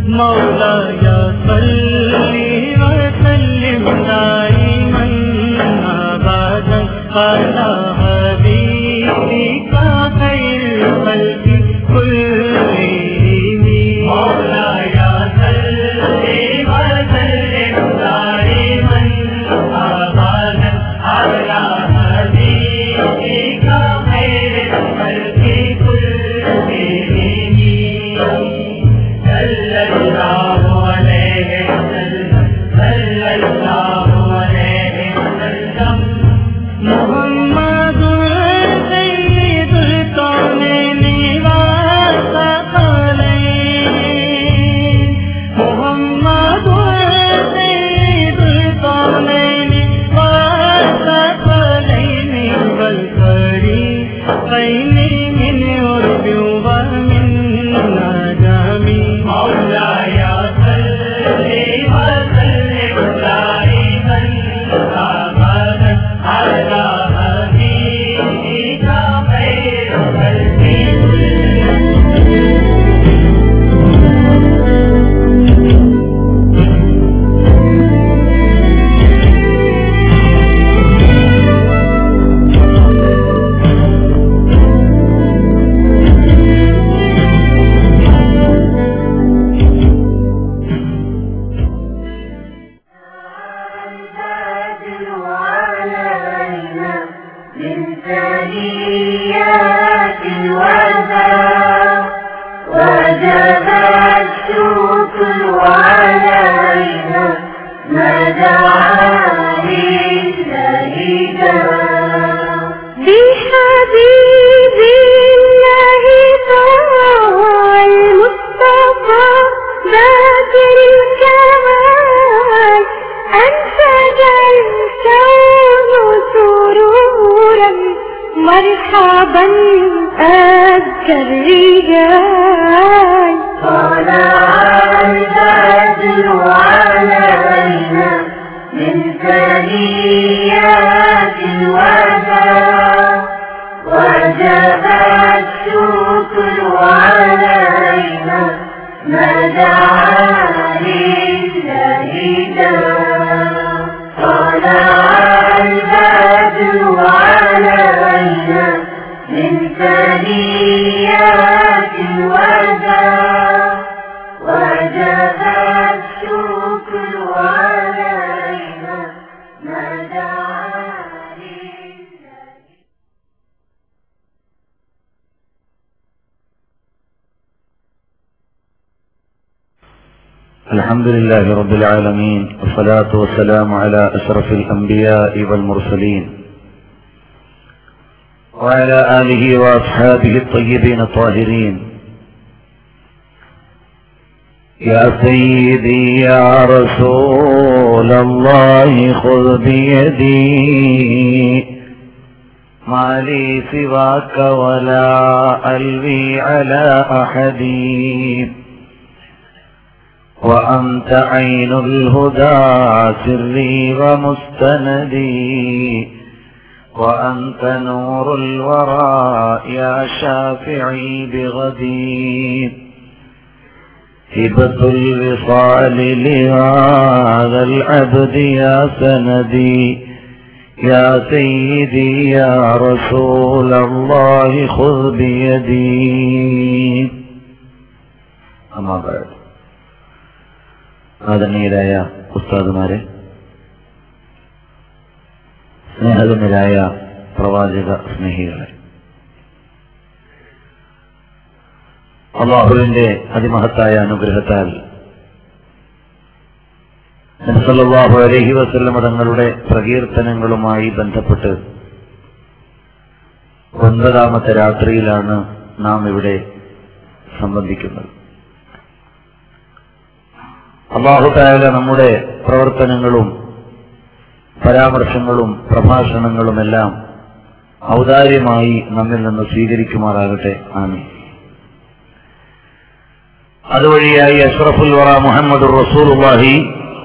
مولاي صل وسلم دائما أبدا على حبيبك خير الخلق كلهم مولاي صل وسلم دائما أبدا على حبيبك خير الخلق كلهم صلى الله عليه وسلم صلى الله عليه وسلم محمد سيد الكونين والثقلين محمد سيد الكونين والثقلين والفريقين من عرب ومن نجم مولاي صل وسلم دائما ابدا على حبيبك خير خلق البدر علينا من ثنيات الوداع وجب الشكر علينا ما دعا لله داع بحبيب الله طه المصطفى بدر الكمال أنفذ الكون سرورا مرحبا أزكى الرجال طلع البدر علينا من ثنيات الوداع وجب الشكر علينا ما دعا لله داع طلع البدر علينا من ثنيات الوداع وجب الشكر علينا ما دعا لله الحمد لله رب العالمين والصلاة والسلام على أشرف الأنبياء والمرسلين وعلى آله وأصحابه الطيبين الطاهرين يا سيدي يا رسول الله خذ بيدي ما لي سواك ولا ألوي على أحد وأنت عين الهدى سري ومستندي وأنت نور الورى يا شافعي بغدي هبة الوصال لهذا العبد يا سندي يا سيدي يا رسول الله خذ بيدي أما بعد ആദരണീയരായ ഉസ്താദുമാരെ സ്നേഹധന്യരായ പ്രവാചക സ്നേഹികളെ അള്ളാഹുവിന്റെ അതിമഹത്തായ അനുഗ്രഹത്താൽ നബ്സല്ലാഹു അലഹി വസ്ല്ലമ തങ്ങളുടെ പ്രകീർത്തനങ്ങളുമായി ബന്ധപ്പെട്ട് ഒൻപതാമത്തെ രാത്രിയിലാണ് നാം ഇവിടെ സംബന്ധിക്കുന്നത് അള്ളാഹുതായാല നമ്മുടെ പ്രവർത്തനങ്ങളും പരാമർശങ്ങളും പ്രഭാഷണങ്ങളുമെല്ലാം ഔദാര്യമായി നമ്മിൽ നിന്ന് സ്വീകരിക്കുമാറാകട്ടെ ആമി അതുവഴിയായി അഷ്റഫുൽ വറ മുഹമ്മദ് റസൂലുള്ളാഹി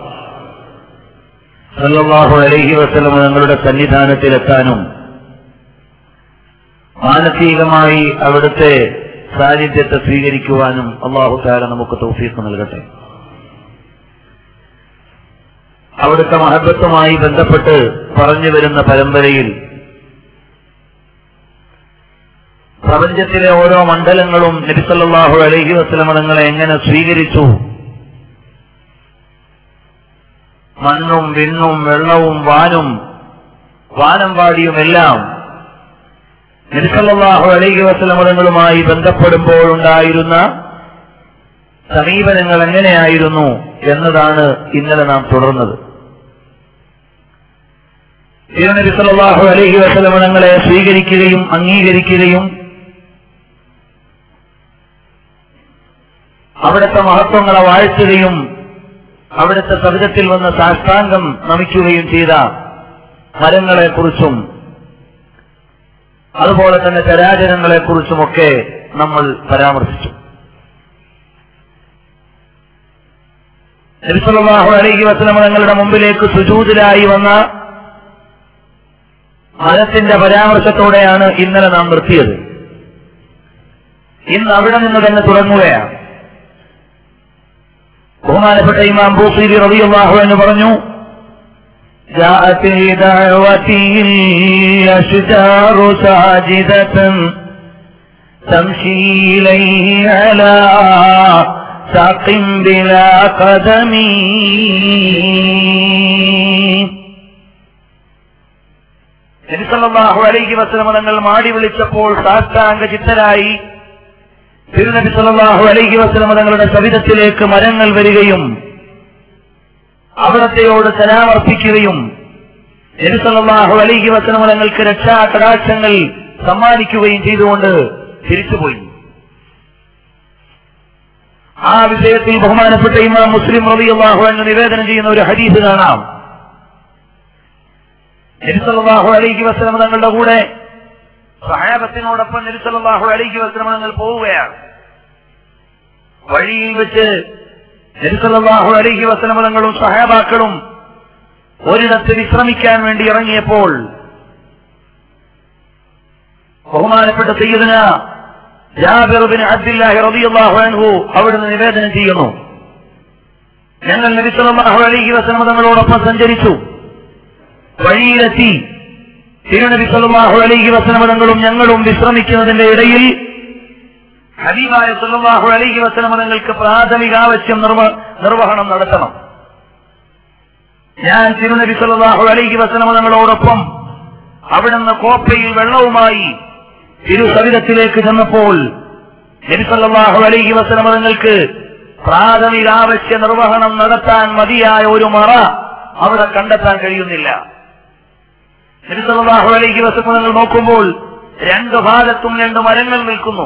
സല്ലല്ലാഹു അലൈഹി വസല്ലം തങ്ങളുടെ സന്നിധാനത്തിലെത്താനും മാനസികമായി അവിടുത്തെ സാന്നിധ്യത്തെ സ്വീകരിക്കുവാനും അള്ളാഹു താല നമുക്ക് തൗഫീഖ് നൽകട്ടെ അവിടുത്തെ മഹത്വത്തുമായി ബന്ധപ്പെട്ട് പറഞ്ഞു വരുന്ന പരമ്പരയിൽ പ്രപഞ്ചത്തിലെ ഓരോ മണ്ഡലങ്ങളും നബിസല്ലാഹു അലൈഹി വസ്ലമ തങ്ങളെ എങ്ങനെ സ്വീകരിച്ചു മണ്ണും വിണ്ണും വെള്ളവും വാനും വാനം പാടിയുമെല്ലാം നബിസല്ലാഹു അലൈഹി വസ്ലമ തങ്ങളുമായി ബന്ധപ്പെടുമ്പോഴുണ്ടായിരുന്ന സമീപനങ്ങൾ എങ്ങനെയായിരുന്നു എന്നതാണ് ഇന്നലെ നാം തുടർന്നത് തിരുനബി സല്ലല്ലാഹു അലൈഹി വസല്ലമ തങ്ങളെ സ്വീകരിക്കുകയും അംഗീകരിക്കുകയും അവിടുത്തെ മഹത്വങ്ങളെ വാഴ്ത്തുകയും അവിടുത്തെ സവിധത്തിൽ വന്ന സാഷ്ടാംഗം നമിക്കുകയും ചെയ്ത മരങ്ങളെക്കുറിച്ചും അതുപോലെ തന്നെ ചരാചരങ്ങളെക്കുറിച്ചുമൊക്കെ നമ്മൾ പരാമർശിച്ചു നബിസല്ലാഹു അലൈഹി വസ്ലമ തങ്ങളുടെ മുമ്പിലേക്ക് സുജൂതിലായി വന്ന മരത്തിന്റെ പരാമർശത്തോടെയാണ് ഇന്നലെ നാം നിർത്തിയത് ഇന്ന് അവിടെ നിന്ന് തന്നെ തുടങ്ങുകയാണ് ബഹുമാനപ്പെട്ട ഇമാം ബൂസീരി റളിയല്ലാഹു എന്ന് പറഞ്ഞു جاءت دعوتي الأشجار ساجدة تمشي إليه على ساق بلا قدم നബിസല്ലാഹു അലൈഹി വസ്ലമ തങ്ങൾ മാടി വിളിച്ചപ്പോൾ സാഷ്ടാംഗ ചിത്തരായി തിരുനബി സല്ലല്ലാഹു അലൈഹി വസ്ലമ തങ്ങളുടെ സവിധത്തിലേക്ക് മരങ്ങൾ വരികയും അവിടത്തെയോട് സലാമർപ്പിക്കുകയും നബി സല്ലല്ലാഹു അലൈഹി വസ്ലമ തങ്ങൾക്ക് രക്ഷാ കടാക്ഷങ്ങൾ സമ്മാനിക്കുകയും ചെയ്തുകൊണ്ട് തിരിച്ചുപോയി ആ വിഷയത്തിൽ ബഹുമാനപ്പെട്ട ഇമാം മുസ്ലിം റളിയല്ലാഹു അൻഹു നിവേദനം ചെയ്യുന്ന ഒരു ഹദീസ് കാണാം നബിസല്ലാഹു അലൈഹി വസ്ലമ തങ്ങളുടെ കൂടെ സഹാബത്തിനോടൊപ്പം നബിസല്ലാഹു അലൈഹി വസ്ലമ തങ്ങൾ പോവുകയാണ് വഴിയിൽ വെച്ച് നബിസല്ലാഹു അലൈഹി വസ്ലമ തങ്ങളും സഹാബാക്കളും ഒരിടത്ത് വിശ്രമിക്കാൻ വേണ്ടി ഇറങ്ങിയപ്പോൾ ബഹുമാനപ്പെട്ട സയ്യിദന ജാബിർ ബിൻ അബ്ദുല്ലാഹി റളിയല്ലാഹു അൻഹു അവിടുന്ന് നിവേദനം ചെയ്യുന്നു ഞങ്ങൾ നബി സല്ലല്ലാഹു അലൈഹി വസല്ലം തങ്ങളോടൊപ്പം സഞ്ചരിച്ചു വഴിയിലെത്തി തിരുനബി സല്ലല്ലാഹു അലൈഹി വസല്ലം തങ്ങളും ഞങ്ങളും വിശ്രമിക്കുന്നതിന്റെ ഇടയിൽ ഹബീബായ സല്ലല്ലാഹു അലൈഹി വസല്ലം തങ്ങൾക്ക് പ്രാഥമിക ആവശ്യം നിർവ- നിർവഹണം നടത്തണം ഞാൻ തിരുനബി സല്ലല്ലാഹു അലൈഹി വസല്ലം തങ്ങളോടൊപ്പം അവിടുന്ന് കോപ്പയിൽ വെള്ളവുമായി തിരുസവിധത്തിലേക്ക് ചെന്നപ്പോൾ നബി സല്ലല്ലാഹു അലൈഹി വസല്ലം തങ്ങൾക്ക് പ്രാഥമിക ആവശ്യ നിർവഹണം നടത്താൻ മതിയായ ഒരു മറ അവിടെ കണ്ടെത്താൻ കഴിയുന്നില്ല നബി സല്ലല്ലാഹു അലൈഹി വസല്ലം തങ്ങൾ നോക്കുമ്പോൾ രണ്ട് ഭാഗത്തും രണ്ട് മരങ്ങൾ നിൽക്കുന്നു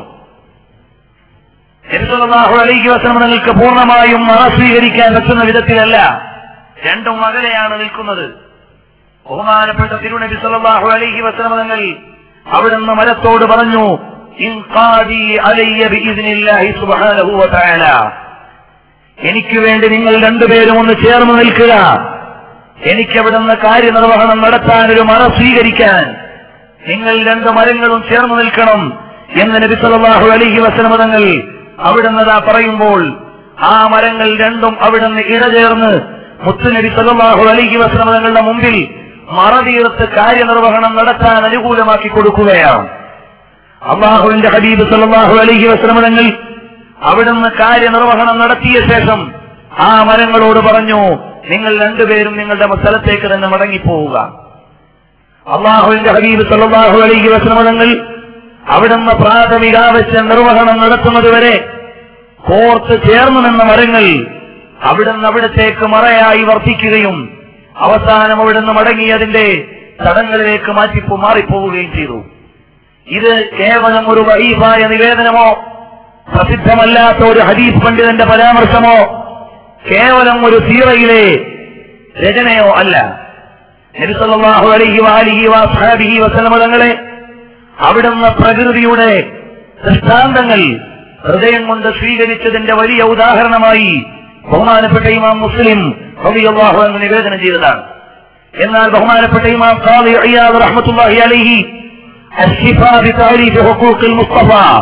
നബി സല്ലല്ലാഹു അലൈഹി വസല്ലം തങ്ങൾക്ക് പൂർണ്ണമായും മറ സ്വീകരിക്കാൻ പറ്റുന്ന വിധത്തിലല്ല രണ്ടും അകലെയാണ് നിൽക്കുന്നത് ബഹുമാനപ്പെട്ട തിരുനബി സല്ലല്ലാഹു അലൈഹി വസല്ലം തങ്ങൾ അവിടുന്ന് മരത്തോട് പറഞ്ഞു ഇൻഖാദി അലയ്യ ബിഇذനില്ലാഹി സുബ്ഹാനഹു വതആല എനിക്ക് വേണ്ടി നിങ്ങൾ രണ്ടുപേരും ഒന്ന് ചേർന്ന് നിൽക്കുക എനിക്ക് അവിടുന്ന് കാര്യനിർവഹണം നടത്താൻ ഒരു മറ സ്വീകരിക്കാൻ നിങ്ങൾ രണ്ട് മരങ്ങളും ചേർന്ന് നിൽക്കണം എന്ന് നബി സല്ലല്ലാഹു അലൈഹി വസല്ലം തങ്ങൾ അവിടുന്ന് ദാ പറയുമ്പോൾ ആ മരങ്ങൾ രണ്ടും അവിടുന്ന് ഇടചേർന്ന് മുത്തുനബി സല്ലല്ലാഹു അലൈഹി വസല്ലം തങ്ങളുടെ മുമ്പിൽ മറതീർത്ത് കാര്യനിർവഹണം നടത്താൻ അനുകൂലമാക്കി കൊടുക്കുകയാണ് അള്ളാഹുവിന്റെ ഹബീബ് സല്ലല്ലാഹു അലൈഹി വസല്ലം തങ്ങൾ അവിടുന്ന് കാര്യനിർവഹണം നടത്തിയ ശേഷം ആ മരങ്ങളോട് പറഞ്ഞു നിങ്ങൾ രണ്ടുപേരും നിങ്ങളുടെ സ്ഥലത്തേക്ക് തന്നെ മടങ്ങിപ്പോവുക അള്ളാഹുവിന്റെ ഹബീബ് സല്ലല്ലാഹു അലൈഹി വസല്ലം തങ്ങൾ അവിടുന്ന് പ്രാഥമികാവശ്യ നിർവഹണം നടത്തുന്നതുവരെ കോർത്ത് ചേർന്നു നിന്ന മരങ്ങൾ അവിടുന്ന് അവിടത്തേക്ക് മറയായി വർദ്ധിക്കുകയും അവസാനം അവിടുന്ന് മടങ്ങിയതിന്റെ തടങ്ങളിലേക്ക് മാറ്റിപ്പോ മാറിപ്പോവുകയും ചെയ്തു ഇത് കേവലം ഒരു വൈഫായ നിവേദനമോ പ്രസിദ്ധമല്ലാത്ത ഒരു ഹദീസ് പണ്ഡിതന്റെ പരാമർശമോ കേവലം ഒരു സീറയിലെ രചനയോ അല്ല നബിസല്ലാഹു അലൈഹി വാലിഹി വാസ്ഹാബിഹി വസല്ലമ തങ്ങളെ അവിടുന്ന് പ്രകൃതിയുടെ ദൃഷ്ടാന്തങ്ങൾ ഹൃദയം കൊണ്ട് സ്വീകരിച്ചതിന്റെ വലിയ ഉദാഹരണമായി ബഹുമാനപ്പെട്ട ഇമാം മുസ്ലിം റളിയല്ലാഹു അൻഹു നിവേദനം ചെയ്തതാണ് എന്നാൽ ബഹുമാനപ്പെട്ട ഇമാം ഖാദി ഇയാദ് റഹ്മത്തുള്ളാഹി അലൈഹി الشفاء بتعريف حقوق المصطفى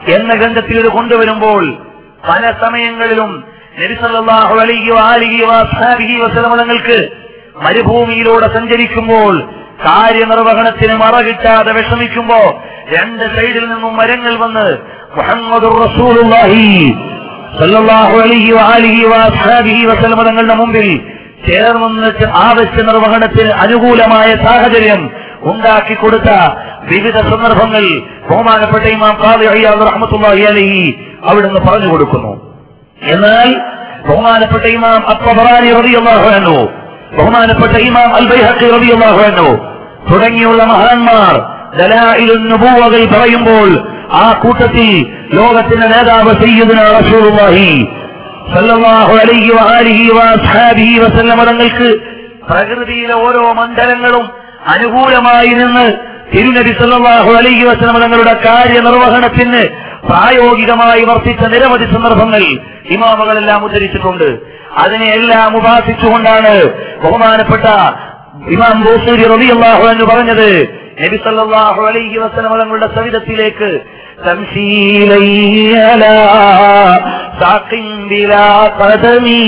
എന്ന ഗ്രന്ഥത്തിൽ ഇത് കൊണ്ടുവരുമ്പോൾ പല സമയങ്ങളിലും നബിസല്ലാഹു അലൈഹി വാലിഹി വസ്ഹാബിഹി വസലമതങ്ങൾക്ക് മരുഭൂമിയിലൂടെ സഞ്ചരിക്കുമ്പോൾ കാര്യനിർവഹണത്തിന് മറ കിട്ടാതെ വിഷമിക്കുമ്പോ രണ്ട് സൈഡിൽ നിന്നും മരങ്ങൾ വന്ന് മുഹമ്മദ് റസൂലുള്ളാഹി സല്ലല്ലാഹു അലൈഹി വആലിഹി വസ്ഹാബിഹി വസല്ലമ തങ്ങളുടെ മുമ്പിൽ ചേർന്ന് ആവശ്യ നിർവഹണത്തിന് അനുകൂലമായ സാഹചര്യം ഉണ്ടാക്കി കൊടുത്ത വിവിധ സന്ദർഭങ്ങൾ ബഹുമാനപ്പെട്ട ഇമാം ഖാദി അയ്യാദ് റഹ്മത്തുള്ളാഹി അലൈഹി അവിടുന്ന് പറഞ്ഞു കൊടുക്കുന്നു എന്നാൽ ബഹുമാനപ്പെട്ട ഇമാം അത്തബറാനി റളിയല്ലാഹു അൻഹു ബഹുമാനപ്പെട്ട ഇമാം അൽ ബൈഹഖി റളിയല്ലാഹു അൻഹു തുടങ്ങിയുള്ള മഹാന്മാർ ദലായിലുൻ നുബുവകൾ പറയുമ്പോൾ ആ കൂട്ടത്തിൽ ലോകത്തിന്റെ നേതാവ് സയ്യിദുന റസൂലുള്ളാഹി സല്ലല്ലാഹു അലൈഹി വആലിഹി വഅസ്ഹാബിഹി വസല്ലമ തങ്ങൾക്ക് പ്രകൃതിയിലെ ഓരോ മണ്ഡലങ്ങളും അനുകൂലമായി നിന്ന് തിരുനബി സല്ലല്ലാഹു അലൈഹി വസല്ലമ തങ്ങളുടെ കാര്യനിർവഹണത്തിന് പ്രായോഗികമായി വർത്തിച്ച നിരവധി സന്ദർഭങ്ങൾ ഇമാമുകളെല്ലാം ഉദ്ധരിച്ചിട്ടുണ്ട് അതിനെയെല്ലാം ഉപാസിച്ചുകൊണ്ടാണ് ബഹുമാനപ്പെട്ട ഇമാം ബോസൂരി റളിയല്ലാഹു എന്ന് പറഞ്ഞത് നബി സല്ലല്ലാഹു അലൈഹി വസല്ലമ തങ്ങളുടെ സവിധത്തിലേക്ക് തംശീലയ്യലാ സാഖിൻ ബിലാ ഖദമീ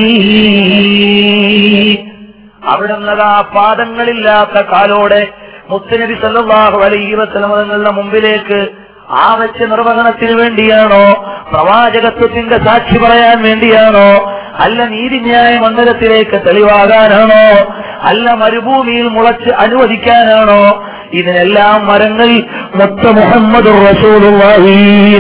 അവിടെ നിന്നതാ പാദങ്ങളില്ലാത്ത കാലോടെ മുത്തുനബി സല്ലല്ലാഹു അലൈഹി വസല്ലമ തങ്ങളുടെ മുമ്പിലേക്ക് ആവശ്യ നിർവഹണത്തിന് വേണ്ടിയാണോ പ്രവാചകത്വത്തിന്റെ സാക്ഷി പറയാൻ വേണ്ടിയാണോ അല്ല നീതിന്യായ മണ്ഡലത്തിലേക്ക് തെളിവാകാനാണോ അല്ല മരുഭൂമിയിൽ മുളച്ച് അനുവദിക്കാനാണോ ഇതിനെല്ലാം മരങ്ങൾ മൊത്ത മുഹമ്മദ് റസൂലുള്ളാഹി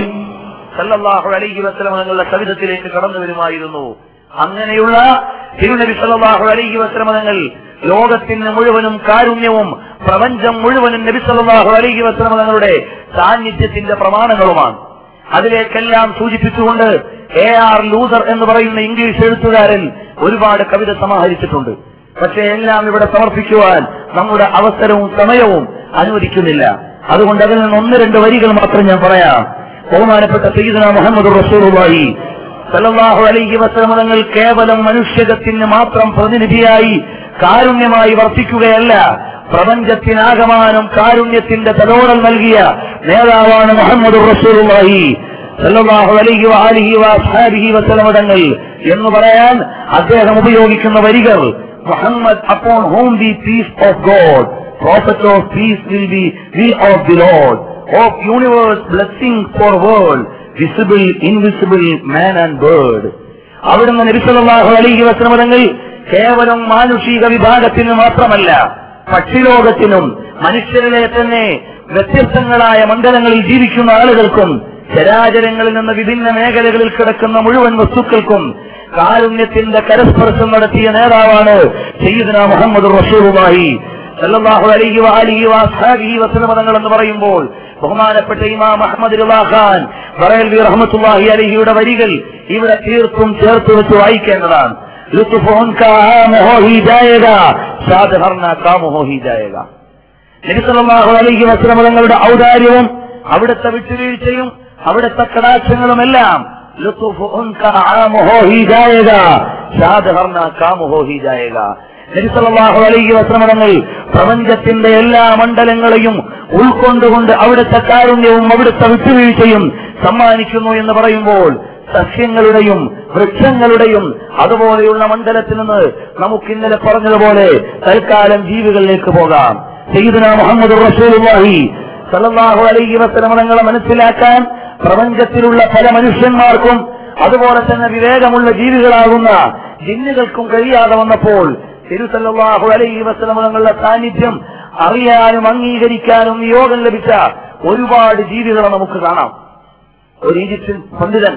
സല്ലല്ലാഹു അലൈഹി വസല്ലം തങ്ങളുടെ സവിധത്തിലേക്ക് കടന്നു വരുമായിരുന്നു അങ്ങനെയുള്ള തിരുനബി സല്ലല്ലാഹു അലൈഹി വസല്ലം തങ്ങൾ ലോകത്തിന് മുഴുവനും കാരുണ്യവും പ്രപഞ്ചം മുഴുവനും നബി സല്ലല്ലാഹു അലൈഹി വസല്ലം തങ്ങളുടെ സാന്നിധ്യത്തിന്റെ പ്രമാണങ്ങളുമാണ് അതിലേക്കെല്ലാം സൂചിപ്പിച്ചുകൊണ്ട് എ ആർ ലൂസർ എന്ന് പറയുന്ന ഇംഗ്ലീഷ് എഴുത്തുകാരൻ ഒരുപാട് കവിത സമാഹരിച്ചിട്ടുണ്ട് പക്ഷെ എല്ലാം ഇവിടെ സമർപ്പിക്കുവാൻ നമ്മുടെ അവസരവും സമയവും അനുവദിക്കുന്നില്ല അതുകൊണ്ട് അതിൽ നിന്ന് ഒന്ന് രണ്ട് വരികൾ മാത്രം ഞാൻ പറയാം ബഹുമാനപ്പെട്ട സയ്യിദന മുഹമ്മദ് റസൂലുള്ളാഹി സല്ലല്ലാഹു അലൈഹി വസല്ലം തങ്ങൾ കേവലം മനുഷ്യകത്തിന് മാത്രം പ്രതിനിധിയായി കാരുണ്യമായി വർത്തിക്കുകയല്ല പ്രപഞ്ചത്തിനാകമാനം കാരുണ്യത്തിന്റെ തലോടൽ നൽകിയ നേതാവാണ് മുഹമ്മദ് റസൂലുള്ളാഹി സല്ലല്ലാഹു അലൈഹി വആലിഹി വഅസ്ഹാബിഹി വസല്ലം തങ്ങൾ എന്ന് പറയാൻ അദ്ദേഹം ഉപയോഗിക്കുന്ന വരികൾ Muhammad upon him the peace of god prophet of peace will be we of the lord of universe blessing for world visible invisible man and bird അവിടുന്ന് നബിസല്ലാഹു അലൈഹി വസ്ലമതങ്ങൾ കേവലം മാനുഷിക വിഭാഗത്തിന് മാത്രമല്ല പക്ഷിലോകത്തിനും മനുഷ്യരിലെ തന്നെ വ്യത്യസ്തങ്ങളായ മണ്ഡലങ്ങളിൽ ജീവിക്കുന്ന ആളുകൾക്കും ചരാചരങ്ങളിൽ നിന്ന് വിഭിന്ന മേഖലകളിൽ കിടക്കുന്ന മുഴുവൻ വസ്തുക്കൾക്കും കാരുണ്യത്തിന്റെ കരസ്പർശം നടത്തിയ നേതാവാണ് സയ്യിദന മുഹമ്മദ് റസൂലുള്ളാഹി സല്ലല്ലാഹു അലൈഹി വആലിഹി വഅസ്ഹാബിഹി വസല്ലം തങ്ങൾ എന്ന് പറയുമ്പോൾ ബഹുമാനപ്പെട്ട ഇമാം അഹമ്മദ് റളിയല്ലാഹു ഖാൻ ബറേൽവി റഹ്മത്തുള്ളാഹി അലൈഹിയുടെ വരികൾ ഇവിടെ തീർത്തും ചേർത്ത് വെച്ച് വായിക്കേണ്ടതാണ് ലുത്ഫ് ഉൻകാ ആമ ഹോ ഹി ജായേഗാ ഷാദ് ഹർന കാമ ഹോ ഹി ജായേഗാ നബി സല്ലല്ലാഹു അലൈഹി വസല്ലം തങ്ങളുടെ ഔദാര്യവും അവിടുത്തെ വിട്ടുവീഴ്ചയും അവിടുത്തെ കടാക്ഷങ്ങളുമെല്ലാം ലുത്ഫ് ഉൻകാ ആമ ഹോ ഹി ജായേഗാ ഷാദ് ഹർന കാമ ഹോ ഹി ജായേഗാ നബിസല്ലാഹു അലൈഹി വസ്ലമടങ്ങൾ പ്രപഞ്ചത്തിന്റെ എല്ലാ മണ്ഡലങ്ങളെയും ഉൾക്കൊണ്ടുകൊണ്ട് അവിടുത്തെ കാരുണ്യവും അവിടുത്തെ വിട്ടുവീഴ്ചയും സമ്മാനിക്കുന്നു എന്ന് പറയുമ്പോൾ സസ്യങ്ങളുടെയും വൃക്ഷങ്ങളുടെയും അതുപോലെയുള്ള മണ്ഡലത്തിൽ നിന്ന് നമുക്ക് ഇന്നലെ പറഞ്ഞതുപോലെ തൽക്കാലം ജീവികളിലേക്ക് പോകാം സയ്യിദുന മുഹമ്മദ് റസൂലുള്ളാഹി സല്ലല്ലാഹു അലൈഹി വസല്ലം തങ്ങളെ മനസ്സിലാക്കാൻ പ്രപഞ്ചത്തിലുള്ള പല മനുഷ്യന്മാർക്കും അതുപോലെ തന്നെ വിവേകമുള്ള ജീവികളാകുന്ന ജിന്നുകൾക്കും കഴിയാതെ വന്നപ്പോൾ തിരുസല്ലാഹു അലൈഹി വസ്ലം തങ്ങളുടെ സാന്നിധ്യം അറിയാനും അംഗീകരിക്കാനും യോഗം ലഭിച്ച ഒരുപാട് ജീവികളെ നമുക്ക് കാണാം ഒരു ഈജിപ്ഷ്യൻ പണ്ഡിതൻ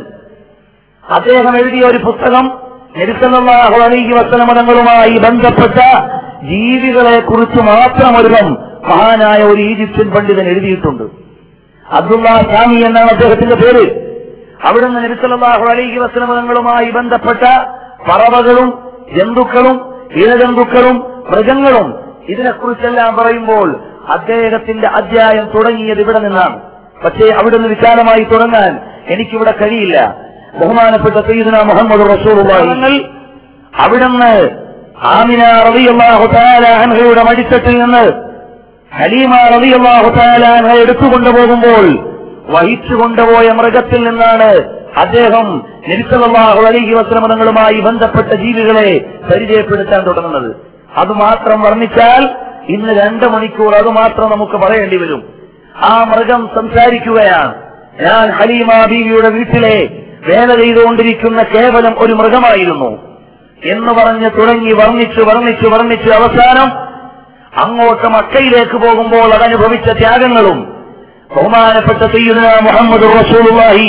അദ്ദേഹം എഴുതിയ ഒരു പുസ്തകം നബിസല്ലാഹു അലൈഹി വസ്ലം തങ്ങളുമായി ബന്ധപ്പെട്ട ജീവികളെ കുറിച്ച് മാത്രം ഒരുവം മഹാനായ ഒരു ഈജിപ്ഷ്യൻ പണ്ഡിതൻ എഴുതിയിട്ടുണ്ട് അബ്ദുള്ള സ്വാമി എന്നാണ് അദ്ദേഹത്തിന്റെ പേര് അവിടുന്ന് നബിസല്ലാഹു അലൈഹി വസ്ലം തങ്ങളുമായി ബന്ധപ്പെട്ട പറവകളും ജന്തുക്കളും ഇഴജന്തുക്കളും മൃഗങ്ങളും ഇതിനെക്കുറിച്ചെല്ലാം പറയുമ്പോൾ അദ്ദേഹത്തിന്റെ അധ്യായം തുടങ്ങിയത് ഇവിടെ നിന്നാണ് പക്ഷേ അവിടുന്ന് വിശാലമായി തുടങ്ങാൻ എനിക്കിവിടെ കഴിയില്ല ബഹുമാനപ്പെട്ട സയ്യിദന മുഹമ്മദ് റസൂലുള്ളാഹി അവിടുന്ന് ആമിന റളിയല്ലാഹു തആല അൻഹയുടെ മടിത്തട്ടിൽ നിന്ന് ഹലീമ റളിയല്ലാഹു തആല അൻഹ എടുത്തുകൊണ്ടുപോകുമ്പോൾ വഹിച്ചു കൊണ്ടുപോയ മൃഗത്തിൽ നിന്നാണ് അദ്ദേഹം നബിസല്ലാഹു അലൈഹി വസ്ലമതങ്ങളുമായി ബന്ധപ്പെട്ട ജീവികളെ പരിചയപ്പെടുത്താൻ തുടങ്ങുന്നത് അതുമാത്രം വർണ്ണിച്ചാൽ ഇന്ന് രണ്ട് മണിക്കൂർ അതുമാത്രം നമുക്ക് പറയേണ്ടി വരും ആ മൃഗം സംസാരിക്കുകയാണ് ഞാൻ ഹലീമ ബീവിയുടെ വീട്ടിലെ വേല ചെയ്തുകൊണ്ടിരിക്കുന്ന കേവലം ഒരു മൃഗമായിരുന്നു എന്ന് പറഞ്ഞ് തുടങ്ങി വർണ്ണിച്ച് വർണ്ണിച്ച് വർണ്ണിച്ച് അവസാനം അങ്ങോട്ട് മക്കയിലേക്ക് പോകുമ്പോൾ അതനുഭവിച്ച ത്യാഗങ്ങളും ബഹുമാനപ്പെട്ട സയ്യിദുന മുഹമ്മദ് റസൂലുള്ളാഹി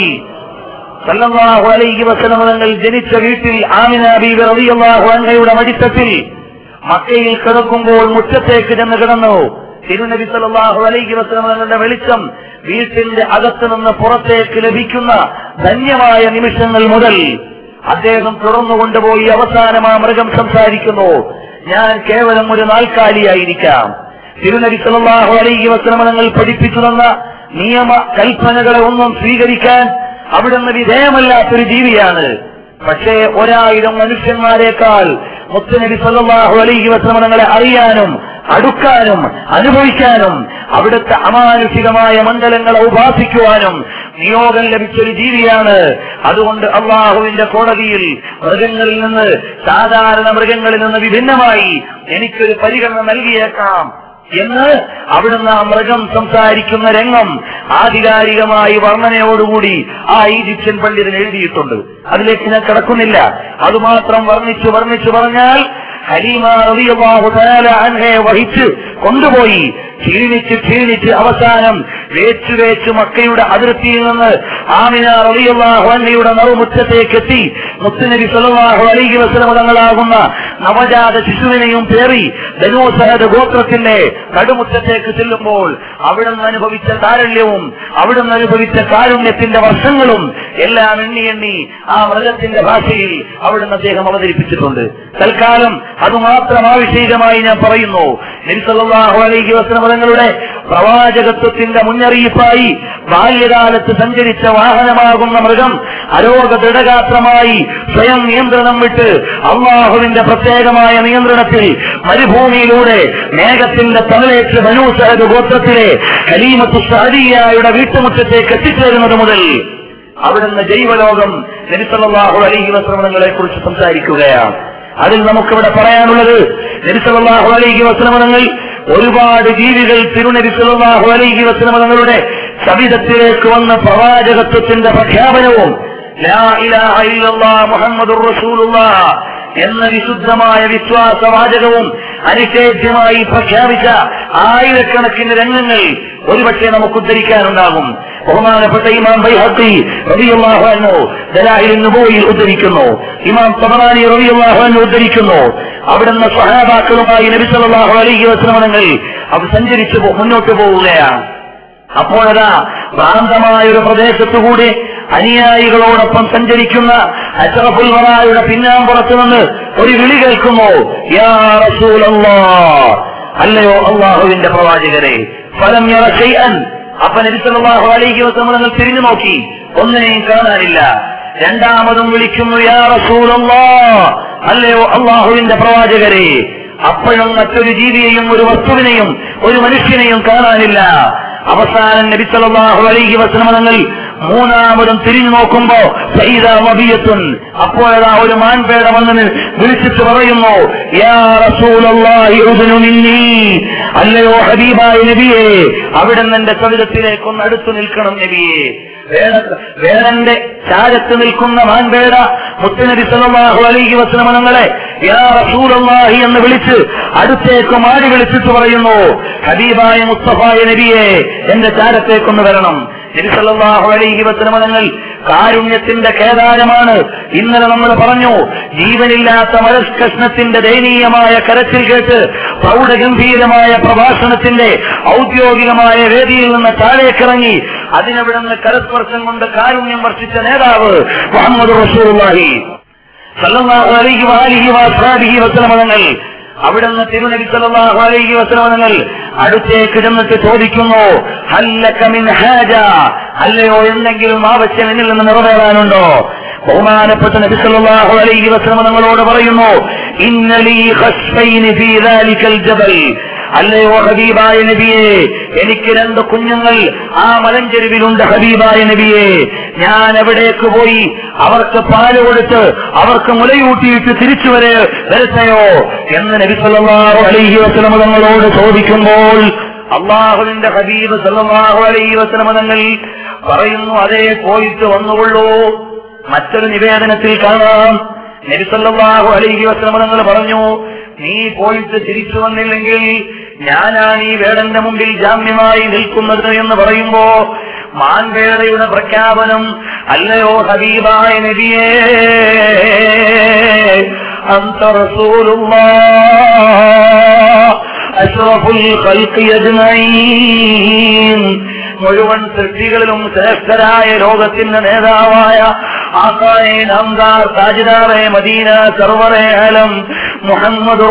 സല്ലല്ലാഹു അലൈഹി വസല്ലം തങ്ങൾ ജനിച്ച വീട്ടിൽ ആമിന ബീബി റളിയല്ലാഹു അൻഹയുടെ മടിത്തത്തിൽ മക്കയിൽ കിടക്കുമ്പോൾ മുറ്റത്തേക്ക് ചെന്ന് കിടന്നു തിരുനബി സല്ലല്ലാഹു അലൈഹി വസല്ലം തങ്ങളുടെ വെളിച്ചം വീട്ടിന്റെ അകത്ത് നിന്ന് പുറത്തേക്ക് ലഭിക്കുന്ന ധന്യമായ നിമിഷങ്ങൾ മുതൽ അദ്ദേഹം തുറന്നു കൊണ്ടുപോയി അവസാനം ആ മൃഗം സംസാരിക്കുന്നു ഞാൻ കേവലം ഒരു നാൽക്കാലിയായിരിക്കാം തിരുനബി സല്ലല്ലാഹു അലൈഹി വസല്ലം തങ്ങൾ പഠിപ്പിച്ചു തന്ന നിയമ കൽപ്പനകളെ ഒന്നും സ്വീകരിക്കാൻ അവിടുന്ന് വിധേയമല്ലാത്തൊരു ജീവിയാണ് പക്ഷേ ഒരായിരം മനുഷ്യന്മാരെക്കാൾ മുത്തനബി സല്ലല്ലാഹു അലൈഹി വസല്ലം തങ്ങളെ അറിയാനും അടുക്കാനും അനുഭവിക്കാനും അവിടുത്തെ അമാനുഷികമായ മണ്ഡലങ്ങളെ ഉപാസിക്കുവാനും നിയോഗം ലഭിച്ചൊരു ജീവിയാണ് അതുകൊണ്ട് അള്ളാഹുവിന്റെ കോടതിയിൽ മൃഗങ്ങളിൽ നിന്ന് സാധാരണ മൃഗങ്ങളിൽ നിന്ന് വിഭിന്നമായി എനിക്കൊരു പരിഗണന നൽകിയേക്കാം എന്ന് അവിടുന്ന് ആ മൃഗം സംസാരിക്കുന്ന രംഗം ആധികാരികമായി വർണ്ണനയോടുകൂടി ആ ഈജിപ്ഷ്യൻ പണ്ഡിതൻ എഴുതിയിട്ടുണ്ട് അതിലേക്ക് ഞാൻ കിടക്കുന്നില്ല അതുമാത്രം വർണ്ണിച്ചു വർണ്ണിച്ചു പറഞ്ഞാൽ ഹലീമ റളിയല്ലാഹു തആല അൻഹയെ വഹിച്ച് കൊണ്ടുപോയി ക്ഷീണിച്ച് ക്ഷീണിച്ച് അവസാനം വേച്ചു വേച്ച് മക്കയുടെ അതിർത്തിയിൽ നിന്ന് ആമിന റളിയല്ലാഹു അൻഹയുടെ നറുമുറ്റത്തേക്ക് എത്തി മുത്തുനബി സല്ലല്ലാഹു അലൈഹി വസല്ലം തങ്ങളാകുന്ന നവജാത ശിശുവിനെയും പേറി ബനൂസഹദ് ഗോത്രത്തിന്റെ നടുമുറ്റത്തേക്ക് ചെല്ലുമ്പോൾ അവിടുന്ന് അനുഭവിച്ച താരല്യവും അവിടുന്ന് അനുഭവിച്ച കാരുണ്യത്തിന്റെ വർഷങ്ങളും എല്ലാം എണ്ണി എണ്ണി ആ മൃഗത്തിന്റെ ഭാഷയിൽ അവിടുന്ന് അദ്ദേഹം അവതരിപ്പിച്ചിട്ടുണ്ട് തൽക്കാലം അതുമാത്രം ആവശ്യകമായി ഞാൻ പറയുന്നു നബിസല്ലാഹു അലൈഹി വസ്ലമതങ്ങളുടെ പ്രവാചകത്വത്തിന്റെ മുന്നറിയിപ്പായി ബാല്യകാലത്ത് സഞ്ചരിച്ച വാഹനമാകുന്ന മൃഗം അരോഗ ദൃഢഗാത്രമായി സ്വയം നിയന്ത്രണം വിട്ട് അള്ളാഹുവിന്റെ പ്രത്യേകമായ നിയന്ത്രണത്തിൽ മരുഭൂമിയിലൂടെ മേഘത്തിന്റെ തമിഴേക്ക് ബനൂസഹദ് ഗോത്രത്തിലെ കലീമത്തു സഹദിയായുടെ വീട്ടുമുറ്റത്തേക്ക് എത്തിച്ചേരുന്നത് മുതൽ അവിടുന്ന് ജൈവലോകം നബിസല്ലാഹു അലൈഹി വസ്ലമതങ്ങളെ കുറിച്ച് സംസാരിക്കുകയാണ് അതിൽ നമുക്കിവിടെ പറയാനുള്ളത് നബിസല്ലാഹു അലൈഹി വസ്ലമതങ്ങൾ ഒരുപാട് ജീവികൾ തിരുനബി സല്ലല്ലാഹു അലൈഹി വസല്ലമകളുടെ സവിധത്തിലേക്ക് വന്ന പ്രവാചകത്വത്തിന്റെ പ്രഖ്യാപനവും ലാ ഇലാഹ ഇല്ലല്ലാഹ് മുഹമ്മദുർ റസൂലുള്ളാഹ് എന്ന വിശുദ്ധമായ വിശ്വാസവാചകവും അനിഷേധ്യമായി പ്രഖ്യാപിച്ച ആയിരക്കണക്കിന് രംഗങ്ങൾ ഒരുപക്ഷെ നമുക്ക് ഉദ്ധരിക്കാനുണ്ടാകും ബഹുമാനപ്പെട്ട ഇമാം ബൈഹത്തി റബിയുള്ളാഹു അൻഹു ദലാഹിൽ നുബൂയിൽ ഉദ്ധരിക്കുന്നു ഇമാം തബറാനി റബിയുള്ളാഹു അൻഹു ഉദ്ധരിക്കുന്നു അവിടുന്ന് സഹാബാക്കളുമായി നബി സല്ലല്ലാഹു അലൈഹി വസല്ലമകൾ അവർ സഞ്ചരിച്ചു പോ- മുന്നോട്ട് പോവുകയാണ് അപ്പോഴതാ ഭ്രാന്തമായ ഒരു പ്രദേശത്തുകൂടി അനുയായികളോടൊപ്പം സഞ്ചരിക്കുന്ന അഷ്റഫുൽ വറായുടെ പിന്നാമ്പുറത്ത് നിന്ന് ഒരു വിളി കേൾക്കുന്നു യാ റസൂലല്ലാ അല്ലയോ അള്ളാഹുവിന്റെ പ്രവാചകരെ ഫലം യറ ശൈഅൻ അപ്പൊ നബി സല്ലല്ലാഹു അലൈഹി വസല്ലം നിങ്ങൾ തിരിഞ്ഞു നോക്കി ഒന്നിനെയും കാണാനില്ല രണ്ടാമതും വിളിക്കുന്നു യാ റസൂലല്ലാ അല്ലയോ അള്ളാഹുവിന്റെ പ്രവാചകരെ അപ്പോഴും മറ്റൊരു ജീവിയെയും ഒരു വസ്തുവിനെയും ഒരു മനുഷ്യനെയും കാണാനില്ല അവസാനം നബി സല്ലല്ലാഹു അലൈഹി വസല്ലം തങ്ങൾ മൂന്നാമതും തിരിഞ്ഞു നോക്കുമ്പോ സയ്യിദ വബിയത്തുൻ അപ്പോഴതാ ഒരു മാൻപേട വന്ന് വിളിച്ചിട്ട് പറയുന്നു യാ റസൂലല്ലാഹി ഉദ്നു മിന്നീ അല്ലയോ ഹബീബായ നബിയെ അവിടുന്ന് എന്റെ കവിതത്തിലേക്ക് ഒന്ന് അടുത്തു നിൽക്കണം നബിയെ വേട- വേടന്റെ ചാരത്ത് നിൽക്കുന്ന മാൻപേട മുത്തനബി സല്ലല്ലാഹു അലൈഹി വസല്ലം തങ്ങളെ യാ റസൂലല്ലാഹി എന്ന് വിളിച്ച് അടുത്തേക്ക് മാടി വിളിച്ചിട്ട് പറയുന്നു ഹബീബായ മുസ്തഫായ നബിയെ എന്റെ ചാരത്തേക്കൊന്ന് വരണം നബി സല്ലല്ലാഹു അലൈഹി വസല്ലം തങ്ങൾ കാരുണ്യത്തിന്റെ കേദാരമാണ് ഇന്നലെ നമ്മൾ പറഞ്ഞു ജീവനില്ലാത്ത മരസ്കഷ്ണത്തിന്റെ ദയനീയമായ കരച്ചിൽ കേട്ട് പ്രൗഢഗംഭീരമായ പ്രഭാഷണത്തിന്റെ ഔദ്യോഗികമായ വേദിയിൽ നിന്ന് താഴേക്കിറങ്ങി അതിനവിടുന്ന് കരസ്പർശം കൊണ്ട് കാരുണ്യം വർഷിച്ച നേതാവ് മുഹമ്മദ് റസൂലുള്ളാഹി സല്ലല്ലാഹു അലൈഹി വആലിഹി വഅസ്ഹാബിഹി വസല്ലം തങ്ങൾ അവിടുന്ന് തിരുനബി സല്ലല്ലാഹു അലൈഹി വസല്ലം തങ്ങൾ അടുത്തേക്ക് ചെന്നിട്ട് ചോദിക്കുന്നു ഹല്ലക മിൻ ഹാജ അല്ലയോ എന്തെങ്കിലും ആവശ്യം എന്നിൽ നിന്ന് നിറവേറാനുണ്ടോ ബഹുമാനപ്പെട്ട നബി സല്ലല്ലാഹു അലൈഹി വസല്ലം തങ്ങളോട് പറയുന്നു ഇന്നലി ഖസ്ഫൈനി ഫീ ദാലിക്കൽ ജബൽ അല്ലയോ ഹബീബായ നബിയെ എനിക്ക് രണ്ട് കുഞ്ഞുങ്ങൾ ആ മലഞ്ചെരുവിലുണ്ട് ഹബീബായ നബിയെ ഞാൻ എവിടേക്ക് പോയി അവർക്ക് പാല് കൊടുത്ത് അവർക്ക് മുലയൂട്ടിയിട്ട് തിരിച്ചു വരെ വരട്ടെയോ എന്ന് നബി സല്ലല്ലാഹു അലൈഹി വസല്ലം തങ്ങളോട് ചോദിക്കുമ്പോൾ അള്ളാഹുവിന്റെ ഹബീബ് സല്ലല്ലാഹു അലൈഹി വസല്ലം തങ്ങൾ പറയുന്നു അതേ പോയിട്ട് വന്നുകൊള്ളൂ മറ്റൊരു നിവേദനത്തിൽ കാണാം നബി സല്ലല്ലാഹു അലൈഹി വസല്ലം തങ്ങൾ പറഞ്ഞു നീ പോയിട്ട് തിരിച്ചു വന്നില്ലെങ്കിൽ ഞാനാണ് ഈ വേടന്റെ മുമ്പിൽ ജാമ്യമായി നിൽക്കുന്നത് എന്ന് പറയുമ്പോ മാൻവേടയുടെ പ്രഖ്യാപനം അല്ലയോ ഹബീബായ നബിയേ അന്ത റസൂലുള്ളാഹ് അഷ്റഫുൽ ഖൽഖി അജ്മഈൻ മുഴുവൻ സൃഷ്ടികളിലും ശ്രേഷ്ഠരായ ലോകത്തിന്റെ നേതാവായ ആക്കായെ നാംദാർ താജിദാറെ മദീന സർവറെ അലം മുഹമ്മദ്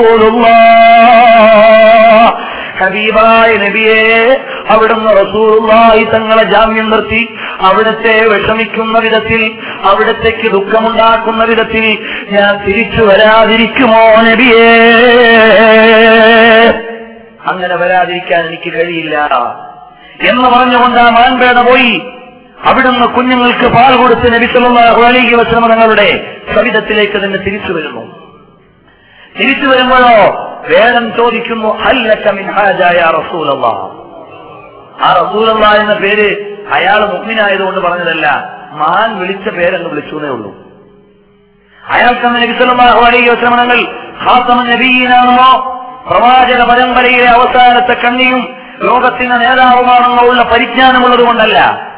ഹബീബായ നബിയെ അവിടുന്ന് റസൂലുള്ളാഹി തങ്ങളെ ജാമ്യം നിർത്തി അവിടത്തെ വിഷമിക്കുന്ന വിധത്തിൽ അവിടത്തേക്ക് ദുഃഖമുണ്ടാക്കുന്ന വിധത്തിൽ ഞാൻ തിരിച്ചു വരാതിരിക്കുമോ നബിയേ അങ്ങനെ വരാതിരിക്കാൻ എനിക്ക് കഴിയില്ല എന്ന് പറഞ്ഞുകൊണ്ട് ആ മാൻപേട പോയി അവിടുന്ന് കുഞ്ഞുങ്ങൾക്ക് പാൽ കൊടുത്ത് നബി സല്ലല്ലാഹു അലൈഹി വസല്ലം തങ്ങളുടെ സവിധത്തിലേക്ക് തന്നെ തിരിച്ചു വരുന്നു തിരിച്ചു വരുമ്പോഴോ വേദം ചോദിക്കുന്നു ഹല്ലക മിൻ ഹാജ യാ റസൂലല്ലാഹ് ആ റസൂലല്ലാ എന്ന പേര് അയാൾ മുഗ്മിനായതുകൊണ്ട് പറഞ്ഞതല്ല മാൻ വിളിച്ച പേരെന്ന് വിളിച്ചേ ഉള്ളൂ അയാൾക്ക് അന്ന് നബി സല്ലല്ലാഹു അലൈഹി വസല്ലം തങ്ങൾ ഖാത്തമുൻ നബിയീനാണെന്നോ പ്രവാചക പരമ്പരയിലെ അവസാനത്തെ കണ്ണിയും ലോകത്തിന്റെ നേതാവുമാണെന്നോ ഉള്ള പരിജ്ഞാനമുള്ളത് കൊണ്ടല്ല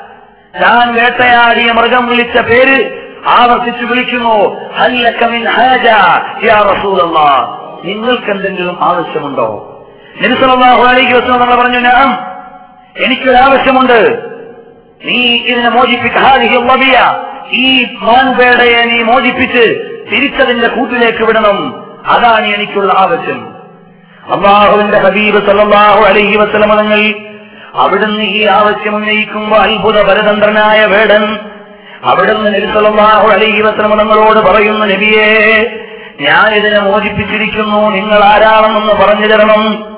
താൻ വേട്ടയാടിയ മൃഗം വിളിച്ച പേര് ആവർത്തിച്ചു വിളിക്കുന്നു ഹല്ലക മിൻ ഹാജ യാ റസൂലല്ലാഹ് നിങ്ങൾക്ക് എന്തെങ്കിലും ആവശ്യമുണ്ടോ നബി സല്ലല്ലാഹു അലൈഹി വസല്ലം തങ്ങൾ പറഞ്ഞു ഞാൻ എനിക്കൊരു ആവശ്യമുണ്ട് നീ ഇതിനെ മോചിപ്പിക്കുക ഈ മാൻപേടയെ നീ മോചിപ്പിച്ച് തിരിച്ചതിന്റെ കൂട്ടിലേക്ക് വിടണം അതാണ് എനിക്കുള്ള ആവശ്യം അള്ളാഹുവിന്റെ ഹബീബ് സല്ലല്ലാഹു അലൈഹി വസല്ലം തങ്ങൾ അവിടുന്ന് ഈ ആവശ്യം ഉന്നയിക്കുമ്പോൾ അത്ഭുത പരതന്ത്രനായ വേടൻ അവിടുന്ന് നബി സല്ലല്ലാഹു അലൈഹി വസല്ലം തങ്ങളോട് പറയുന്നു നബിയെ ഞാൻ ഇതിനെ മോചിപ്പിച്ചിരിക്കുന്നു നിങ്ങൾ ആരാണെന്നൊന്ന് പറഞ്ഞു തരണം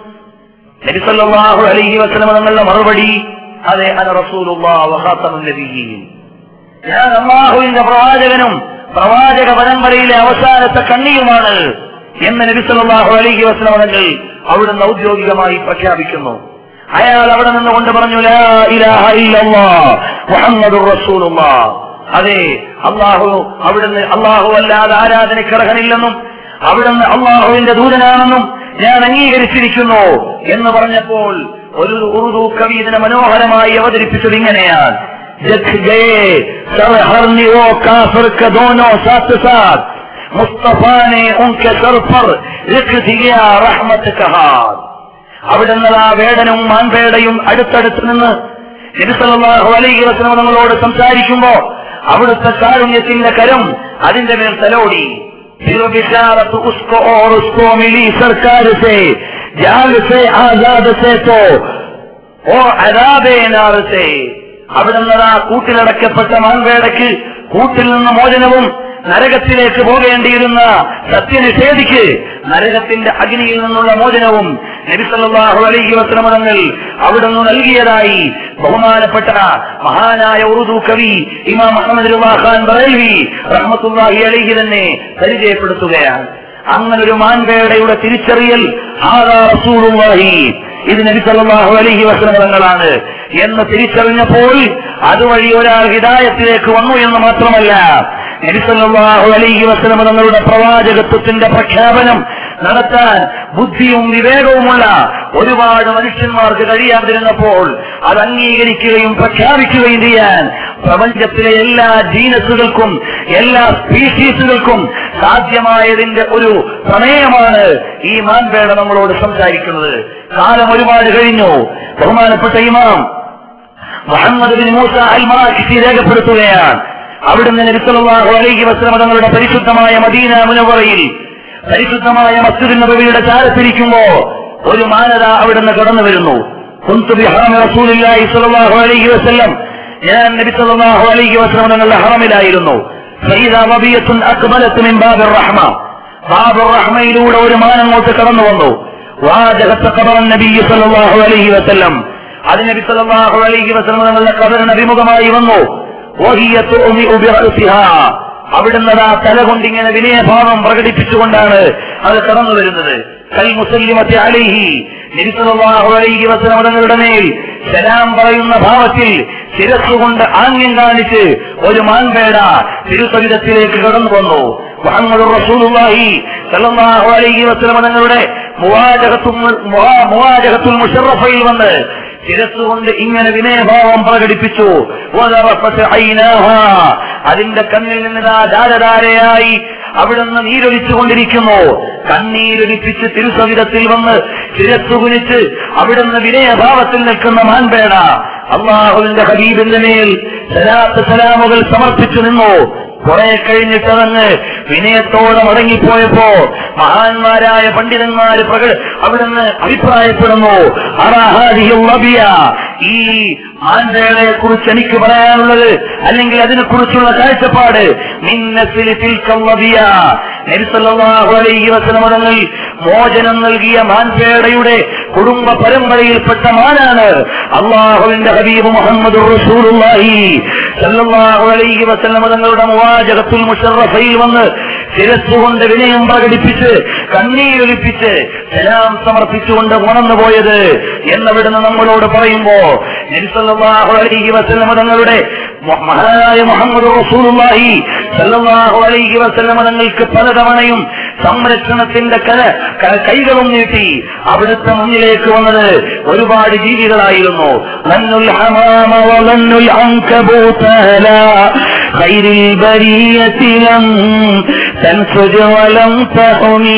നബി സല്ലല്ലാഹു അലൈഹി വസല്ലം തങ്ങളുടെ മറുപടി അതെ അന റസൂലുള്ളാഹി വഖാതമുൻ നബിയ്യീൻ ഞാൻ അള്ളാഹുവിന്റെ പ്രവാചകനും പ്രവാചക പരമ്പരയിലെ അവസാനത്തെ കണ്ണിയുമാണ് എന്ന് നബി സല്ലല്ലാഹു അലൈഹി വസല്ലം തങ്ങൾ അവിടുന്ന് ഔദ്യോഗികമായി പ്രഖ്യാപിക്കുന്നു അയാൾ അവിടെ നിന്നുകൊണ്ട് പറഞ്ഞു ലാ ഇലാഹ ഇല്ലല്ലാഹ് മുഹമ്മദുർ റസൂലുള്ളാഹ് അതെ അള്ളാഹു അവിടുന്ന് അള്ളാഹു അല്ലാതെ ആരാധനയ്ക്ക് അർഹനില്ലെന്നും അവിടുന്ന് അള്ളാഹുവിന്റെ ദൂതനാണെന്നും ഞാൻ അംഗീകരിച്ചിരിക്കുന്നു എന്ന് പറഞ്ഞപ്പോൾ ഒരു ഉറുദു കവി ഇതിനെ മനോഹരമായി അവതരിപ്പിച്ചത് ഇങ്ങനെയാണ് जख गए सर हरनी वो काफिर के दोनों साथ साथ मुस्तफा ने उनके सर पर लिख दिया रहमत कहा അവിടെ നിന്ന് ആ വേടനും മാൻപേടയും അടുത്തടുത്ത് നിന്ന് നബിസല്ലാഹു അലൈഹി വസ്ലം നമ്മളോട് സംസാരിക്കുമ്പോ അവിടുത്തെ കാരുണ്യത്തിന്റെ കരം അതിന്റെ മേൽ തലോടി फिर बिशारत उसको और उसको मिली सरकार से जाल से आजाद से तो ഓ അരാബേ നാറത്തെ അവിടെ നിന്ന് ആ കൂട്ടിലടക്കപ്പെട്ട മാൻവേടയ്ക്ക് കൂട്ടിൽ നിന്ന് മോചനവും നരകത്തിലേക്ക് പോകേണ്ടിയിരുന്ന സത്യനിഷേധിക്ക് നരകത്തിന്റെ അഗ്നിയിൽ നിന്നുള്ള മോചനവും നബിസല്ലാഹു അലൈഹി വസ്ലമതങ്ങൾ അവിടുന്ന് നൽകിയതായി ബഹുമാനപ്പെട്ട മഹാനായ ഉറുദു കവി ഇമാം അഹമ്മദ് റുവാഖാൻ ബറേൽവി റഹ്മത്തുല്ലാഹി അലൈഹി തന്നെ പരിചയപ്പെടുത്തുകയാണ് അങ്ങനൊരു മാൻപേടയുടെ തിരിച്ചറിയൽ ആദാ റസൂലുള്ളാഹി ഇത് നബി സല്ലല്ലാഹു അലൈഹി വസല്ലം തങ്ങളാണ് എന്ന് തിരിച്ചറിഞ്ഞപ്പോൾ അതുവഴി ഒരാൾ ഹിദായത്തിലേക്ക് വന്നു എന്ന് മാത്രമല്ല നബി സല്ലല്ലാഹു അലൈഹി വസല്ലം തങ്ങളുടെ പ്രവാചകത്വത്തിന്റെ പ്രഖ്യാപനം നടത്താൻ ബുദ്ധിയും വിവേകവുമുള്ള ഒരുപാട് മനുഷ്യന്മാർക്ക് കഴിയാതിരുന്നപ്പോൾ അത് അംഗീകരിക്കുകയും പ്രഖ്യാപിക്കുകയും ചെയ്യാൻ പ്രപഞ്ചത്തിലെ എല്ലാ ജീനസുകൾക്കും എല്ലാ സ്പീഷീസുകൾക്കും സാധ്യമായതിന്റെ ഒരു പ്രമേയമാണ് ഈ മാൻപേട നമ്മളോട് സംസാരിക്കുന്നത് കാലം ഒരുപാട് കഴിഞ്ഞു ബഹുമാനപ്പെട്ട ഇമാം മുഹമ്മദ് ബിൻ മൂസ അൽ മറാഖി രേഖപ്പെടുത്തുകയാണ് അവിടുന്ന് നബിസല്ലാഹു അലൈഹി വസ്ലമ തങ്ങളുടെ പരിശുദ്ധമായ മദീന മുനവറയിൽ പരിശുദ്ധമായ മസ്ജിദ് നബിയുടെ ചാരത്തിരിക്കുമ്പോ ഒരു മാനത അവിടുന്ന് കടന്നു വരുന്നു കുന്തു ബിഹറമി റസൂലില്ലാഹി സ്വല്ലല്ലാഹു അലൈഹി വസല്ലം ഞാൻ നബി സല്ലല്ലാഹു അലൈഹി വസല്ലം തങ്ങളുടെ ഹറമിലായിരുന്നു ഫൈദാ വബിയത്തുൻ അക്ബലത്ത് മിൻ ബാബിർ റഹ്മ ബാബുർ റഹ്മയിലൂടെ ഒരു മാൻ അങ്ങോട്ട് കടന്നു വന്നു വാചകത്തെ ഖബർ നബി സല്ലല്ലാഹു അലൈഹി വസല്ലം അത് നബി സല്ലല്ലാഹു അലൈഹി വസല്ലം തങ്ങളുടെ ഖബറിന് അഭിമുഖമായി വന്നു വഹിയ തുഅ്മിഉ ബിറഅസിഹാ അവിടുന്ന് ആ തല കൊണ്ടിങ്ങനെ വിനയഭാവം പ്രകടിപ്പിച്ചുകൊണ്ടാണ് അത് കടന്നു വരുന്നത് കൽ മുസല്ലിമത്തെ അലൈഹി നബി സല്ലല്ലാഹു അലൈഹി വസല്ലം തങ്ങളുടെ മേൽ സലാം പറയുന്ന ഭാവത്തിൽ ശിരസ്സുകൊണ്ട് ആംഗ്യം കാണിച്ച് ഒരു മാൻപേട തിരുസവിധത്തിലേക്ക് കടന്നു വന്നു മുഹമ്മദ് റസൂലുള്ളാഹി സല്ലല്ലാഹു അലൈഹി വസല്ലം തങ്ങളുടെ മുവാജഹത്തുൽ മുവാ- മുവാജഹത്തുൽ മുഷറഫയിൽ വന്ന് ശിരസ്സുകൊണ്ട് ഇങ്ങനെ വിനയഭാവം പ്രകടിപ്പിച്ചു വദറഫത്ത് ഐനാഹാ. അതിന്റെ കണ്ണിൽ നിന്ന് ഇതാ ധാരധാരയായി അവിടുന്ന് നീരൊലിച്ചുകൊണ്ടിരിക്കുന്നു കണ്ണീരൊലിപ്പിച്ച് തിരുസവിധത്തിൽ വന്ന് ശിരസ്സു കുനിച്ച് അവിടുന്ന് വിനയഭാവത്തിൽ നിൽക്കുന്ന മാൻപേട അള്ളാഹുവിന്റെ ഹബീബിന്റെ മേൽ സലാത്ത് സലാമുകൾ സമർപ്പിച്ചു നിന്നു കുറെ കഴിഞ്ഞിട്ടതങ്ങ് വിനയത്തോടെ മടങ്ങിപ്പോയപ്പോ മഹാന്മാരായ പണ്ഡിതന്മാര് പ്രകട അവിടുന്ന് അഭിപ്രായപ്പെടുന്നു അറാഹാദിഹിൽ നബിയ. ഈ മാൻപേളയെ കുറിച്ച് എനിക്ക് പറയാനുള്ളത് അല്ലെങ്കിൽ അതിനെക്കുറിച്ചുള്ള കാഴ്ചപ്പാട് മിന്നസിൽ തിൽക്കം നബിയ. നബി സല്ലല്ലാഹു അലൈഹി വസല്ലം തങ്ങൾ മോചനം നൽകിയ മാൻപേടയുടെ കുടുംബ പരമ്പരയിൽപ്പെട്ട മാനാണ് അള്ളാഹുവിന്റെ ഹബീബ് മുഹമ്മദ് റസൂലുള്ളാഹി സല്ലല്ലാഹു അലൈഹി വസല്ലം തങ്ങളുടെ മുവാജഹത്തുൽ മുഷറഫയിൽ വന്ന് ശിരസ്സുകൊണ്ട് വിനയം പ്രകടിപ്പിച്ച് കണ്ണീരൊലിപ്പിച്ച് സലാം സമർപ്പിച്ചുകൊണ്ട് ഉണർന്നു പോയത് എന്നവിടുന്ന് നമ്മളോട് പറയുമ്പോ നബി സല്ലല്ലാഹു അലൈഹി വസല്ലം തങ്ങളുടെ മു- മഹാനായ മുഹമ്മദ് റസൂലുള്ളാഹി സല്ലല്ലാഹു അലൈഹി വസല്ലം തങ്ങൾക്ക് പലതവണയും സംരക്ഷണത്തിന്റെ കല ക- കൈകളും നീട്ടി അവിടുത്തെ മുന്നിലേക്ക് വന്നത് ഒരുപാട് ജീവികളായിരുന്നു ലന്നുൽ ഹമാമ വലന്നുൽ അൻകബൂതല ഖൈരിൽ ബരിയത്തി ലം തൻസുജ വലം തഹുനീ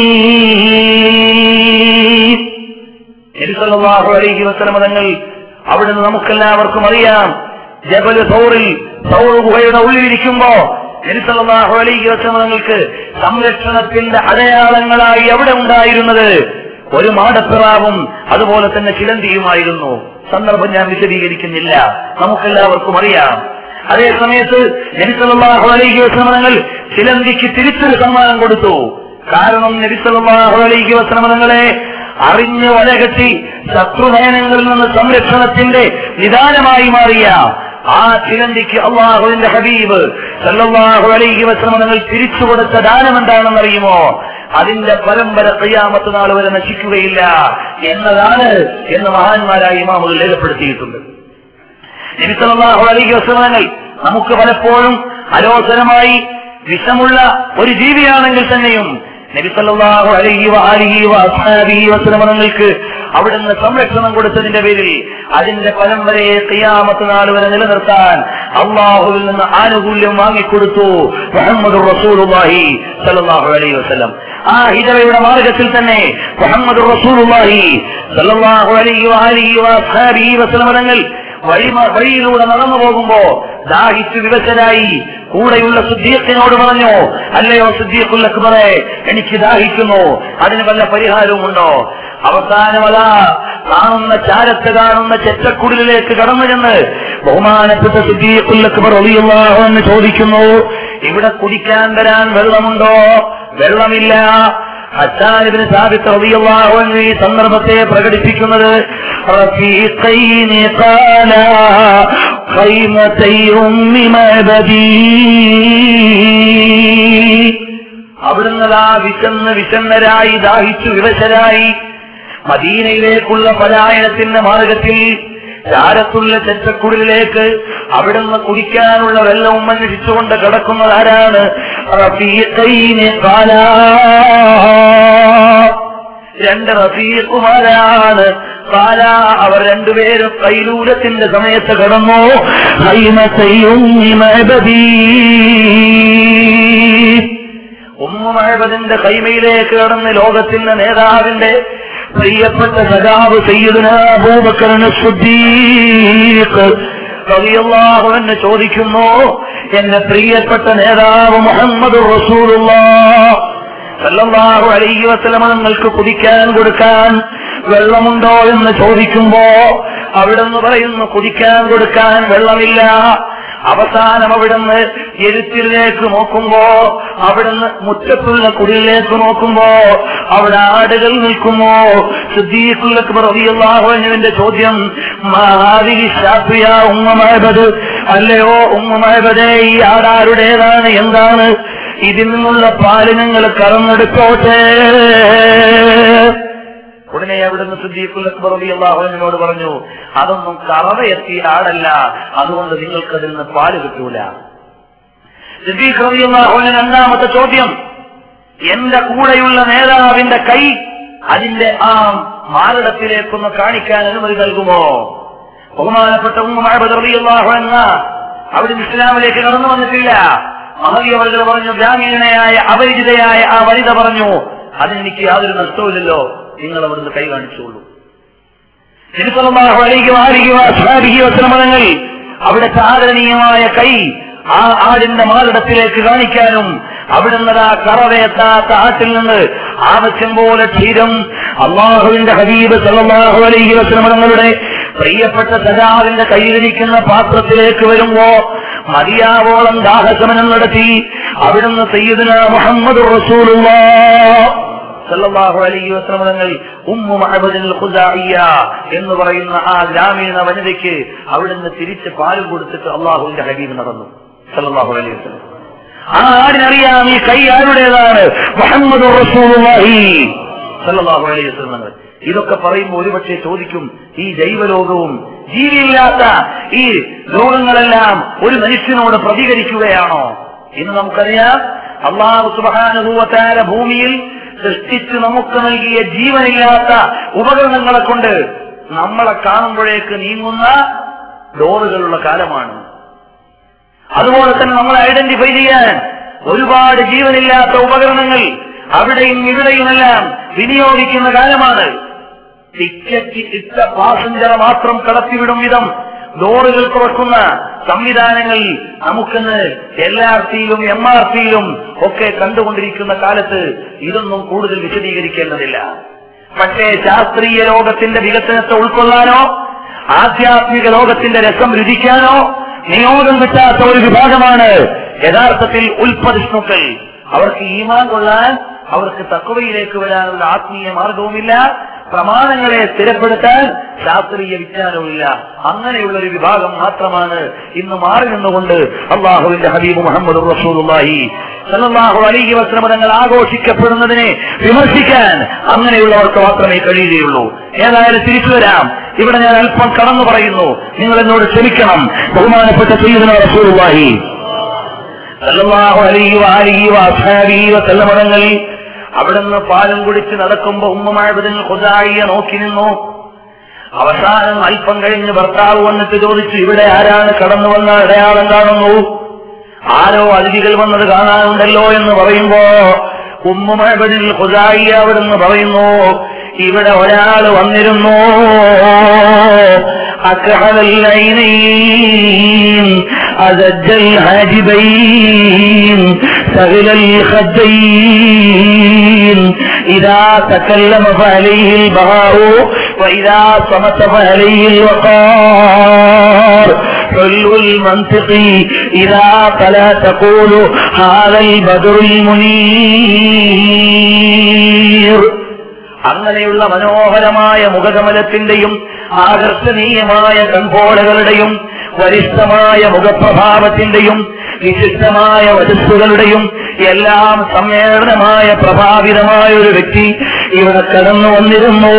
നബി സല്ലല്ലാഹു അലൈഹി വസല്ലം തങ്ങൾ അവിടുന്ന് നമുക്കെല്ലാവർക്കും അറിയാം ജബൽ സൗറിൽ സൗർ ഗുഹയുടെ ഉള്ളിലിരിക്കുമ്പോ നബി സല്ലല്ലാഹു അലൈഹി വസല്ലം തങ്ങൾക്ക് സംരക്ഷണത്തിന്റെ അടയാളങ്ങളായി അവിടെ ഉണ്ടായിരുന്നത് ഒരു മാടപ്പിറാവും അതുപോലെ തന്നെ ചിലന്തിയുമായിരുന്നു സന്ദർഭം ഞാൻ വിശദീകരിക്കുന്നില്ല നമുക്കെല്ലാവർക്കും അറിയാം അതേ സമയത്ത് നബി സല്ലല്ലാഹു അലൈഹി വസല്ലം തങ്ങൾ ചിലന്തിക്ക് തിരിച്ചൊരു സമ്മാനം കൊടുത്തു കാരണം നബി സല്ലല്ലാഹു അലൈഹി വസല്ലം തങ്ങളെ അറിഞ്ഞ് വലകെട്ടി ശത്രുനയനങ്ങളിൽ നിന്ന് സംരക്ഷണത്തിന്റെ നിദാനമായി മാറിയ ആ ചിലന്തിക്ക് അള്ളാഹുവിന്റെ ഹബീബ് സല്ലല്ലാഹു അലൈഹി വസല്ലം തങ്ങൾ തിരിച്ചു കൊടുത്ത ദാനം എന്താണെന്ന് അറിയുമോ അതിന്റെ പരമ്പര കയ്യാമത്ത് നാൾ വരെ നശിക്കുകയില്ല എന്നതാണ് എന്ന് മഹാന്മാരായ ഇമാമുകൾ രേഖപ്പെടുത്തിയിട്ടുണ്ട് നബി സല്ലല്ലാഹു അലൈഹി വസല്ലം തങ്ങൾ നമുക്ക് പലപ്പോഴും അലോസരമായി വിഷമുള്ള ഒരു ജീവിയാണെങ്കിൽ തന്നെയും നബി സല്ലല്ലാഹു അലൈഹി വആലിഹി വഅസ്ഹാബിഹി വസല്ലം തങ്ങൾക്ക് അവിടുന്ന് സംരക്ഷണം കൊടുത്തതിന്റെ പേരിൽ അതിന്റെ പരമ്പരയെ ഖിയാമത്ത് നാൾ വരെ നിലനിർത്താൻ അള്ളാഹുവിൽ നിന്ന് ആനുകൂല്യം വാങ്ങിക്കൊടുത്തു മുഹമ്മദ് റസൂലുള്ളാഹി സല്ലല്ലാഹു അലൈഹി വസല്ലം ആ ഹിജറയുടെ മാർഗത്തിൽ തന്നെ മുഹമ്മദ് റസൂലുള്ളാഹി സല്ലല്ലാഹു അലൈഹി വആലിഹി വഅസ്ഹാബിഹി വസല്ലം തങ്ങൾ വഴി വഴിയിലൂടെ നടന്നു പോകുമ്പോ ദാഹിച്ചു വിവശരായി കൂടെയുള്ള സുദ്ദീഖിനോട് പറഞ്ഞു അല്ലയോ സുദ്ദീഖുൽ അക്ബറെ എനിക്ക് ദാഹിക്കുന്നു അതിന് വല്ല പരിഹാരവുമുണ്ടോ അവസാനമതാ കാണുന്ന ചാരത്ത് കാണുന്ന ചെറ്റക്കുടിലേക്ക് കടന്നു ചെന്ന് ബഹുമാനപ്പെട്ട സുദ്ദീഖുൽ അക്ബർ റളിയല്ലാഹു എന്ന് ചോദിക്കുന്നു ഇവിടെ കുടിക്കാൻ വരാൻ വെള്ളമുണ്ടോ വെള്ളമില്ല ഹസാനിബിന് സാബിത്ത് റളിയല്ലാഹു അൻഹു ഈ സന്ദർഭത്തെ പ്രകടിപ്പിക്കുന്നത് റഫീഖൈനി ഖാല ഖൈമതൈ ഉമ്മി മഅബദി അവിടുന്ന് ആ വിശന്ന് വിശന്നരായി ദാഹിച്ചു വിവശരായി മദീനയിലേക്കുള്ള പലായനത്തിന്റെ മാർഗത്തിൽ ചാരത്തുള്ള ചെറ്റക്കുടിലേക്ക് അവിടുന്ന് കുടിക്കാനുള്ള വെള്ളവും അന്വേഷിച്ചുകൊണ്ട് കിടക്കുന്നത് ആരാണ് റഫീഖൈനി ഖാല. രണ്ട് റഫീഖുമാരാണ് ഖാല അവർ രണ്ടുപേരും കൈലൂലത്തിന്റെ സമയത്ത് കടന്നു ഹൈമത്തയും ഉമ്മഹബദിന്റെ കൈമയിലേക്ക് കടന്ന് ലോകത്തിന്റെ നേതാവിന്റെ പ്രിയപ്പെട്ട സഖാവ് സയ്യിദുന അബൂബക്കറിന് സുദ്ദീഖ് റളിയല്ലാഹു അൻഹു ചോദിക്കുന്നു എന്റെ പ്രിയപ്പെട്ട നേതാവ് മുഹമ്മദ് റസൂലുള്ളാഹ് സല്ലല്ലാഹു അലൈഹി വസല്ലമ നിങ്ങൾക്ക് കുടിക്കാൻ കൊടുക്കാൻ വെള്ളമുണ്ടോ എന്ന് ചോദിക്കുമ്പോ അവിടുന്ന് പറയുന്നു കുടിക്കാൻ കൊടുക്കാൻ വെള്ളമില്ല അവസാനം അവിടുന്ന് എരുത്തിലേക്ക് നോക്കുമ്പോ അവിടുന്ന് മുറ്റത്തുള്ള കുടിലേക്ക് നോക്കുമ്പോ അവിടെ ആടുകൾ നിൽക്കുമോ സിദ്ദീഖുല്ലാഹുവിന്റെ ചോദ്യം മഹാദിരി ഷാഫിയ ഉമ്മമഹബദ് അല്ലയോ ഉമ്മമഹബദേ ഈ ആടാരുടേതാണ് എന്താണ് ഇതിൽ നിന്നുള്ള പാല് നിങ്ങൾ കറന്നെടുത്തോട്ടെ ഉടനെ അവിടുന്ന് സിദ്ദീഖുൽ അക്ബർ അള്ളാഹുവിനോട് പറഞ്ഞു അതൊന്നും കറവയെത്തിയ ആടല്ല അതുകൊണ്ട് നിങ്ങൾക്ക് അതിൽ നിന്ന് പാല് കിട്ടൂല സിദ്ദീഖ് റളിയല്ലാഹുവിന് രണ്ടാമത്തെ ചോദ്യം എന്റെ കൂടെയുള്ള നേതാവിന്റെ കൈ അതിന്റെ ആ മാരടത്തിലേക്കൊന്ന് കാണിക്കാൻ അനുമതി നൽകുമോ ബഹുമാനപ്പെട്ട ഉമ്മമാഹു എന്ന അവിടെ ഇസ്ലാമിലേക്ക് കടന്നു വന്നിട്ടില്ല മഹദിയവർകൾ പറഞ്ഞു ഗ്രാമീണയായ അപരിചിതയായ ആ വനിത പറഞ്ഞു അതിനെനിക്ക് യാതൊരു നഷ്ടവുമില്ലല്ലോ നിങ്ങൾ അവിടുന്ന് കൈ കാണിച്ചോളൂ വസ്ത്രമതങ്ങൾ അവിടെ ആദരണീയമായ കൈ ആ ആടിന്റെ മാറിടത്തിലേക്ക് കാണിക്കാനും അവിടുന്ന് ആ കറവേത്താത്ത ആട്ടിൽ നിന്ന് ആവശ്യം പോലെ ക്ഷീരം അള്ളാഹുവിന്റെ ഹബീബ് സല്ലാഹു അലൈഹി വസ്ലമങ്ങളുടെ പ്രിയപ്പെട്ട സജാവിന്റെ കയ്യിലിരിക്കുന്ന പാത്രത്തിലേക്ക് വരുമ്പോ മതിയാവോളം ദാഹശമനം നടത്തി അവിടുന്ന് സയ്യിദുന മുഹമ്മദ് റസൂലുള്ള സല്ലല്ലാഹു അലൈഹി വസല്ലമകൾ ഉമ്മു മഹബദിൽ ഖുദാഇയ എന്ന് പറയുന്ന ആ ഗ്രാമീണ വനിതയ്ക്ക് അവിടുന്ന് തിരിച്ച് പാല് കൊടുത്തിട്ട് അള്ളാഹുവിന്റെ ഹബീബ് നടന്നു സല്ലല്ലാഹു അലൈഹി വസല്ലം ആ ആടിനറിയാം ഈ കൈ ആരുടേതാണ് മുഹമ്മദ് റസൂലുള്ളാഹി സല്ലല്ലാഹു അലൈഹി വസല്ലം ഇതൊക്കെ പറയുമ്പോൾ ഒരുപക്ഷെ ചോദിക്കും ഈ ജൈവലോകവും ജീവിയില്ലാത്ത ഈ ലോകങ്ങളെല്ലാം ഒരു മനുഷ്യനോട് പ്രതികരിക്കുകയാണോ ഇന്ന് നമുക്കറിയാം അള്ളാഹു സുബാനുഭൂവത്താര ഭൂമിയിൽ സൃഷ്ടിച്ച് നമുക്ക് നൽകിയ ജീവനില്ലാത്ത ഉപകരണങ്ങളെ കൊണ്ട് നമ്മളെ കാണുമ്പോഴേക്ക് നീങ്ങുന്ന ഡോറുകളുള്ള കാലമാണ് അതുപോലെ തന്നെ നമ്മളെ ഐഡന്റിഫൈ ചെയ്യാൻ ഒരുപാട് ജീവനില്ലാത്ത ഉപകരണങ്ങൾ അവിടെയും ഇവിടെയുമെല്ലാം വിനിയോഗിക്കുന്ന കാലമാണ് ടിക്കറ്റ് ഇട്ട പാസഞ്ചറെ മാത്രം കടത്തിവിടും വിധം ഡോറുകൾ തുറക്കുന്ന സംവിധാനങ്ങൾ നമുക്കിന്ന് എൽ ആർ സിയിലും എം ആർ സിയിലും ഒക്കെ കണ്ടുകൊണ്ടിരിക്കുന്ന കാലത്ത് ഇതൊന്നും കൂടുതൽ വിശദീകരിക്കേണ്ടതില്ല പക്ഷേ ശാസ്ത്രീയ ലോകത്തിന്റെ വികസനത്തെ ഉൾക്കൊള്ളാനോ ആധ്യാത്മിക ലോകത്തിന്റെ രസം രുചിക്കാനോ നിയോഗം കിട്ടാത്ത ഒരു വിഭാഗമാണ് യഥാർത്ഥത്തിൽ ഉൽപ്പതിഷ്ണുക്കൾ അവർക്ക് ഈമാൻ കൊള്ളാൻ അവർക്ക് തക്കവയിലേക്ക് വരാനുള്ള ആത്മീയ മാർഗവുമില്ല പ്രമാണങ്ങളെ സ്ഥിരപ്പെടുത്താൻ ശാസ്ത്രീയ വിജ്ഞാനവുമില്ല അങ്ങനെയുള്ള ഒരു വിഭാഗം മാത്രമാണ് ഇന്ന് മാറി നിന്നുകൊണ്ട് അള്ളാഹുവിന്റെ ഹബീബ് മുഹമ്മദ് റസൂലുള്ളാഹി സല്ലല്ലാഹു അലൈഹി വസല്ലം തങ്ങൾ ആഘോഷിക്കപ്പെടുന്നതിനെ വിമർശിക്കാൻ അങ്ങനെയുള്ളവർക്ക് മാത്രമേ കഴിയുകയുള്ളൂ ഏതായാലും തിരിച്ചു വരാം ഇവിടെ ഞാൻ അല്പം കടന്നു പറയുന്നു നിങ്ങൾ എന്നോട് ക്ഷമിക്കണം ബഹുമാനപ്പെട്ട സയ്യിദുന റസൂലുള്ളാഹി സല്ലല്ലാഹു അലൈഹി വആലിഹി വഅസ്ഹാബിഹി വസല്ലം തങ്ങൾ അവിടുന്ന് പാലം കുടിച്ച് നടക്കുമ്പോ ഉമ്മമായതിൽ കൊതായിയ നോക്കി നിന്നു അവസാനം അല്പം കഴിഞ്ഞ് ഭർത്താവ് വന്നിട്ട് ചോദിച്ചു ഇവിടെ ആരാണ് കടന്നു വന്ന അടയാളം കാണുന്നു ആരോ അതിഥികൾ വന്നത് കാണാനുണ്ടല്ലോ എന്ന് പറയുമ്പോ ഉമ്മുമഴബിൽ കൊതായി അവിടുന്ന് പറയുന്നു ഇവിടെ ഒരാൾ വന്നിരുന്നു അക്കഹലല്ലൈനീൻ أزج الحاجبين سهل الخدين إذا تكلم فعليه البهاء وإذا صمت فعليه الوقار حلو المنطق إذا فلا تقول هذا البدر المنير അങ്ങനെയുള്ള മനോഹരമായ മുഖകമലത്തിന്റെയും ആകർഷണീയമായ കൺപോളകളുടെയും വരിഷ്ഠമായ മുഖപ്രഭാവത്തിന്റെയും വിശിഷ്ടമായ വചസ്സുകളുടെയും എല്ലാം സമ്മേളനമായ പ്രഭാവിതമായ ഒരു വ്യക്തി ഇവിടെ കടന്നു വന്നിരുന്നു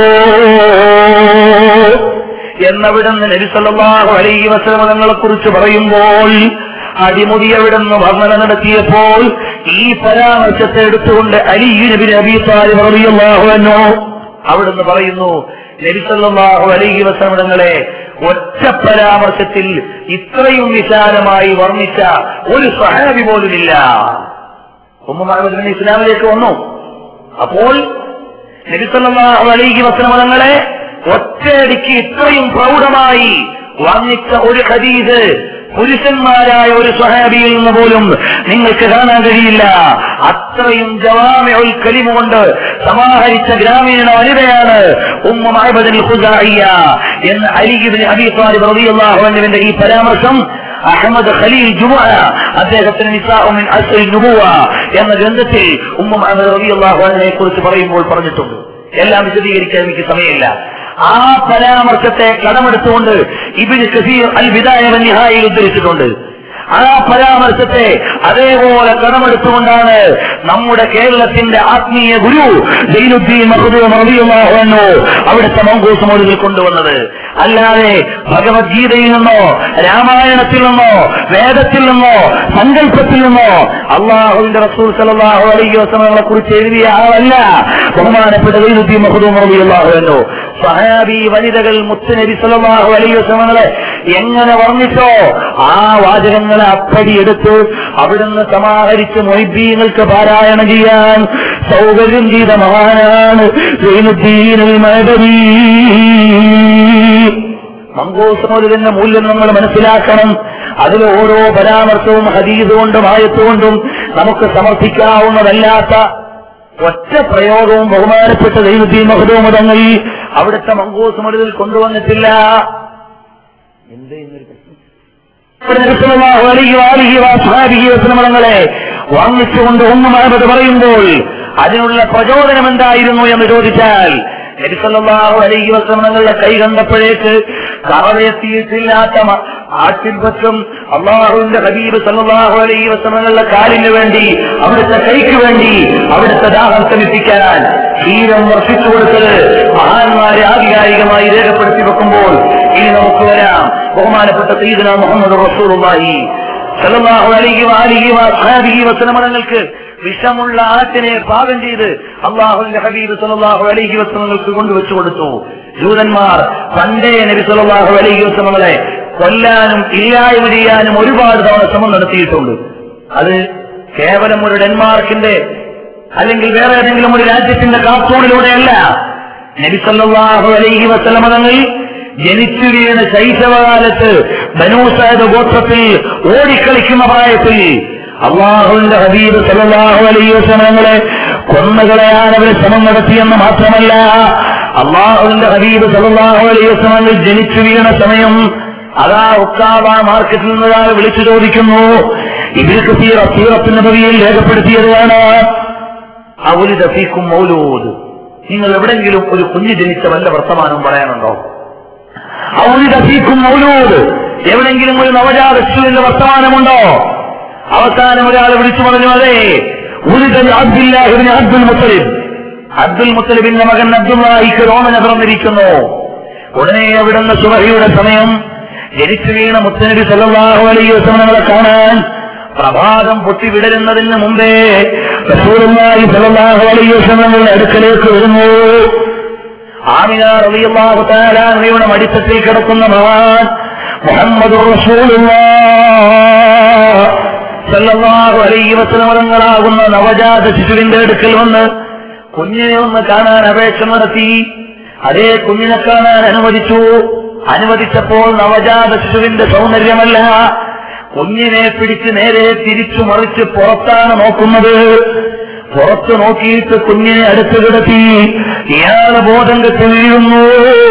എന്നവിടുന്ന് നബിസല്ലാഹു അലൈഹി വസ്ലമതങ്ങളെ കുറിച്ച് പറയുമ്പോൾ അടിമുടി അവിടുന്ന് വർണ്ണന നടത്തിയപ്പോൾ ഈ പരാമർശത്തെ എടുത്തുകൊണ്ട് അലി നബി നബി താലിബ് റളിയല്ലാഹു അൻഹു അവിടുന്ന് പറയുന്നു നബിസല്ലാഹു അലൈഹി വസ്ലമതങ്ങളെ ഒറ്റ പരാമർശത്തിൽ ഇത്രയും വിശാലമായി വർണ്ണിച്ച ഒരു സഹാബി പോലുമില്ല ഉമ്മമാർ ഇസ്ലാമിലേക്ക് വന്നു അപ്പോൾ നബിസല്ലാഹു അലൈഹി വസ്ലമതങ്ങളെ ഒറ്റയടിക്ക് ഇത്രയും പ്രൗഢമായി വർണ്ണിച്ച ഒരു ഹദീസ് പുരുഷന്മാരായ ഒരു സ്വഹാബിയിൽ നിന്ന് പോലും നിങ്ങൾക്ക് കാണാൻ കഴിയില്ല അത്രയും ജവാമിഉൽ കലിമ കൊണ്ട് സമാഹരിച്ച ഗ്രാമീണ വനിതയാണ് ഉമ്മ മഹബദിൽ ഖുസായിയ എന്ന് അലിബിൻ അബി താലിബ് റളിയല്ലാഹു അൻഹുവിന്റെ ഈ പരാമർശം അഹമ്മദ് ഖലീൽ ജുമ അദ്ദേഹത്തിന് നിസാഉ മിൻ അസ്രി നുബുവ എന്ന ഗ്രന്ഥത്തിൽ ഉമ്മ മുഹമ്മദ് റളിയല്ലാഹു അൻഹയെ കുറിച്ച് പറയുമ്പോൾ പറഞ്ഞിട്ടുണ്ട് എല്ലാം വിശദീകരിക്കാൻ എനിക്ക് സമയമില്ല ആ പരാമർശത്തെ കടമെടുത്തുകൊണ്ട് ഇബിന് കസീർ അൽ വിദായ നിഹായിൽ ഉദ്ധരിച്ചിട്ടുണ്ട് ആ പരാമർശത്തെ അതേപോലെ കടമെടുത്തുകൊണ്ടാണ് നമ്മുടെ കേരളത്തിന്റെ ആത്മീയ ഗുരു ജൈനുദ്ദീൻ മഹദൂമറിയുമാഹുവെന്നോ അവിടുത്തെ മങ്കൂസ് മൊഴികൾ കൊണ്ടുവന്നത് അല്ലാതെ ഭഗവത്ഗീതയിൽ നിന്നോ രാമായണത്തിൽ നിന്നോ വേദത്തിൽ നിന്നോ സങ്കല്പത്തിൽ നിന്നോ അള്ളാഹുവിന്റെ റസൂൽ സലാഹു അലൈഹി വസ്ലങ്ങളെ കുറിച്ച് എഴുതിയ ആളല്ല ബഹുമാനപ്പെട്ട ജൈനുദ്ദീൻ മഹദൂമറിയുമാഹുവെന്നോ സഹാബി വനിതകൾ മുത്തുനബി സലാഹു അലൈഹി വസ്ലങ്ങളെ എങ്ങനെ വർണ്ണിച്ചോ ആ വാചകങ്ങളെ അപ്പടിയെടുത്ത് അവിടുന്ന് സമാഹരിച്ച് മൊയ്ബീങ്ങൾക്ക് പാരായണം ചെയ്യാൻ സൗകര്യം ചെയ്ത മഹാനാണ് സൈനുദ്ദീനുൽ മദനി മങ്കോസമോലിന്റെ മൂല്യം നമ്മൾ മനസ്സിലാക്കണം അതിൽ ഓരോ പരാമർശവും ഹദീസ് കൊണ്ടും ആയത്തുകൊണ്ടും നമുക്ക് സമർത്ഥിക്കാവുന്നതല്ലാത്ത ഒറ്റ പ്രയോഗവും ബഹുമാനപ്പെട്ട ദൈവദ്ദീൻ മഹദോമതങ്ങൾ അവിടുത്തെ മങ്കോസമൊലിൽ കൊണ്ടുവന്നിട്ടില്ല എന്ത് എന്നൊരു പ്രശ്നങ്ങളെ വാങ്ങിച്ചുകൊണ്ട് ഉമ്മുമാബത് പറയുമ്പോൾ അതിനുള്ള പ്രചോദനം എന്തായിരുന്നു എന്ന് ചോദിച്ചാൽ നബിസല്ലാഹു അലൈഹി വസ്ലമങ്ങളുടെ കൈ കണ്ടപ്പോഴേക്ക് കറവെത്തിയിട്ടില്ലാത്ത മ- ആട്ടിൻ പറ്റും അള്ളാഹുവിന്റെ ഹബീബ് സല്ലാഹു അലൈഹി വസ്ലമങ്ങളുടെ കാലിന് വേണ്ടി അവിടുത്തെ കൈക്ക് വേണ്ടി അവിടുത്തെ ദാഹം ശമിപ്പിക്കാൻ ക്ഷീരം വർഷിച്ചു കൊടുത്തത് മഹാന്മാരെ ആധികാരികമായി രേഖപ്പെടുത്തി വെക്കുമ്പോൾ ഇനി നമുക്ക് വരാം ബഹുമാനപ്പെട്ട സീദന മുഹമ്മദ് റസൂലുള്ളാഹി സല്ലല്ലാഹു അലൈഹി വആലിഹി വഅസ്ഹാബിഹി വസല്ലമങ്ങൾക്ക് വിഷമുള്ള ആറ്റിനെ പാകം ചെയ്ത് അള്ളാഹുവിന്റെ ഹബീബ് സല്ലല്ലാഹു അലൈഹി വസല്ലമങ്ങൾക്ക് കൊണ്ടുവച്ചു കൊടുത്തു ജൂതന്മാർ പണ്ടേ നബി സല്ലല്ലാഹു അലൈഹി വസല്ലമകളെ കൊല്ലാനും ഇല്ലായ്മ ചെയ്യാനും ഒരുപാട് തവണ ശ്രമം നടത്തിയിട്ടുണ്ട് അത് കേവലം ഒരു ഡെൻമാർക്കിന്റെ അല്ലെങ്കിൽ വേറെ ഏതെങ്കിലും ഒരു രാജ്യത്തിന്റെ കാർട്ടൂണിലൂടെയല്ല നബി സല്ലല്ലാഹു അലൈഹി വസല്ലമ തങ്ങൾ ജനിച്ചു വീണ ശൈശവകാലത്ത് ബനൂസാദ് ഗോത്രത്തിൽ ഓടിക്കളിക്കുന്ന പ്രായത്തിൽ അള്ളാഹുവിന്റെ ഹബീബ് സല്ലല്ലാഹു അലൈഹി വസല്ലമകളെ കൊന്നുകളയാൻ അവർ ശ്രമം നടത്തിയെന്ന് മാത്രമല്ല അള്ളാഹുവിന്റെ ഹബീബ് സല്ലല്ലാഹു അലൈഹി വസല്ലമകൾ ജനിച്ചു വീണ സമയം അതാ ഉക്കാവ മാർക്കറ്റിൽ നിന്ന് ഒരാൾ വിളിച്ചു ചോദിക്കുന്നു ഇതിൽ കസീർ അസീറത്തിന്റെ നബിയിൽ രേഖപ്പെടുത്തിയതാണ് അവലി ഫീക്കും മൗലൂദ് നിങ്ങൾ എവിടെങ്കിലും ഒരു കുഞ്ഞ് ജനിച്ച വല്ല വർത്തമാനവും പറയാനുണ്ടോ അവലി ഫീക്കും മൗലൂദ് എവിടെങ്കിലും ഒരു നവജാത ശിശുവിന്റെ വർത്തമാനമുണ്ടോ അവസാനം ഒരാൾ വിളിച്ചു പറഞ്ഞു അതെ ഉലിത അബ്ദുല്ലാഹിബിന് അബ്ദുൽ മുത്തലിബ് അബ്ദുൽ മുത്തലിബിന്റെ മകൻ അബ്ദുല്ലാഹിക്ക് റോമന പിറന്നിരിക്കുന്നു ഉടനെ അവിടുന്ന് സുബഹിയുടെ സമയം ജനിച്ചു വീണ മുത്തനബി സല്ലല്ലാഹു അലൈഹി വസല്ലമകളെ കാണാൻ പ്രഭാതം പൊട്ടി വിടരുന്നതിന് മുമ്പേ റസൂലുള്ളാഹി സല്ലല്ലാഹു അലൈഹി വസല്ലമകളുടെ അടുക്കലേക്ക് വരുന്നു ആമിന റളിയല്ലാഹു തആല അൻഹയുടെ മടിത്തട്ടിൽ കിടക്കുന്ന മഹാൻ മുഹമ്മദ് റസൂലുള്ളാഹ് സല്ലല്ലാഹു അലൈഹി വസല്ലമകളാകുന്ന നവജാത ശിശുവിന്റെ അടുക്കൽ വന്ന് കുഞ്ഞിനെ ഒന്ന് കാണാൻ അപേക്ഷ നടത്തി അതേ കുഞ്ഞിനെ കാണാൻ അനുവദിച്ചു അനുവദിച്ചപ്പോൾ നവജാത ശിശുവിന്റെ സൗന്ദര്യമല്ല കുഞ്ഞിനെ പിടിച്ച് നേരെ തിരിച്ചു മറിച്ച് പുറത്താണ് നോക്കുന്നത് പുറത്ത് നോക്കിയിട്ട് കുഞ്ഞിനെ അടുത്ത് കിടത്തി ഇയാളെ ബോധം കെട്ടി വീഴുന്നു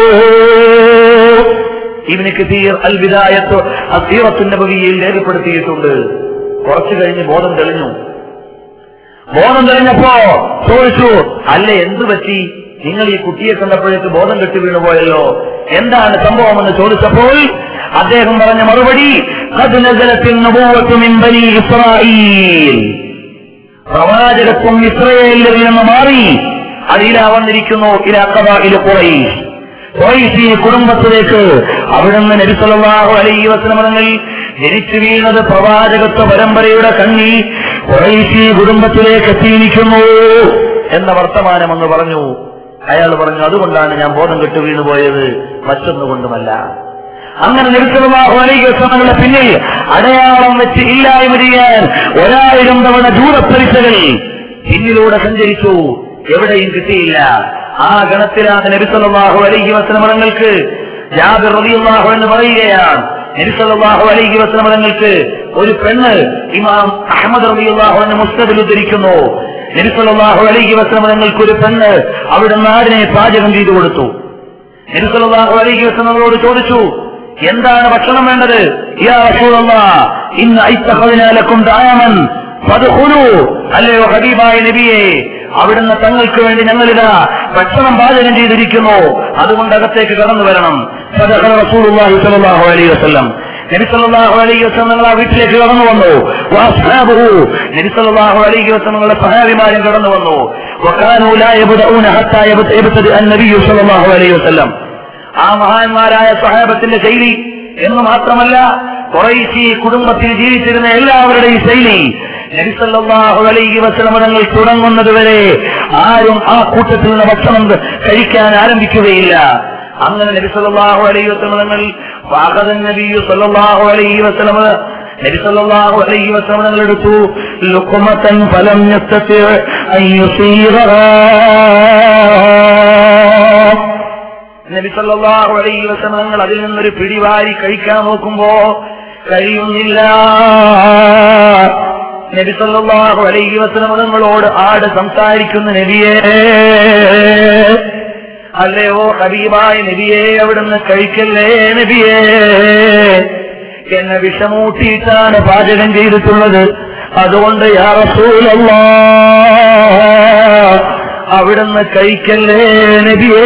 ഇവന് കസീർ അൽ വിദായത്ത് അസീറത്തിന്റെ ഭവിയിൽ രേഖപ്പെടുത്തിയിട്ടുണ്ട് കുറച്ചു കഴിഞ്ഞ് ബോധം തെളിഞ്ഞു ബോധം തെളിഞ്ഞപ്പോ ചോദിച്ചു അല്ല എന്തു പറ്റി നിങ്ങൾ ഈ കുട്ടിയെ കണ്ടപ്പോഴേക്ക് ബോധം കെട്ടി വീണുപോയല്ലോ എന്താണ് സംഭവമെന്ന് ചോദിച്ചപ്പോൾ അദ്ദേഹം പറഞ്ഞ മറുപടി "ഖദ് നസലത്തിൽ നബൂവത്തു മിൻ ബനി ഇസ്രായീൽ പ്രവാചകത്വം ഇസ്രയേലിൽ നിന്ന് മാറി അതിലാ വന്നിരിക്കുന്നു ഇലാക്കബായിലെ കുറൈശ് കുറൈശി കുടുംബത്തിലേക്ക് അവിടുന്ന് നബി സല്ലല്ലാഹു അലൈഹി വസല്ലമകൾ ജനിച്ചു വീണത് പ്രവാചകത്വ പരമ്പരയുടെ കണ്ണി കുറൈശി കുടുംബത്തിലേക്ക് എത്തിയിരിക്കുന്നു എന്ന വർത്തമാനമെന്ന് പറഞ്ഞു അയാൾ പറഞ്ഞു അതുകൊണ്ടാണ് ഞാൻ ബോധം കെട്ടു വീണുപോയത് മറ്റൊന്നുകൊണ്ടുമല്ല അങ്ങനെ നിർത്തലാഹു അലൈഹി വസല്ലമകളുടെ പിന്നിൽ അടയാളം വെച്ച് ഇല്ലായ്മ ചെയ്യാൻ ഒരായിരം തവണ ദൂരപ്പരിസകൾ പിന്നിലൂടെ സഞ്ചരിച്ചു എവിടെയും കിട്ടിയില്ല ആ ഗണത്തിലാണ് നബിസല്ലാഹു അലൈഹി വസ്ലമങ്ങൾക്ക് ജാബിർ റളിയല്ലാഹു എന്ന് പറയുകയാണ് നബിസല്ലാഹു അലൈഹി വസ്ലമങ്ങൾക്ക് ഒരു പെണ്ണ് ഇമാം അഹമ്മദ് റളിയല്ലാഹു എന്ന് മുസ്തദിൽ ഉദ്ധരിക്കുന്നു നബിസല്ലാഹു അലൈഹി വസ്ലമങ്ങൾക്ക് ഒരു പെണ്ണ് അവിടെ നാടിനെ പാചകം ചെയ്തു കൊടുത്തു നബിസല്ലാഹു അലൈഹി വസ്ലമകളോട് ചോദിച്ചു എന്താണ് ഭക്ഷണം വേണ്ടത് യാ റസൂലല്ലാഹ് ഇന്ന് ഐത്തഖദിനാലക്കും ദായമൻ ഫദ്ഖുലു അല്ലയോ ഹബീബായ നബിയെ അവിടുന്ന് തങ്ങൾക്ക് വേണ്ടി ഞങ്ങളിതാ ഭക്ഷണം പാചകം ചെയ്തിരിക്കുന്നു അതുകൊണ്ട് അകത്തേക്ക് കടന്നു വരണം ഫദഖല റസൂലുള്ളാഹി സ്വല്ലല്ലാഹു അലൈഹി വസല്ലം നബി സല്ലല്ലാഹു അലൈഹി വസല്ലം ഞങ്ങൾ ആ വീട്ടിലേക്ക് കടന്നു വന്നു വഅസ്ഹാബുഹു നബി സല്ലല്ലാഹു അലൈഹി വസല്ലം ഞങ്ങളുടെ സഹാബിമാരും കടന്നു വന്നു വകാനു ലാ യബ്ദഊന ഹത്താ യബ്തദി അൻ-നബി സല്ലല്ലാഹു അലൈഹി വസല്ലം ആ മഹാന്മാരായ സഹാബത്തിന്റെ ശൈലി എന്ന് മാത്രമല്ല കുറേശ്ശി കുടുംബത്തിൽ ജീവിച്ചിരുന്ന എല്ലാവരുടെയും ശൈലി നബിസല്ലാഹു അലൈഹി വസ്ലമ തങ്ങൾ തുടങ്ങുന്നത് വരെ ആരും ആ കൂട്ടത്തിൽ നിന്ന് ഭക്ഷണം കഴിക്കാൻ ആരംഭിക്കുകയില്ല അങ്ങനെ നബിസല്ലാഹു അലൈഹി വസ്ലമ തങ്ങൾ വാഹദൻ നബിയു സല്ലല്ലാഹു അലൈഹി വസ്ലമ നബി സല്ലല്ലാഹു അലൈഹി വസല്ലം തങ്ങൾ എടുത്തു ലുഖമതൻ ഫലം യസ്തതി അൻ യുസീറഹാ നബി സല്ലല്ലാഹു അലൈഹി വസല്ലം തങ്ങൾ അതിൽ നിന്നൊരു പിടിവാരി കഴിക്കാൻ നോക്കുമ്പോ കഴിയുന്നില്ല നബി സല്ലല്ലാഹു അലൈഹി വസല്ലം തങ്ങളോട് ആട് സംസാരിക്കുന്ന നബിയേ അല്ലയോ ഹബീബായ നബിയെ അവിടുന്ന് കഴിക്കല്ലേ നബിയേ എന്നെ വിഷമൂട്ടിയിട്ടാണ് പാചകം ചെയ്തിട്ടുള്ളത് അതുകൊണ്ട് യാ റസൂലല്ലാ അവിടുന്ന് കഴിക്കല്ലേ നബിയേ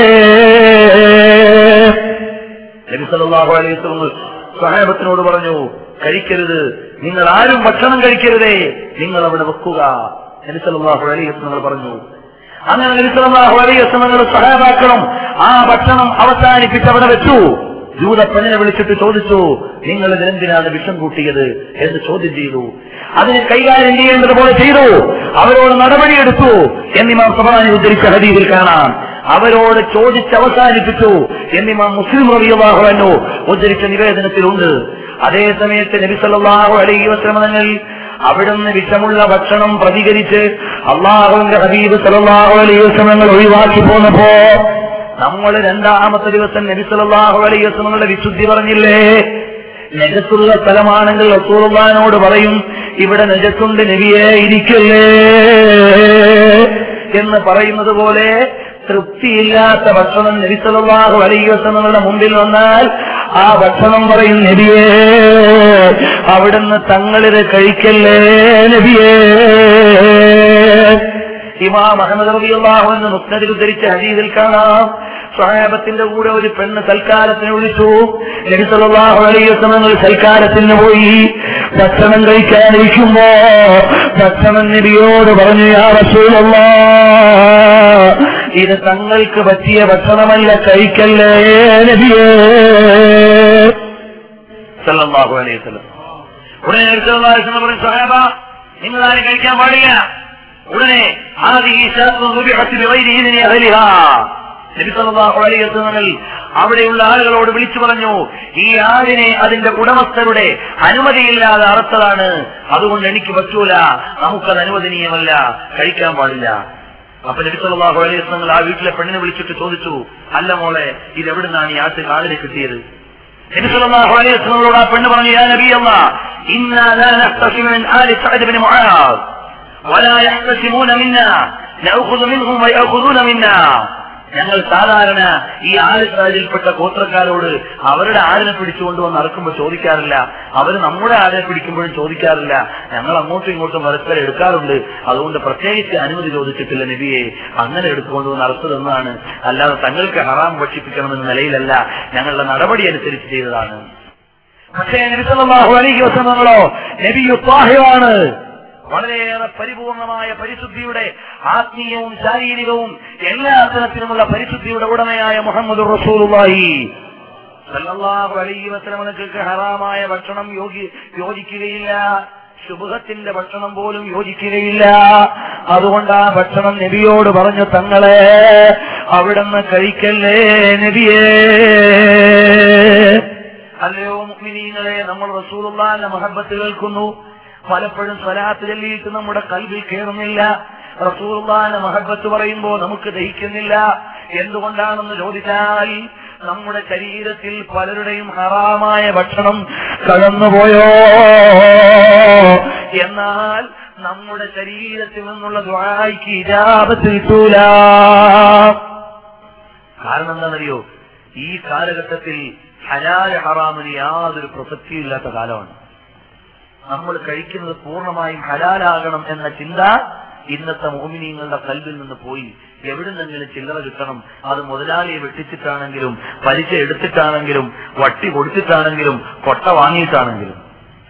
നബി സല്ലല്ലാഹു അലൈഹി വസല്ലം സഹാബത്തിനോട് പറഞ്ഞു കഴിക്കരുത് നിങ്ങൾ ആരും ഭക്ഷണം കഴിക്കരുതേ നിങ്ങൾ അവിടെ വെക്കുക നബി സല്ലല്ലാഹു അലൈഹി വസല്ലം പറഞ്ഞു അങ്ങനെ നബി സല്ലല്ലാഹു അലൈഹി വസല്ലം സഹാബാക്കളും ആ ഭക്ഷണം അവസാനിപ്പിച്ച് അവിടെ വെച്ചു ജൂതപ്പനിനെ വിളിച്ചിട്ട് ചോദിച്ചു നിങ്ങൾ ഇതിനെന്തിനാണ് വിഷം കൂട്ടിയത് എന്ന് ചോദ്യം ചെയ്തു അതിനെ കൈകാര്യം ചെയ്യേണ്ടതുപോലെ ചെയ്തു അവരോട് നടപടിയെടുത്തു എന്നിമാം സബറാനി ഉദ്ധരിച്ച ഹദീസിൽ കാണാം അവരോട് ചോദിച്ച് അവസാനിപ്പിച്ചു എന്നിമാം മുസ്ലിം റബിയാഹുവനോ ഉദ്ധരിച്ച നിവേദനത്തിലുണ്ട് അതേ സമയത്ത് നബി സല്ലല്ലാഹു അലൈഹി വസല്ലം തങ്ങൾ അവിടുന്ന് വിഷമുള്ള ഭക്ഷണം പ്രതികരിച്ച് അള്ളാഹുവിന്റെ ഹബീബ് സല്ലല്ലാഹു അലൈഹി വസല്ലം തങ്ങൾ ഒഴിവാക്കി പോന്നപ്പോ നമ്മൾ രണ്ടാമത്തെ ദിവസം നബി സല്ലല്ലാഹു അലൈഹി വസല്ലമയുടെ വിശുദ്ധി പറഞ്ഞില്ലേ നജസുള്ള സ്ഥലമാണെങ്കിൽ റസൂലുള്ളാഹിനോട് പറയും ഇവിടെ നജസുണ്ട് നബിയെ ഇരിക്കല്ലേ എന്ന് പറയുന്നത് പോലെ തൃപ്തിയില്ലാത്ത ഭക്ഷണം നബി സല്ലല്ലാഹു അലൈഹി വസല്ലമയുടെ മുമ്പിൽ വന്നാൽ ആ ഭക്ഷണം പറയും നബിയേ അവിടുന്ന് തങ്ങളിത് കഴിക്കല്ലേ നബിയേ ഇമാം അഹമ്മദ് റബിയുള്ളാഹു എന്ന് മുസ്നദിൽ ഉദ്ധരിച്ച ഹദീസിൽ കാണാം സ്വഹാബത്തിന്റെ കൂടെ ഒരു പെണ്ണ് സൽക്കാരത്തിന് വിളിച്ചു നബി സല്ലല്ലാഹു അലൈഹി വസല്ലം സൽക്കാരത്തിന് പോയി ഭക്ഷണം കഴിക്കാനിരിക്കുമ്പോ ഭക്ഷണം നബിയോട് പറഞ്ഞു യാ റസൂലല്ലാ ഇത് തങ്ങൾക്ക് പറ്റിയ ഭക്ഷണമല്ല കഴിക്കല്ലേ നബിയേ സല്ലല്ലാഹു അലൈഹി വസല്ലം ഉടനെ നബി സല്ലല്ലാഹു അലൈഹി വസല്ലം പറഞ്ഞു സഹാബ നിങ്ങൾ ആരും കഴിക്കാൻ പാടില്ല ഉടനെ ഹാദിഹി ശാത്തു നുബിഹത്ത് ബിഗൈരി ഇദ്നി അഹ്ലിഹാ നബി സല്ലല്ലാഹു അലൈഹി വസല്ലം അവിടെയുള്ള ആളുകളോട് വിളിച്ചു പറഞ്ഞു ഈ ആടിനെ അതിന്റെ ഉടമസ്ഥരുടെ അനുമതിയില്ലാതെ അറുത്തതാണ് അതുകൊണ്ട് എനിക്ക് പറ്റൂല നമുക്കത് അനുവദനീയമല്ല കഴിക്കാൻ പാടില്ല അപ്പൊ നബി സല്ലല്ലാഹു അലൈഹി വസല്ലം ആ വീട്ടിലെ പെണ്ണിനെ വിളിച്ചിട്ട് ചോദിച്ചു അല്ല മോളെ ഇത് എവിടുന്നാണ് ഈ ആട്ട് ആടിനെ കിട്ടിയത് നബി സല്ലല്ലാഹു അലൈഹി വസല്ലമയോട് ആ പെണ്ണ് പറഞ്ഞു യാ നബി അല്ലാ ഇന്നാ ലാ നഖ്തസിമു മിൻ ആലി സഅദ് ബിൻ മുആദ് ولا يحتسمون منا نأخذ منهم ويأخذون منا ഞങ്ങൾ സാധാരണ ഈ ആലിൽപ്പെട്ട ഗോത്രക്കാരോട് അവരുടെ ആടിനെ പിടിച്ചുകൊണ്ട് വന്ന് അറക്കുമ്പോൾ ചോദിക്കാറില്ല അവർ നമ്മുടെ ആടിനെ പിടിക്കുമ്പോഴും ചോദിക്കാറില്ല ഞങ്ങൾ അങ്ങോട്ടും ഇങ്ങോട്ടും പരസ്പരം എടുക്കാറുണ്ട് അതുകൊണ്ട് പ്രത്യേകിച്ച് അനുമതി ചോദിച്ചിട്ടില്ല നബിയെ അങ്ങനെ എടുത്തുകൊണ്ട് വന്ന് അറുത്തതെന്നാണ് അല്ലാതെ തങ്ങൾക്ക് ഹറാം ഭക്ഷിപ്പിക്കണമെന്ന നിലയിലല്ല ഞങ്ങളുടെ നടപടി അനുസരിച്ച് ചെയ്തതാണ് പക്ഷേ നബിസല്ലാഹു അലൈഹി വസല്ലമകളോ നബിയു താഹിറാണ് വളരെയേറെ പരിപൂർണമായ പരിശുദ്ധിയുടെ ആത്മീയവും ശാരീരികവും എല്ലാ തരത്തിലുമുള്ള പരിശുദ്ധിയുടെ ഉടമയായ മുഹമ്മദ് റസൂലുള്ളാഹി സല്ലല്ലാഹു അലൈഹി വസല്ലമക്ക് ഹറാമായ ഭക്ഷണം യോഗി യോജിക്കുകയില്ല ശുഭത്തിന്റെ ഭക്ഷണം പോലും യോജിക്കുകയില്ല അതുകൊണ്ട് ആ ഭക്ഷണം നബിയോട് പറഞ്ഞു തങ്ങളെ അവിടുന്ന് കഴിക്കല്ലേ നബിയേ അല്ലയോ മുഅ്മിനീങ്ങളെ നമ്മൾ റസൂലുള്ളാഹിന്റെ മഹബത്ത് കേൾക്കുന്നു പലപ്പോഴും സ്വലാത്ത് ചൊല്ലിയിട്ട് നമ്മുടെ കൽവിൽ കയറുന്നില്ല റസൂർബാന മഹബത്ത് പറയുമ്പോ നമുക്ക് ദഹിക്കുന്നില്ല എന്തുകൊണ്ടാണെന്ന് ചോദിച്ചാൽ നമ്മുടെ ശരീരത്തിൽ പലരുടെയും ഹറാമായ ഭക്ഷണം കടന്നുപോയോ എന്നാൽ നമ്മുടെ ശരീരത്തിൽ നിന്നുള്ള ദ്വായ്ക്ക് ഇജാപത്ത് കിട്ടൂല കാരണം എന്താണെന്നറിയോ ഈ കാലഘട്ടത്തിൽ ഹലാല് ഹറാമിന് യാതൊരു പ്രസക്തിയും ഇല്ലാത്ത കാലമാണ് നമ്മൾ കഴിക്കുന്നത് പൂർണ്ണമായും ഹലാലാകണം എന്ന ചിന്ത ഇന്നത്തെ മോമിനിയങ്ങളുടെ കൽവിൽ നിന്ന് പോയി എവിടുന്നെങ്കിലും ചില്ലറ കിട്ടണം അത് മുതലാളിയെ വെട്ടിച്ചിട്ടാണെങ്കിലും പലിശ എടുത്തിട്ടാണെങ്കിലും വട്ടി കൊടുത്തിട്ടാണെങ്കിലും കൊട്ട വാങ്ങിയിട്ടാണെങ്കിലും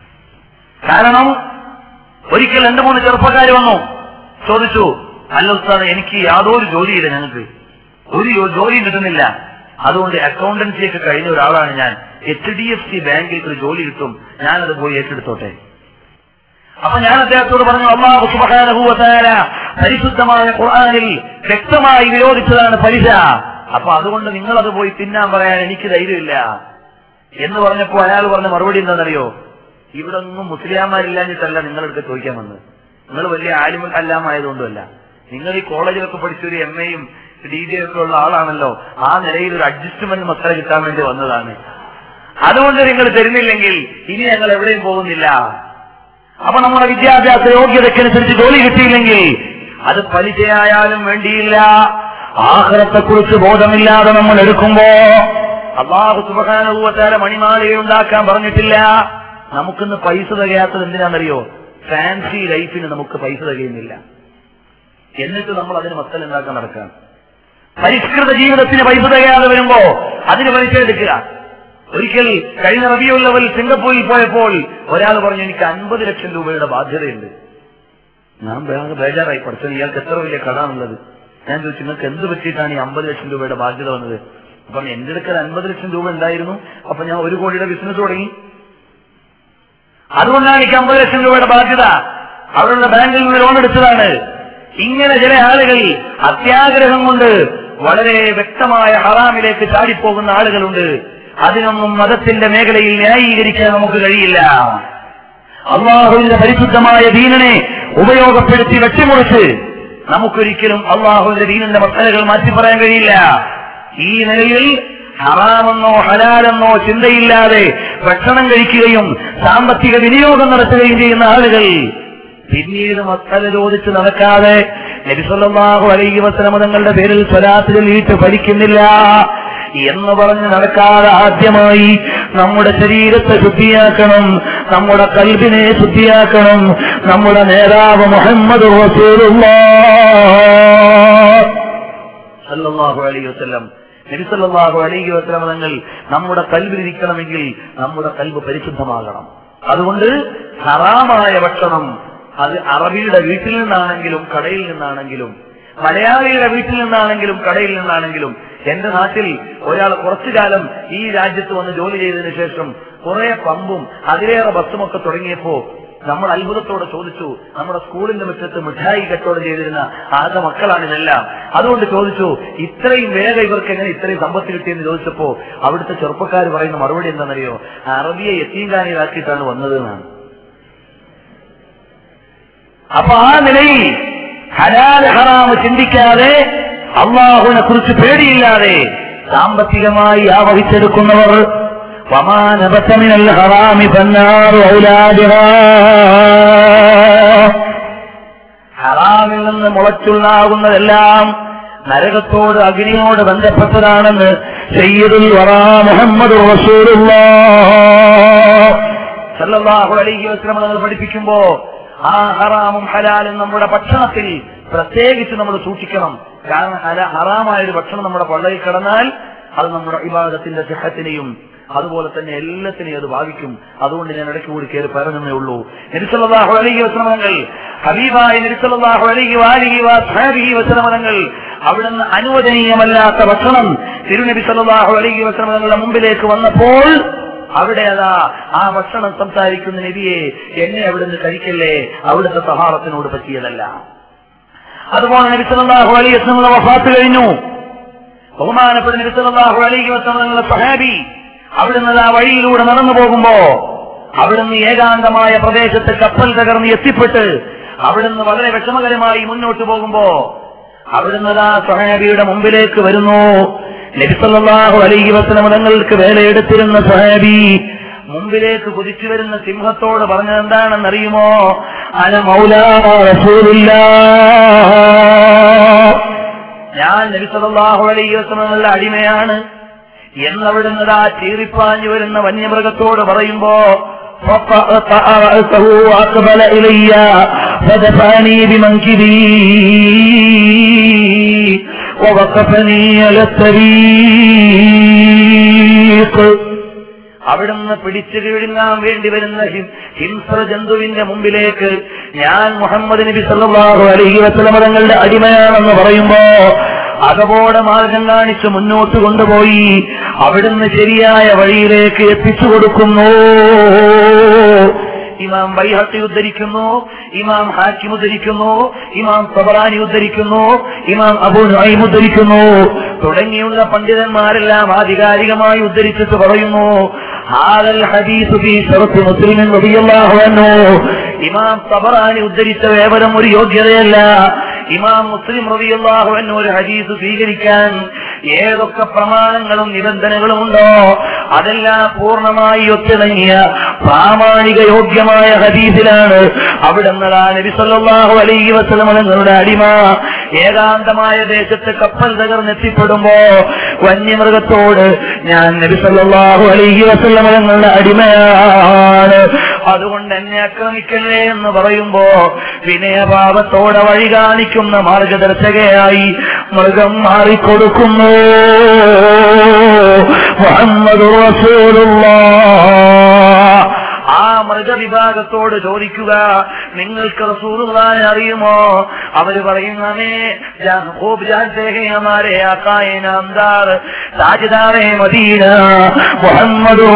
കാരണം ഒരിക്കൽ രണ്ടു മൂന്ന് ചെറുപ്പക്കാർ വന്നു ചോദിച്ചു അല്ല ഉസ്താദ് എനിക്ക് യാതൊരു ജോലിയില്ല ഞങ്ങൾക്ക് ഒരു ജോ- ജോലിയും കിട്ടുന്നില്ല അതുകൊണ്ട് അക്കൗണ്ടൻസി ഒക്കെ കഴിഞ്ഞ ഒരാളാണ് ഞാൻ എച്ച് ഡി എഫ് സി ബാങ്കിൽ ഒരു ജോലി കിട്ടും ഞാനത് പോയി ഏറ്റെടുത്തോട്ടെ അപ്പൊ ഞാൻ അദ്ദേഹത്തോട് പറഞ്ഞു അള്ളാഹു സുബ്ഹാനഹു വ തആല പരിശുദ്ധമായ ഖുർആനിൽ വ്യക്തമായി വിരോധിച്ചതാണ് പലിശ അപ്പൊ അതുകൊണ്ട് നിങ്ങളത് പോയി തിന്നാൻ പറയാൻ എനിക്ക് ധൈര്യമില്ല എന്ന് പറഞ്ഞപ്പോ അയാൾ പറഞ്ഞ മറുപടി എന്താണെന്നറിയോ ഇവിടെ ഒന്നും മുസ്ലിംമാരില്ലാഞ്ഞിട്ടല്ല നിങ്ങളെടുത്ത് ചോദിക്കാൻ വന്നത് നിങ്ങൾ വലിയ ആലിമൽ അല്ലാമായതുകൊണ്ടുമല്ല നിങ്ങൾ ഈ കോളേജിലൊക്കെ പഠിച്ചൊരു എം എയും ഡി ജെ ഒക്കെ ഉള്ള ആളാണല്ലോ ആ നിലയിൽ ഒരു അഡ്ജസ്റ്റ്മെന്റ് മക്കളെ കിട്ടാൻ വേണ്ടി വന്നതാണ് അതുകൊണ്ട് നിങ്ങൾ തരുന്നില്ലെങ്കിൽ ഇനി ഞങ്ങൾ എവിടെയും പോകുന്നില്ല അപ്പൊ നമ്മുടെ വിദ്യാഭ്യാസ യോഗ്യതയ്ക്കനുസരിച്ച് ജോലി കിട്ടിയില്ലെങ്കിൽ അത് പലിശയായാലും വേണ്ടിയില്ല ആഹാരത്തെക്കുറിച്ച് ബോധമില്ലാതെ നമ്മൾ എടുക്കുമ്പോ അള്ളാഹു സുബഹാനുഭവത്താല മണിമാളിക ഉണ്ടാക്കാൻ പറഞ്ഞിട്ടില്ല നമുക്കിന്ന് പൈസ തികയാത്തത് എന്തിനാണെന്നറിയോ ഫാൻസി ലൈഫിന് നമുക്ക് പൈസ തികയുന്നില്ല എന്നിട്ട് നമ്മൾ അതിന് മക്കൾ ഉണ്ടാക്കാൻ നടക്കുകയാണ് പരിഷ്കൃത ജീവിതത്തിന് പൈസ തികയാതെ വരുമ്പോ അതിന് പലിശ എടുക്കുക ഒരിക്കൽ കഴിഞ്ഞ റബിയുള്ളവൽ സിംഗപ്പൂരിൽ പോയപ്പോൾ ഒരാൾ പറഞ്ഞു എനിക്ക് അൻപത് ലക്ഷം രൂപയുടെ ബാധ്യതയുണ്ട് ഞാൻ വേറെ ബേജാറായി പഠിച്ചത് ഇയാൾക്ക് എത്ര വലിയ കടാണുള്ളത് ഞാൻ ചോദിച്ചു നിങ്ങൾക്ക് എന്ത് പറ്റിയിട്ടാണ് ഈ അമ്പത് ലക്ഷം രൂപയുടെ ബാധ്യത വന്നത് അപ്പൊ എന്റെ അടുക്കൽ അൻപത് ലക്ഷം രൂപ ഉണ്ടായിരുന്നു അപ്പൊ ഞാൻ ഒരു കോടിയുടെ ബിസിനസ് തുടങ്ങി അതുകൊണ്ടാണ് എനിക്ക് അമ്പത് ലക്ഷം രൂപയുടെ ബാധ്യത അവരുടെ ബാങ്കിൽ നിന്ന് ലോൺ എടുത്തതാണ് ഇങ്ങനെ ചില ആളുകൾ അത്യാഗ്രഹം കൊണ്ട് വളരെ വ്യക്തമായ ഹറാമിലേക്ക് ചാടിപ്പോകുന്ന ആളുകളുണ്ട് അതിനൊന്നും മതത്തിന്റെ മേഖലയിൽ ന്യായീകരിക്കാൻ നമുക്ക് കഴിയില്ല അള്ളാഹുവിന്റെ പരിശുദ്ധമായ ദീനനെ ഉപയോഗപ്പെടുത്തി വെട്ടിമുറിച്ച് നമുക്കൊരിക്കലും അള്ളാഹുവിന്റെ ദീനിന്റെ മസലകൾ മാറ്റി പറയാൻ കഴിയില്ല ഈ നിലയിൽ ഹറാമെന്നോ ഹലാലെന്നോ ചിന്തയില്ലാതെ ഭക്ഷണം കഴിക്കുകയും സാമ്പത്തിക വിനിയോഗം നടത്തുകയും ചെയ്യുന്ന ആളുകൾ പിന്നീട് മക്കള ചോദിച്ച് നടക്കാതെ നബിസല്ലാഹു അലൈഹി വസ്ലമ തങ്ങളുടെ പേരിൽ സ്വലാത്തിൽ ചൊല്ലിയിട്ട് ഫലിക്കുന്നില്ല എന്ന് പറഞ്ഞ് നടക്കാതെ ആദ്യമായി നമ്മുടെ ശരീരത്തെ ശുദ്ധിയാക്കണം നമ്മുടെ കൽബിനെ ശുദ്ധിയാക്കണം നമ്മുടെ നേതാവ് മുഹമ്മദ് സല്ലല്ലാഹു അലൈഹി വസല്ലം നബി സല്ലല്ലാഹു അലൈഹി വസല്ലം തങ്ങൾ നമ്മുടെ കൽബിലിരിക്കണമെങ്കിൽ നമ്മുടെ കൽബ് പരിശുദ്ധമാകണം അതുകൊണ്ട് ഹറാമായ ഭക്ഷണം അത് അറബിയുടെ വീട്ടിൽ നിന്നാണെങ്കിലും കടയിൽ നിന്നാണെങ്കിലും മലയാളിയുടെ വീട്ടിൽ നിന്നാണെങ്കിലും കടയിൽ നിന്നാണെങ്കിലും എന്റെ നാട്ടിൽ ഒരാൾ കുറച്ചു കാലം ഈ രാജ്യത്ത് വന്ന് ജോലി ചെയ്തതിനു ശേഷം കുറെ പമ്പും അതിലേറെ ബസ്സുമൊക്കെ തുടങ്ങിയപ്പോ നമ്മൾ അത്ഭുതത്തോടെ ചോദിച്ചു നമ്മുടെ സ്കൂളിന്റെ മുറ്റത്ത് മിഠായി കച്ചവടം ചെയ്തിരുന്ന ആകെ മക്കളാണിതെല്ലാം അതുകൊണ്ട് ചോദിച്ചു ഇത്രയും വേഗം ഇവർക്ക് എങ്ങനെ ഇത്രയും സമ്പത്ത് കിട്ടിയെന്ന് ചോദിച്ചപ്പോ അവിടുത്തെ ചെറുപ്പക്കാർ പറയുന്ന മറുപടി എന്താണെന്നറിയോ അറബിയെ എത്തീങ്കാനിയിലാക്കിയിട്ടാണ് വന്നത് എന്നാണ് അപ്പൊ ആ നിലയിൽ ഹലാൽ ഹറാമ് ചിന്തിക്കാതെ അള്ളാഹുവിനെ കുറിച്ച് പേടിയില്ലാതെ സാമ്പത്തികമായി ആവഹിച്ചെടുക്കുന്നവർ വമാനബത്തമിനൽ ഹറാമി പന്നാറ് ഹറാമിൽ നിന്ന് മുളച്ചുണ്ടാകുന്നതെല്ലാം നരകത്തോട് അഗ്നിയോട് ബന്ധപ്പെട്ടതാണെന്ന് സയ്യിദുൽ വറാ മുഹമ്മദ് സല്ലല്ലാഹു അലൈഹി വസല്ലം നമ്മൾ പഠിപ്പിക്കുമ്പോ ആ ഹറാമും ഹലാലും നമ്മുടെ ഭക്ഷണത്തിൽ പ്രത്യേകിച്ച് നമ്മൾ സൂക്ഷിക്കണം കാരണം ഹല- ഹറാമായ ഒരു ഭക്ഷണം നമ്മുടെ പള്ളയിൽ കിടന്നാൽ അത് നമ്മുടെ വിഭാഗത്തിന്റെ സിഹത്തിനെയും അതുപോലെ തന്നെ എല്ലാത്തിനെയും അത് ബാധിക്കും അതുകൊണ്ട് ഞാൻ ഇടയ്ക്ക് കൂടി കയറി പറഞ്ഞതേ ഉള്ളൂ നിരുസലാഹു അലൈഹി വസ്ലമങ്ങൾ ഹബീബായ നിരുസലാഹു അലൈഹി വാലിഹി വാസ്ഹാബിഹി വസ്ലമങ്ങൾ അവിടുന്ന് അനുവദനീയമല്ലാത്ത ഭക്ഷണം തിരുനബി സല്ലല്ലാഹു അലൈഹി വസ്ലമങ്ങളുടെ മുമ്പിലേക്ക് വന്നപ്പോൾ അവിടെ അതാ ആ ഭക്ഷണം സംസാരിക്കുന്ന നബിയെ എന്നെ അവിടുന്ന് കഴിക്കല്ലേ അവിടുത്തെ സഹാറത്തിനോട് പറ്റിയതല്ല അതുപോലെ നബി സല്ലല്ലാഹു അലൈഹി വസല്ലം വഫാത്ത് കഴിഞ്ഞു ബഹുമാനപ്പെട്ട നബി സല്ലല്ലാഹു അലൈഹി വസല്ലം സഹാബി അവിടുന്ന് ആ വഴിയിലൂടെ നടന്നു പോകുമ്പോ അവിടുന്ന് ഏകാന്തമായ പ്രദേശത്ത് കപ്പൽ തകർന്ന് എത്തിപ്പെട്ട് അവിടുന്ന് വളരെ വിഷമകരമായി മുന്നോട്ട് പോകുമ്പോ അവിടുന്ന് ആ സഹാബിയുടെ മുമ്പിലേക്ക് വരുന്നു നബിസല്ലാഹു അലൈഹി വസല്ലം തങ്ങൾക്ക് വേലയെടുത്തിരുന്ന സഹാബി മുമ്പിലേക്ക് കുതിച്ചു വരുന്ന സിംഹത്തോട് പറഞ്ഞത് എന്താണെന്നറിയുമോ അന മൗലാ റസൂലില്ലാ ഞാൻ നബിസല്ലാഹു അലൈഹി വസല്ലമയുടെ അടിമയാണ് എന്നവിടുന്ന് ആ ചീറിപ്പാഞ്ഞു വരുന്ന വന്യമൃഗത്തോട് പറയുമ്പോ فقطع رأسه وأقبل إلي فدفعني بمنكبي ووقفني على الطريق അവിടുന്ന് പിടിച്ചു കീഴുങ്ങാൻ വേണ്ടി വരുന്ന ഹി- ഹിംസ്ര ജന്തുവിന്റെ മുമ്പിലേക്ക് ഞാൻ മുഹമ്മദ് നബി സല്ലല്ലാഹു അലൈഹി വസല്ലമ തങ്ങളുടെ അടിമയാണെന്ന് പറയുമ്പോ അതപോടെ മാർഗം കാണിച്ച് മുന്നോട്ട് കൊണ്ടുപോയി അവിടുന്ന് ശരിയായ വഴിയിലേക്ക് എത്തിച്ചു കൊടുക്കുന്നു ഇമാം ബൈഹത്തി ഉദ്ധരിക്കുന്നു ഇമാം ഹാക്കിം ഉദ്ധരിക്കുന്നു ഇമാം സബറാനി ഉദ്ധരിക്കുന്നു ഇമാം അബു നഈം ഉദ്ധരിക്കുന്നു തുടങ്ങിയുള്ള പണ്ഡിതന്മാരെല്ലാം ആധികാരികമായി ഉദ്ധരിച്ചിട്ട് പറയുന്നു ഹാലൽ ഹദീസ് ഫീ ശറത്ത് മുസ്ലിം റളിയല്ലാഹു അൻഹു ഇമാം സബറാനി ഉദ്ധരിച്ച കേവലം ഒരു യോഗ്യതയല്ല ഇമാം മുസ്ലിം റളിയല്ലാഹു അൻഹു ഒരു ഹദീസ് സ്വീകരിക്കാൻ ഏതൊക്കെ പ്രമാണങ്ങളും നിബന്ധനകളും ഉണ്ടോ അതെല്ലാം പൂർണ്ണമായി ഒത്തിണങ്ങിയ പ്രാമാണിക യോഗ്യമായ ഹദീസിലാണ് അവിടെ നിന്നതാ നബി സല്ലല്ലാഹു അലൈഹി വസല്ലം തങ്ങളുടെ അടിമ ഏകാന്തമായ ദേശത്ത് കപ്പൽ തകർന്നെത്തിപ്പെടുമ്പോ വന്യമൃഗത്തോട് ഞാൻ നബി സല്ലല്ലാഹു അലൈഹി വസല്ലം തങ്ങളുടെ അടിമയാണ് അതുകൊണ്ട് എന്നെ ആക്രമിക്കല്ലേ എന്ന് പറയുമ്പോ വിനയഭാവത്തോടെ വഴി കാണിക്കുന്ന മാർഗദർശകയായി മൃഗം മാറിക്കൊടുക്കുന്നു മുഹമ്മദ് ആ മൃഗവിഭാഗത്തോട് ചോദിക്കുക നിങ്ങൾക്ക് റസൂലുള്ളാഹിനെ അറിയുമോ അവര് പറയുന്നേ ഖൂബ് ജാൻതേ ഹേ ഹമാരെ ആക്കായെ നാംദാർ താജ്ദാറെ മദീന മുഹമ്മദ്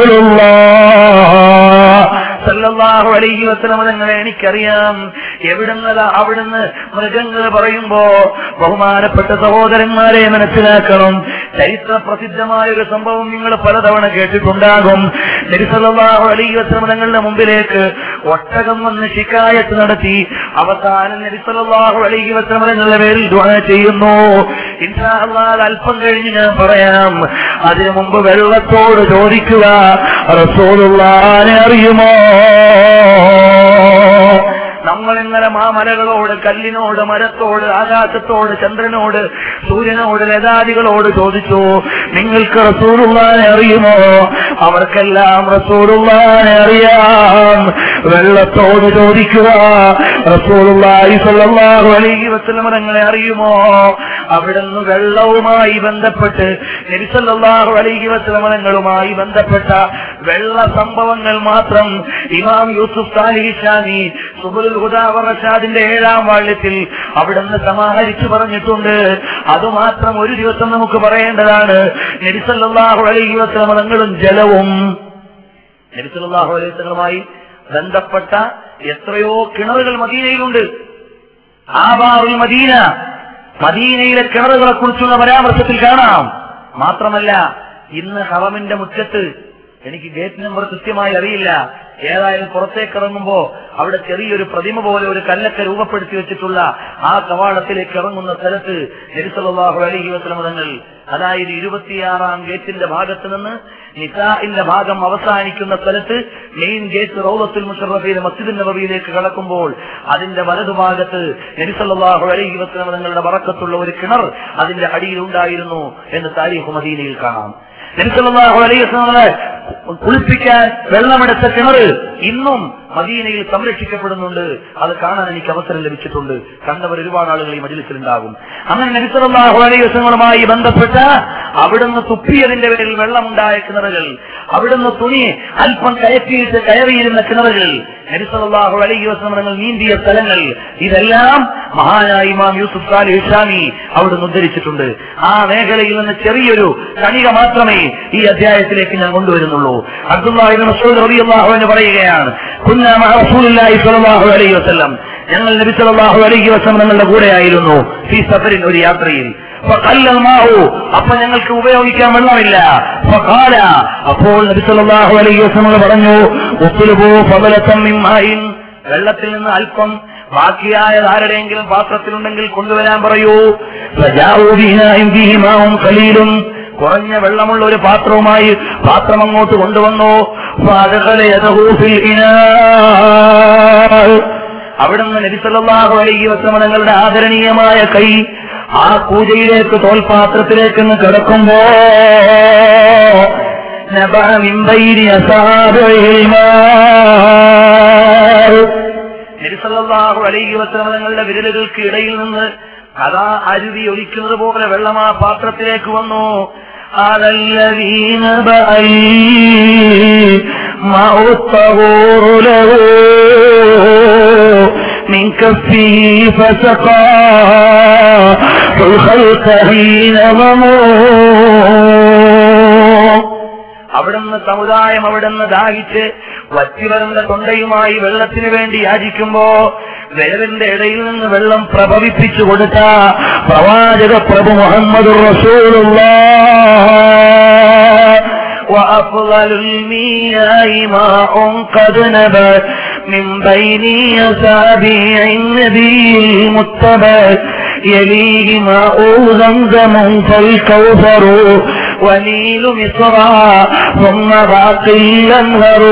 സല്ലല്ലാഹു അലൈഹി വസല്ലം തങ്ങളെ എനിക്കറിയാം എവിടുന്നതാ അവിടുന്ന് മൃഗങ്ങൾ പറയുമ്പോ ബഹുമാനപ്പെട്ട സഹോദരന്മാരെ മനസ്സിലാക്കണം ചരിത്ര പ്രസിദ്ധമായ ഒരു സംഭവം നിങ്ങൾ പലതവണ കേട്ടിട്ടുണ്ടാകും നബി സല്ലല്ലാഹു അലൈഹി വസല്ലം തങ്ങളുടെ മുമ്പിലേക്ക് ഒട്ടകം വന്ന് ശിക്കായത്ത് നടത്തി അവസാനം നബി സല്ലല്ലാഹു അലൈഹി വസല്ലം തങ്ങളുടെ പേരിൽ ദുആ ചെയ്യുന്നു ഇൻഷാ അല്ലാഹ് അത് അല്പം കഴിഞ്ഞ് ഞാൻ പറയാം അതിനു മുമ്പ് വെള്ളത്തോട് ചോദിക്കുക റസൂലുള്ളാഹിനെ അറിയുമോ നമ്മൾ ഇന്നലെ മാമലകളോട് കല്ലിനോട് മരത്തോട് ആകാശത്തോട് ചന്ദ്രനോട് സൂര്യനോട് ലതാദികളോട് ചോദിച്ചു നിങ്ങൾക്ക് റസൂറുള്ളാനെ അറിയുമോ അവർക്കെല്ലാം റസൂറുള്ളാനെ അറിയാം വെള്ളത്തോട് ചോദിക്കുക റസൂറുള്ളാഹി സ്വല്ലല്ലാഹു അലൈഹി വസല്ലം തങ്ങളെ അറിയുമോ അവിടുന്ന് വെള്ളവുമായി ബന്ധപ്പെട്ട് നബി സല്ലല്ലാഹു അലൈഹി വസല്ലം തങ്ങളുമായി ബന്ധപ്പെട്ട വെള്ള സംഭവങ്ങൾ മാത്രം ഇമാം യൂസുഫ് സാലിഹി ഷാനി സുബുൽ ഹുദാവറഷാദിന്റെ ഏഴാം വാള്യത്തിൽ അവിടുന്ന് സമാഹരിച്ചു പറഞ്ഞിട്ടുണ്ട് അതുമാത്രം ഒരു ദിവസം നമുക്ക് പറയേണ്ടതാണ് നബിസല്ലാഹു അലൈഹി വസ്ലം തങ്ങളും ജലവും നബിസല്ലാഹു അലൈഹി വസ്ലങ്ങളുമായി ബന്ധപ്പെട്ട എത്രയോ കിണറുകൾ മദീനയിലുണ്ട് ആബാറുൽ മദീന മദീനയിലെ കിണറുകളെ കുറിച്ചുള്ള പരാമർശത്തിൽ കാണാം മാത്രമല്ല ഇന്ന് ഹറമിന്റെ മുറ്റത്ത് എനിക്ക് ഗേറ്റ് നമ്പർ കൃത്യമായി അറിയില്ല ഏതായാലും പുറത്തേക്ക് ഇറങ്ങുമ്പോ അവിടെ ചെറിയൊരു പ്രതിമ പോലെ ഒരു കല്ലൊക്കെ രൂപപ്പെടുത്തി വെച്ചിട്ടുള്ള ആ കവാടത്തിലേക്ക് ഇറങ്ങുന്ന സ്ഥലത്ത് നബിസല്ലാഹു അലൈഹി വസ്ലം തങ്ങൾ അതായത് ഇരുപത്തിയാറാം ഗേറ്റിന്റെ ഭാഗത്ത് നിന്ന് നിസാഇന്റെ ഭാഗം അവസാനിക്കുന്ന സ്ഥലത്ത് മെയിൻ ഗേറ്റ് റൗലത്തുൽ മുഷറഫിയിലെ മസ്ജിദ് നബവിയിലേക്ക് കടക്കുമ്പോൾ അതിന്റെ വലതുഭാഗത്ത് നബിസല്ലാഹു അലൈഹി വസ്ലം തങ്ങളുടെ വറക്കത്തുള്ള ഒരു കിണർ അതിന്റെ അടിയിൽ ഉണ്ടായിരുന്നു എന്ന് താരീഖ് മദീനയിൽ കാണാം നബിസല്ലാഹു അലൈഹി വസ്ലങ്ങളെ കുളിപ്പിക്കാൻ വെള്ളമെടുത്ത കിണർ ഇന്നും മദീനയിൽ സംരക്ഷിക്കപ്പെടുന്നുണ്ട് അത് കാണാൻ എനിക്ക് അവസരം ലഭിച്ചിട്ടുണ്ട് കണ്ടവർ ഒരുപാട് ആളുകൾ ഈ മജിലിസിലുണ്ടാകും അങ്ങനെ നബിസല്ലാഹു അലൈഹി വസ്ലങ്ങളുമായി ബന്ധപ്പെട്ട അവിടുന്ന് തുപ്പിയതിന്റെ പേരിൽ വെള്ളമുണ്ടായ കിണറുകൾ അവിടുന്ന് തുണി അല്പം കയറ്റിയിട്ട് കയറിയിരുന്ന കിണറുകൾ നബിസല്ലാഹു അലൈഹി വസ്ലങ്ങൾ നീന്തിയ സ്ഥലങ്ങൾ ഇതെല്ലാം മഹാനായ ഇമാം യൂസുഫ് സാലി ഇഷാമി അവിടുന്ന് ഉദ്ധരിച്ചിട്ടുണ്ട് ആ മേഖലയിൽ നിന്ന് ചെറിയൊരു കണിക മാത്രമേ ഈ അധ്യായത്തിലേക്ക് ഞാൻ കൊണ്ടുവരുന്നുള്ളൂ അബ്ദുല്ലാഹിബിൻ മസൂദ് റളിയല്ലാഹു അൻഹു പറയുകയാണ് കുന്നാ മഅ റസൂലില്ലാഹി സ്വല്ലല്ലാഹു അലൈഹി വസല്ലം ഞങ്ങൾ നബി സല്ലല്ലാഹു അലൈഹി വസല്ലം ഞങ്ങളുടെ കൂടെയായിരുന്നു ഈ സഫറിൻ ഒരു യാത്രയിൽ فقل الماء അപ്പൊ ഞങ്ങൾക്ക് ഉപയോഗിക്കാൻ വെള്ളമില്ല فقال അപ്പോൾ നബി സല്ലല്ലാഹു അലൈഹി വസല്ലം പറഞ്ഞു ഉത്ലുബു ഫളലതം മിൻ മാഇൻ വെള്ളത്തിൽ നിന്ന് അല്പം ബാക്കിയായ ആരുടെയെങ്കിലും പാത്രത്തിലുണ്ടെങ്കിൽ കൊണ്ടുവരാൻ പറയൂ ഫജാഊ ബിനാഇൻ ഫീഹി മാഉൻ ഖലീലും കുറഞ്ഞ വെള്ളമുള്ള ഒരു പാത്രവുമായി പാത്രം അങ്ങോട്ട് കൊണ്ടുവന്നു ഫഅദ്ഖല യദഹു ഫിൽ ഇനാ അവിടുന്ന് നബിസല്ലാഹു അലൈഹി വസ്ലമ തങ്ങളുടെ ആദരണീയമായ കൈ ആ പൂജയിലേക്ക് തോൽപാത്രത്തിലേക്ക് ഒന്ന് കിടക്കുമ്പോ نبع من بين أصابعه الماء നബിസല്ലാഹു അലൈഹി വസല്ലം തങ്ങളുടെ വിരലുകൾക്ക് ഇടയിൽ നിന്ന് അതാ അരുവി ഒലിക്കുന്നത് പോലെ വെള്ളം ആ പാത്രത്തിലേക്ക് വന്നു അതല്ലവീന من كفه فسقى الخلق حين ظموا അവിടുന്ന് സമുദായം അവിടുന്ന് ദാഹിച്ച് വറ്റിവരന്റെ തൊണ്ടയുമായി വെള്ളത്തിന് വേണ്ടി യാചിക്കുമ്പോ വിരലിന്റെ ഇടയിൽ നിന്ന് വെള്ളം പ്രഭവിപ്പിച്ചു കൊടുത്ത പ്രവാചക പ്രഭു മുഹമ്മദ് റസൂലുള്ള وأفضل المياه ماء قد نبت من بين أصابع النبي المتبع يليه ماء زمزم فالكوثر ونيل مصر ثم باقي الأنهر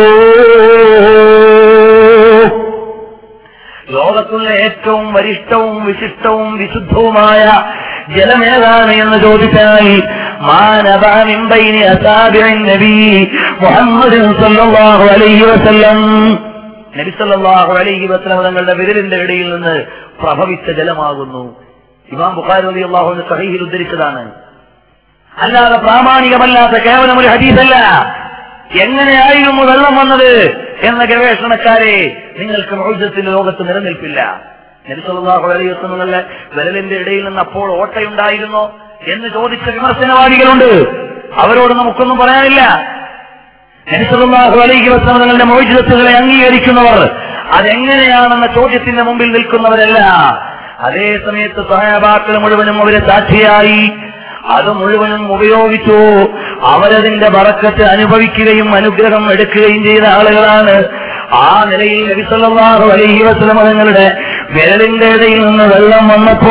ലോകത്തുള്ള ഏറ്റവും വരിഷ്ഠവും വിശിഷ്ടവും വിശുദ്ധവുമായ ജലമേതാണ് എന്ന് ചോദിച്ചാൽ മാനബാനിമ്പൈനി അസാബിൻ നബി മുഹമ്മദ് സല്ലല്ലാഹു അലൈഹി വസല്ലം നബി സല്ലല്ലാഹു അലൈഹി വസല്ലം തങ്ങളുടെ വിരലിന്റെ ഇടയിൽ നിന്ന് പ്രഭവിച്ച ജലമാകുന്നു ഇമാം ബുഖാരി റളിയല്ലാഹു അൻഹു സഹീഹിൽ ഉദ്ധരിച്ചതാണ് അല്ലാതെ പ്രാമാണികമല്ലാത്ത കേവലം ഒരു ഹദീസല്ല എങ്ങനെയായിരുന്നു വെള്ളം വന്നത് എന്ന ഗവേഷണക്കാരെ നിങ്ങൾക്ക് മൗജത്തിന്റെ ലോകത്ത് നിലനിൽപ്പില്ല നിങ്ങളുടെ വിരലിന്റെ ഇടയിൽ നിന്ന് അപ്പോൾ ഓട്ടയുണ്ടായിരുന്നോ എന്ന് ചോദിച്ച വിമർശനവാദികളുണ്ട് അവരോട് നമുക്കൊന്നും പറയാനില്ല നബിസല്ലാഹു അലൈഹി വസ്ലം തങ്ങളുടെ മോചിതത്തുകളെ അംഗീകരിക്കുന്നവർ അതെങ്ങനെയാണെന്ന ചോദ്യത്തിന്റെ മുമ്പിൽ നിൽക്കുന്നവരല്ല അതേ സമയത്ത് സഹാബാക്കൾ മുഴുവനും അവരെ സാക്ഷിയായി അത് മുഴുവനും ഉപയോഗിച്ചു അവരതിന്റെ വറക്കത്ത് അനുഭവിക്കുകയും അനുഗ്രഹം എടുക്കുകയും ചെയ്ത ആളുകളാണ് ആ നിലയിൽ നബിസല്ലാഹു അലൈഹി വസ്ലം തങ്ങളുടെ വിരലിന്റെ ഇടയിൽ നിന്ന് വെള്ളം വന്നപ്പോ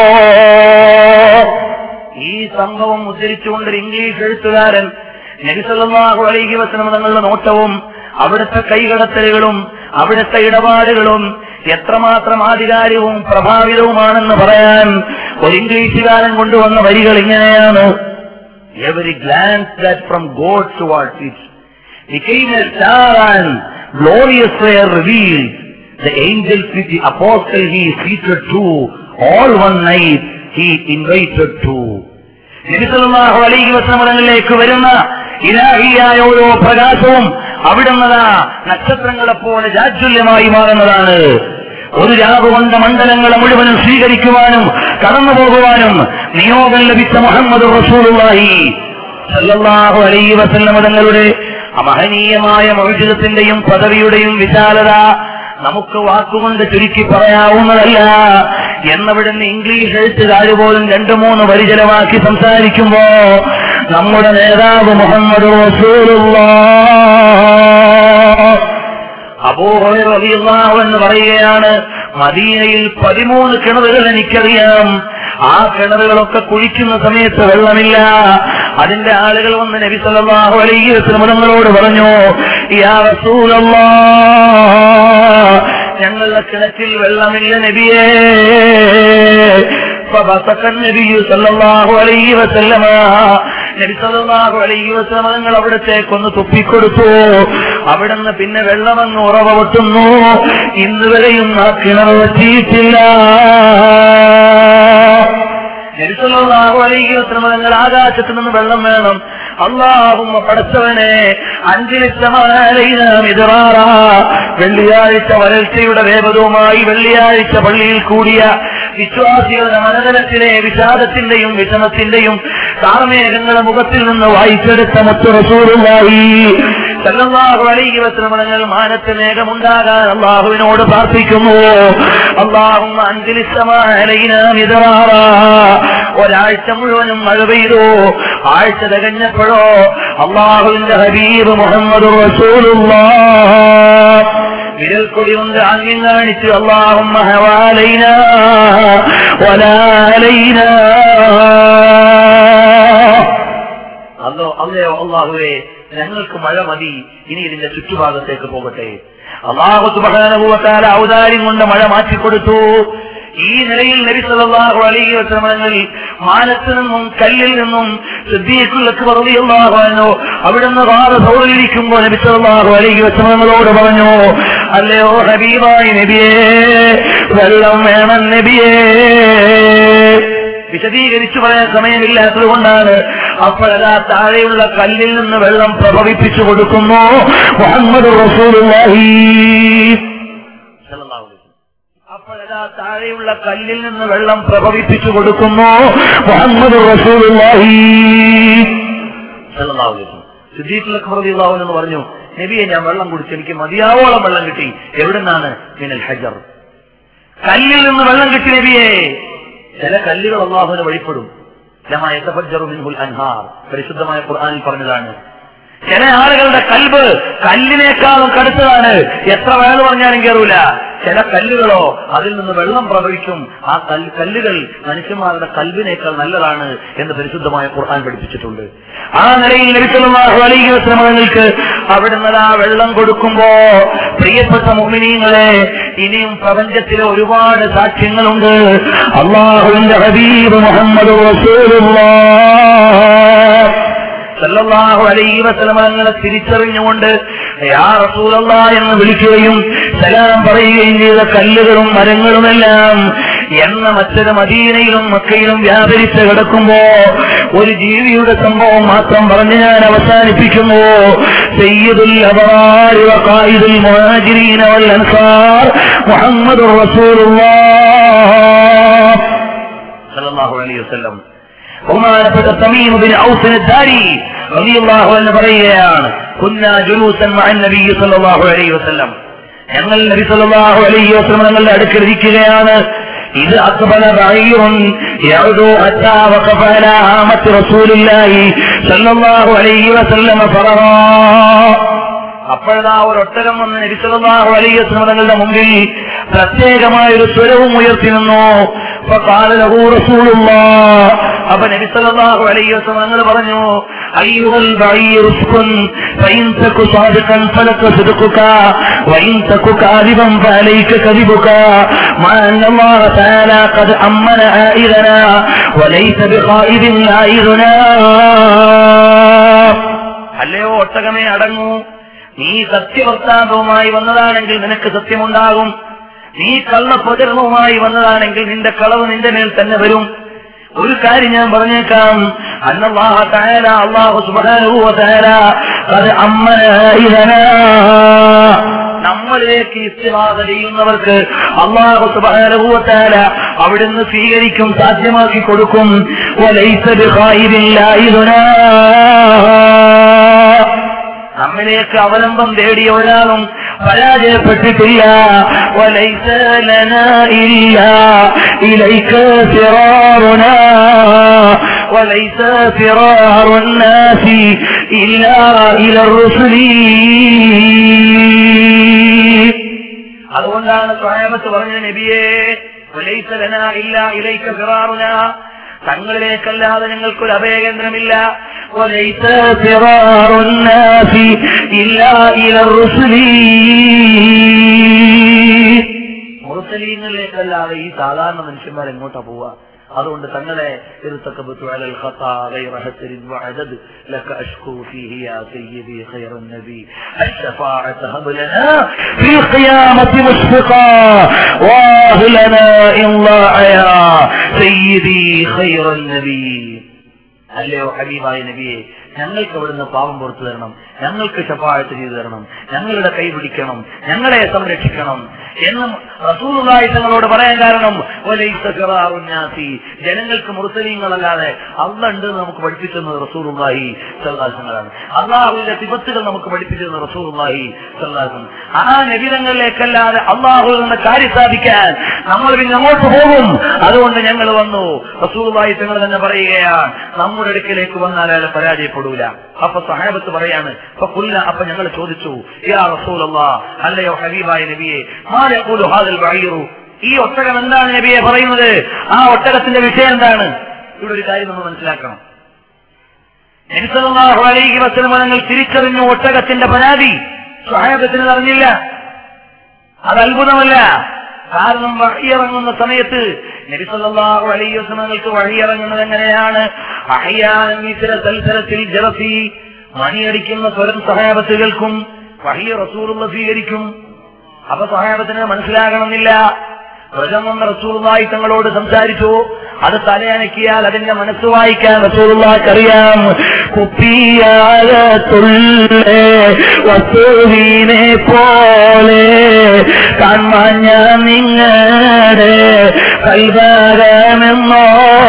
ഈ സംഭവം ഉദ്ധരിച്ചുകൊണ്ട് ഒരു ഇംഗ്ലീഷ് എഴുത്തുകാരൻ നബിസല്ലാഹു അലൈഹി വസ്ലം തങ്ങളുടെ നോട്ടവും അവിടുത്തെ കൈകടത്തലുകളും അവിടുത്തെ ഇടപാടുകളും എത്രമാത്രം ആധികാരികവും പ്രഭാവിതവുമാണെന്ന് പറയാൻ ഒരു ഇംഗ്ലീഷുകാരൻ കൊണ്ടുവന്ന വരികൾ ഇങ്ങനെയാണ് every glance that from god towards it became a star and glorious were revealed. The angels with the apostle he seated to, all one night he invited to. നബിസല്ലാഹു അലൈഹി വസ്ലമങ്ങളിലേക്ക് വരുന്ന ഇലാഹിയായ ഓരോ പ്രകാശവും അവിടുന്നതാ നക്ഷത്രങ്ങളെ പോലെ ജാജ്വല്യമായി മാറുന്നതാണ് ഒരു രാവ് കൊണ്ട് മണ്ഡലങ്ങളെ മുഴുവനും സ്വീകരിക്കുവാനും കടന്നു പോകുവാനും നിയോഗം ലഭിച്ച മുഹമ്മദ് റസൂലുള്ളാഹി സല്ലല്ലാഹു അലൈഹി വസല്ലമ തങ്ങളുടെ അമഹനീയമായ മൗജിതത്തിന്റെയും പദവിയുടെയും വിശാലത നമുക്ക് വാക്കുകൊണ്ട് ചുരുക്കി പറയാവുന്നതല്ല എന്നവിടുന്ന് ഇംഗ്ലീഷ് എഴുത്തുകാര് പോലും രണ്ടു മൂന്ന് വരി ചെലവാക്കി സംസാരിക്കുമ്പോ നമ്മുടെ നേതാവ് മുഹമ്മദ് അബൂഹറിയാവ് എന്ന് പറയുകയാണ് മദീനയിൽ പതിമൂന്ന് കിണറുകൾ എനിക്കറിയാം ആ കിണറുകളൊക്കെ കുഴിക്കുന്ന സമയത്ത് വെള്ളമില്ല അതിന്റെ ആളുകൾ വന്ന് നബി സല്ലല്ലാഹു അലൈഹി വസല്ലം തങ്ങളോട് പറഞ്ഞു യാ റസൂലല്ലാ ഞങ്ങളുടെ കിണറ്റിൽ വെള്ളമില്ല നബിയേ فبصق النبي صلى الله عليه وسلم നബി സല്ലല്ലാഹു അലൈഹി വസല്ലം തങ്ങൾ അവിടത്തേക്കൊന്ന് തുപ്പിക്കൊടുത്തു അവിടുന്ന് പിന്നെ വെള്ളമങ്ങ് ഉറവ പൊട്ടുന്നു ഇന്ന് വരെയും ആ കിണർ വറ്റിയിട്ടില്ല നബിസല്ലാഹു അലൈഹി വസല്ലം തങ്ങൾ ആകാശത്ത് നിന്ന് വെള്ളം വേണം അള്ളാഹുമ്മ പടച്ചവനെ അഞ്ചിലിത്തമാലിറാറ വെള്ളിയാഴ്ച വരൾച്ചയുടെ വേഗതവുമായി വെള്ളിയാഴ്ച പള്ളിയിൽ കൂടിയ വിശ്വാസികളുടെ മനതലത്തിലെ വിഷാദത്തിന്റെയും വിഷമത്തിന്റെയും താർമേഘങ്ങളുടെ മുഖത്തിൽ നിന്ന് വായിച്ചെടുത്ത മുത്തു റസൂറുമായി സല്ലല്ലാഹു അലൈഹി വസല്ലം തങ്ങൾ മാനത്ത് മേഘമുണ്ടാകാൻ അള്ളാഹുവിനോട് പ്രാർത്ഥിക്കുന്നു അള്ളാഹുമ്മ അഞ്ചിലിത്തമാലിറാറ ഒരാഴ്ച മുഴുവനും മഴ പെയ്തു ആഴ്ച തികഞ്ഞപ്പോഴോ അള്ളാഹുവിന്റെ ഹബീബ് മുഹമ്മദ് റസൂലുള്ള വിരൽ കൊടി കൊണ്ട് ആംഗ്യം കാണിച്ചു അള്ളാഹും ഹവാലൈന വലാലൈന അല്ലോ അല്ലയോ അള്ളാഹുവേ ഞങ്ങൾക്ക് മഴ മതി ഇനി ഇതിന്റെ ചുറ്റുഭാഗത്തേക്ക് പോകട്ടെ അള്ളാഹു സുബാനുഭവത്താൽ ഔദാര്യം കൊണ്ട് മഴ മാറ്റിക്കൊടുത്തു ഈ നിലയിൽ നബി സല്ലല്ലാഹു അലൈഹി വസല്ലമകൾ മാനത്ത് നിന്നും കല്ലിൽ നിന്നും സിദ്ദീഖുൽ റളിയല്ലാഹു അൻഹു അവിടുന്ന് വാറ സൗറിലിരിക്കുമ്പോൾ നബി സല്ലല്ലാഹു അലൈഹി വസല്ലമകളോട് പറഞ്ഞു അല്ലയോ ഹബീബായി നബിയേ വെള്ളം വേണം നബിയേ വിശദീകരിച്ചു പറയാൻ സമയമില്ലാത്തത് കൊണ്ടാണ് അപ്പോഴതാ താഴെയുള്ള കല്ലിൽ നിന്ന് വെള്ളം പ്രഭവിപ്പിച്ചു കൊടുക്കുന്നു മുഹമ്മദ് റസൂലുള്ളാഹി സല്ലല്ലാഹു അലൈഹി വസല്ലം. അപ്പോഴതാ താഴെയുള്ള കല്ലിൽ നിന്ന് വെള്ളം പ്രഭവിപ്പിച്ചു കൊടുക്കുന്നു മുഹമ്മദ് റസൂലുള്ളാഹി സല്ലല്ലാഹു അലൈഹി വസല്ലം. സിദ്ദീഖുൽ അക്ബർ റളിയല്ലാഹു അൻഹു പറഞ്ഞു നബിയെ ഞാൻ വെള്ളം കുടിച്ചു എനിക്ക് മതിയാവോളം വെള്ളം കിട്ടി എവിടുന്നാണ് മിനൽ ഹജർ കല്ലിൽ നിന്ന് വെള്ളം കിട്ടി നബിയെ ചില കല്ലുകൾ അള്ളാഹുവിന് വഴിപ്പെടും ലമാ യതഫജ്ജറു മിൻഹുൽ അൻഹാർ പരിശുദ്ധമായ ഖുർആനിൽ പറഞ്ഞതാണ് ചില ആളുകളുടെ കൽബ് കല്ലിനേക്കാളും കടുത്തതാണ് എത്ര വേണം പറഞ്ഞാലും കയറൂല ചില കല്ലുകളോ അതിൽ നിന്ന് വെള്ളം പ്രവഹിക്കും ആ കല്ല് കല്ലുകൾ മനുഷ്യന്മാരുടെ കൽബിനേക്കാൾ നല്ലതാണ് എന്ന് പരിശുദ്ധമായ ഖുർആൻ പഠിപ്പിച്ചിട്ടുണ്ട് ആ നിലയിൽ ലഭിച്ചുള്ളാഹു അലൈഹി വസ്ലമങ്ങൾക്ക് അവിടുന്ന് ആ വെള്ളം കൊടുക്കുമ്പോ പ്രിയപ്പെട്ട മുമിനീങ്ങളെ ഇനിയും പ്രപഞ്ചത്തിലെ ഒരുപാട് സാക്ഷ്യങ്ങളുണ്ട് അള്ളാഹുവിന്റെ ഹബീബ് മുഹമ്മദ് റസൂലുള്ളാഹ് സല്ലല്ലാഹു അലൈഹി വസല്ലമ തങ്ങളെ തിരിച്ചറിഞ്ഞുകൊണ്ട് യാ റസൂലല്ലാ എന്ന് വിളിക്കുകയും സലാം പറയുകയും ചെയ്ത കല്ലുകളും മരങ്ങളുമെല്ലാം എന്ന മറ്റൊരു മദീനയിലും മക്കയിലും വ്യാപരിച്ച് കിടക്കുമ്പോ ഒരു ജീവിയുടെ സംഭവം മാത്രം പറഞ്ഞ് ഞാൻ അവസാനിപ്പിക്കുന്നു സയ്യിദുൽ അബറാരി വഖായിദുൽ മുഹാജിരീന വൽ അൻസാർ മുഹമ്മദുർ റസൂലുള്ളാഹ് സല്ലല്ലാഹു അലൈഹി വസല്ലം ബഹുമാനപ്പെട്ട തമീം ബിൻ ഔസിന് ദാരി റളിയല്ലാഹു അൻഹു പറയുകയാണ് കുന്നാ ജുലൂസൻ മഅൻ നബി സല്ലല്ലാഹു അലൈഹി വസല്ലം ഞങ്ങൾ നബി സല്ലല്ലാഹു അലൈഹി വസല്ലം ഞങ്ങളുടെ അടുക്കൽ ഇരിക്കുകയാണ് ഇത് അക്ബല ബഈറുൻ യഅദു ഹത്താ വഖഫ അലാ ആമത്തി റസൂലില്ലാഹി സല്ലല്ലാഹു അലൈഹി വസല്ലം ഫററാ അപ്പോഴതാ ഒരു ഒട്ടകം വന്ന് നബിസലാഹു അലൈഹി വസല്ലം തങ്ങളുടെ മുമ്പിൽ പ്രത്യേകമായ ഒരു സ്വരവും ഉയർത്തി നിന്നു അപ്പൊ കാലലഹു റസൂലുള്ളാഹ് അപ്പൊ നബി സല്ലല്ലാഹു അലൈഹി വസല്ലം തങ്ങൾ പറഞ്ഞു അയ്യുഹൽ ബഈർ ഉസ്കുൻ ഫഇൻ തകു സാദിഖൻ ഫലക സിദ്ഖുക വഇൻ തകു കാദിബൻ ഫഅലൈക കദിബുക മാ അന്ന അല്ലാഹ തആല ഖദ് അമ്മന ആയിദന വലൈസ ബിഖായിദിൻ ആയിദുനാ അല്ലയോ ഒട്ടകമേ അടങ്ങൂ നീ സത്യവർത്താന്തവുമായി വന്നതാണെങ്കിൽ നിനക്ക് സത്യമുണ്ടാകും നീ കള്ളപ്രചരണവുമായി വന്നതാണെങ്കിൽ നിന്റെ കളവ് നിന്റെ മേൽ തന്നെ വരും ഒരു കാര്യം ഞാൻ പറഞ്ഞേക്കാം അന്നല്ലാഹ തആല അല്ലാഹു സുബ്ഹാനഹു വ തആല ഖദ് അമ്മനാ നമ്മളിലേക്ക് ഇസ്തിഹാസ ചെയ്യുന്നവർക്ക് അള്ളാഹു സുബ്ഹാനഹു വ തആല അവിടുന്ന് സ്വീകരിക്കും സാധ്യമാക്കി കൊടുക്കും വലൈസ ബിഖായിദിൻ ലായിദുനാ നമ്മിലേക്ക് അവലംബം തേടിയ ഒരാളും പരാജയപ്പെട്ടിട്ടില്ല വലൈസ ലനാ ഇല്ലാ ഇലൈക ഫിറാറുനാ وليس فرار الناس إلا إلى الرسل അതുകൊണ്ടാണ് സ്വയമത്ത് പറഞ്ഞ നബിയെ വലൈസ ലനാ ഇല്ലാ ഇലൈക ഫിറാറുനാ തങ്ങളിലേക്കല്ലാതെ ഞങ്ങൾക്കൊരു അഭയകേന്ദ്രമില്ല وليس فرار الناس إلا إلى الرسل മുറസലീങ്ങളിലേക്കല്ലാതെ ഈ സാധാരണ മനുഷ്യന്മാർ എങ്ങോട്ടാ പോവുക അതുകൊണ്ട് തങ്ങളെ ارتكبت على الخطا غير هتر وعدد لك أشكو فيه يا سيدي خير النبي الشفاعة هب لنا في القيامة مشفقا واه لنا إن ضاع يا سيدي خير النبي അല്ലയോ ഹബീബായ നബിയെ ഞങ്ങൾക്ക് അവിടുന്ന് പാപം പുറത്തു തരണം ഞങ്ങൾക്ക് ശപാഴത്ത് ചെയ്തു തരണം ഞങ്ങളുടെ കൈ പിടിക്കണം ഞങ്ങളെ സംരക്ഷിക്കണം എന്നും റസൂലുള്ളാഹി തങ്ങളോട് പറയാൻ കാരണം വലൈസ ഫിറാറുന്നാസി ജനങ്ങൾക്ക് മുർസലീങ്ങളല്ലാതെ അള്ള ഉണ്ട് എന്ന് നമുക്ക് പഠിപ്പിച്ചത് റസൂലുള്ളാഹി സല്ലാസങ്ങളാണ് അള്ളാഹുവിന്റെ തിബത്തുകൾ നമുക്ക് പഠിപ്പിച്ചത് റസൂലുള്ളാഹി സല്ലാസം ആ നബിതങ്ങളിലേക്കല്ലാതെ അള്ളാഹുവിൽ നിന്ന് കാര്യം സാധിക്കാൻ നമ്മൾ പിന്നെ അങ്ങോട്ട് പോകും അതുകൊണ്ട് ഞങ്ങൾ വന്നു റസൂലുള്ളാഹി തങ്ങൾ തന്നെ പറയുകയാണ് നമ്മുടെ അടുക്കലേക്ക് വന്നാൽ അയാൾ പരാജയപ്പെടൂല അപ്പൊ സഹാബത്ത് പറയാണ് അപ്പൊ കുല്ല അപ്പൊ ഞങ്ങൾ ചോദിച്ചു യാ റസൂലല്ലാ അല്ലയോ ഹബീബായ നബിയെ മാ യഖൂലു ഹാദൽ ബഈറു ഈ ഒട്ടകം എന്താണ് നബിയെ പറയുന്നത് ആ ഒട്ടകത്തിന്റെ വിഷയം എന്താണ് ഇവിടെ ഒരു കാര്യം നമ്മൾ മനസ്സിലാക്കണം നബിസല്ലാഹു അലൈഹി വസല്ലം നിങ്ങൾ തിരിച്ചറിഞ്ഞു ഒട്ടകത്തിന്റെ പരാതി സഹാബത്തിന് അറിഞ്ഞില്ല അത് അത്ഭുതമല്ല കാരണം വഴിയിറങ്ങുന്ന സമയത്ത് നബിസല്ലാഹു അലൈവസങ്ങൾക്ക് വഴിയിറങ്ങുന്നത് എങ്ങനെയാണ് അഹ്യാനം ഇത്തര തൽസരത്തിൽ ജറസി മണിയടിക്കുന്ന സ്വരം സഹാബത്തുകൾക്കും വഹിയ റസൂറുള്ള സ്വീകരിക്കും അപ്പൊ സഹാബത്തിന് മനസ്സിലാകണമെന്നില്ല വ്രജം വന്ന റസൂറുമായി തങ്ങളോട് സംസാരിച്ചു അത് തലയണക്കിയാൽ അതിന്റെ മനസ്സ് വായിക്കാൻ റസൂറുള്ളാക്കറിയാം കുപ്പിയാകത്തുള്ളേ വസ്തുവിനെ പോലെ കാണാൻ ഞാൻ നിങ്ങളുടെ കൽവാരമെന്നോ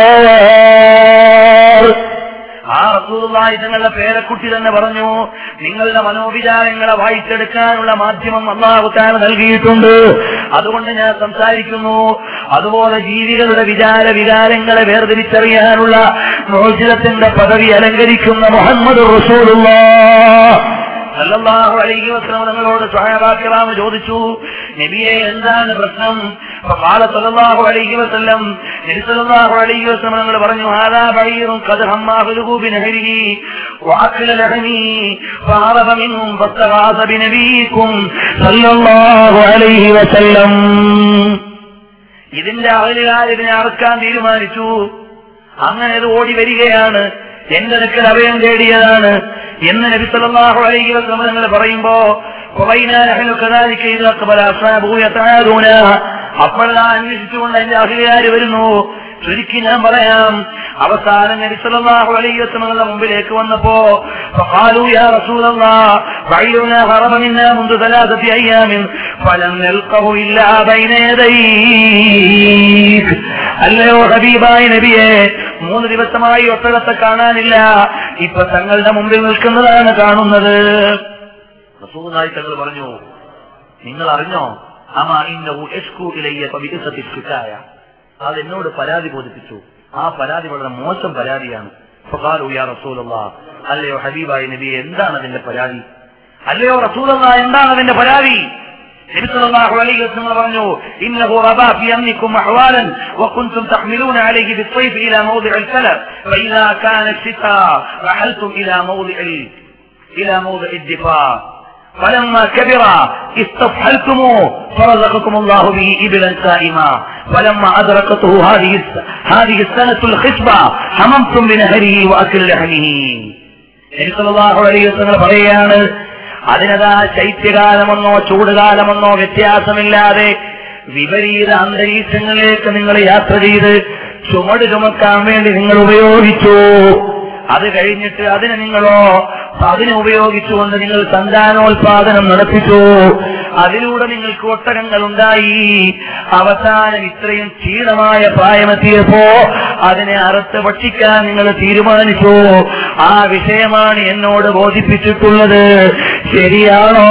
ആ റസൂലുള്ളാഹി തങ്ങളുടെ പേരക്കുട്ടി തന്നെ പറഞ്ഞു നിങ്ങളുടെ മനോവിചാരങ്ങളെ വായിച്ചെടുക്കാനുള്ള മാധ്യമം അള്ളാഹു താൻ നൽകിയിട്ടുണ്ട് അതുകൊണ്ട് ഞാൻ സംസാരിക്കുന്നു അതുപോലെ ജീവികളുടെ വിചാര വികാരങ്ങളെ വേർതിരിച്ചറിയാനുള്ള മോചിതത്തിന്റെ പദവി അലങ്കരിക്കുന്ന മുഹമ്മദ് റസൂലുള്ള സല്ലല്ലാഹു അലൈഹി വസല്ലം തങ്ങളോട് സ്വഹാബാക്കിറാമ് ചോദിച്ചു നബിയെ എന്താണ് പ്രശ്നം അപ്പൊ ഖാല സല്ലല്ലാഹു അലൈഹി വസല്ലം നബി സല്ലല്ലാഹു അലൈഹി വസല്ലം തങ്ങൾ പറഞ്ഞു ഹാദാ ബഈറുൻ ഖദ് ഹമ്മാഹുലുഹു ബിനഹരിഹി വഅഖല ലഹമി ഫഅറഫ മിൻഹും ഫസ്തഗാസ ബിനബീക്കും സല്ലല്ലാഹു അലൈഹി വസല്ലം ഇതിന്റെ അകലുകാർ ഇതിനെ അറക്കാൻ തീരുമാനിച്ചു അങ്ങനെ അത് ഓടി വരികയാണ് എന്റെ അടുക്കൽ അഭയം തേടിയതാണ് എന്ന് നബി സല്ലല്ലാഹു അലൈഹി വസല്ലം തങ്ങൾ പറയുമ്പോ وبينا نحن كذلك إذا أقبل أصحابه يتعاذون അപ്പോഴാ അന്വേഷിച്ചുകൊണ്ട് എന്റെ അഹിലുകാർ വരുന്നു ചുരുക്കി ഞാൻ പറയാം അവസാനം നബി സല്ലല്ലാഹു അലൈഹി വസല്ലമയുടെ മുമ്പിലേക്ക് വന്നപ്പോ فقالوا يا رسول الله بعيرنا هرب منا منذ ثلاثة أيام فلم نلقه إلا بين يديك അല്ലയോ ഹബീബായ നബിയെ മൂന്ന് ദിവസമായി ഒട്ടകത്തെ കാണാനില്ല ഇപ്പൊ തങ്ങളുടെ മുമ്പിൽ നിൽക്കുന്നതാണ് കാണുന്നത് റസൂലായി തങ്ങൾ പറഞ്ഞു നിങ്ങൾ അറിഞ്ഞോ അമാ ഇന്നഹു യഷ്കു ഇലയ്യ ഫബിഇസത്തി ശിക്കായ അത് എന്നോട് പരാതി ബോധിപ്പിച്ചു ആ പരാതി വളരെ മോശം പരാതിയാണ് ഫഖാലു യാ റസൂലല്ലാ അല്ലയോ ഹബീബായ നബിയെ എന്താണ് അതിന്റെ പരാതി അല്ലയോ റസൂലല്ലാ എന്താണ് അതിന്റെ പരാതി നബി സല്ലല്ലാഹു അലൈഹി വസല്ലം പറഞ്ഞു ഇന്നഹു റബാ ഫി അംനിക്കും അഹ്വാലൻ വകുൻതും തഹ്മിലൂന അലൈഹി ബിസ്സൈഫ് ഇലാ മൗദിഇ الكلب فإذا كان الشتاء رحلتم إلى موضع إلى موضع الدفاع فلما كبر استفحلتموه فرزقكم الله به إبلا سائما فلما أدركته هذه الس- هذه السنة الخصبة حممتم بنهره وأكل لحمه നബി സല്ലല്ലാഹു അലൈഹി വസല്ലം പറയാണ് അതിനതാ ശൈത്യകാലമെന്നോ ചൂടുകാലമെന്നോ വ്യത്യാസമില്ലാതെ വിപരീത അന്തരീക്ഷങ്ങളിലേക്ക് നിങ്ങൾ യാത്ര ചെയ്ത് ചുമട് ചുമക്കാൻ വേണ്ടി നിങ്ങൾ ഉപയോഗിച്ചു അത് കഴിഞ്ഞിട്ട് അതിനെ നിങ്ങളോ അതിനെ ഉപയോഗിച്ചുകൊണ്ട് നിങ്ങൾ സന്താനോത്പാദനം നടത്തിച്ചു അതിലൂടെ നിങ്ങൾക്ക് ഒട്ടകങ്ങൾ ഉണ്ടായി അവസാനം ഇത്രയും ക്ഷീണമായ പ്രായമെത്തിയപ്പോ അതിനെ അറുത്ത് ഭക്ഷിക്കാൻ നിങ്ങൾ തീരുമാനിച്ചു ആ വിഷയമാണ് എന്നോട് ബോധിപ്പിച്ചിട്ടുള്ളത് ശരിയാണോ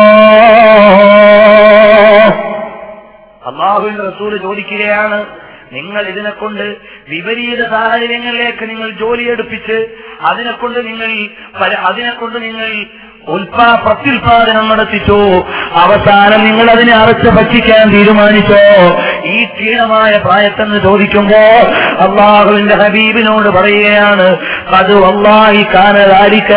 അള്ളാഹുവിന്റെ റസൂല് ചോദിക്കുകയാണ് നിങ്ങൾ ഇതിനെ കൊണ്ട് വിപരീത സാഹചര്യങ്ങളിലേക്ക് നിങ്ങൾ ജോലിയെടുപ്പിച്ച് അതിനെ കൊണ്ട് നിങ്ങൾ പര- അതിനെ കൊണ്ട് നിങ്ങൾ ഉൽപാ പ്രത്യുൽപാദനം നടത്തിച്ചു അവസാനം നിങ്ങൾ അതിനെ അറച്ച് ഭക്ഷിക്കാൻ തീരുമാനിച്ചോ ഈ ക്ഷീണമായ പ്രായത്തെന്ന് ചോദിക്കുമ്പോ അള്ളാഹുവിന്റെ ഹബീബിനോട് പറയുകയാണ് അത് അള്ളാഹി കാനലാലിക്ക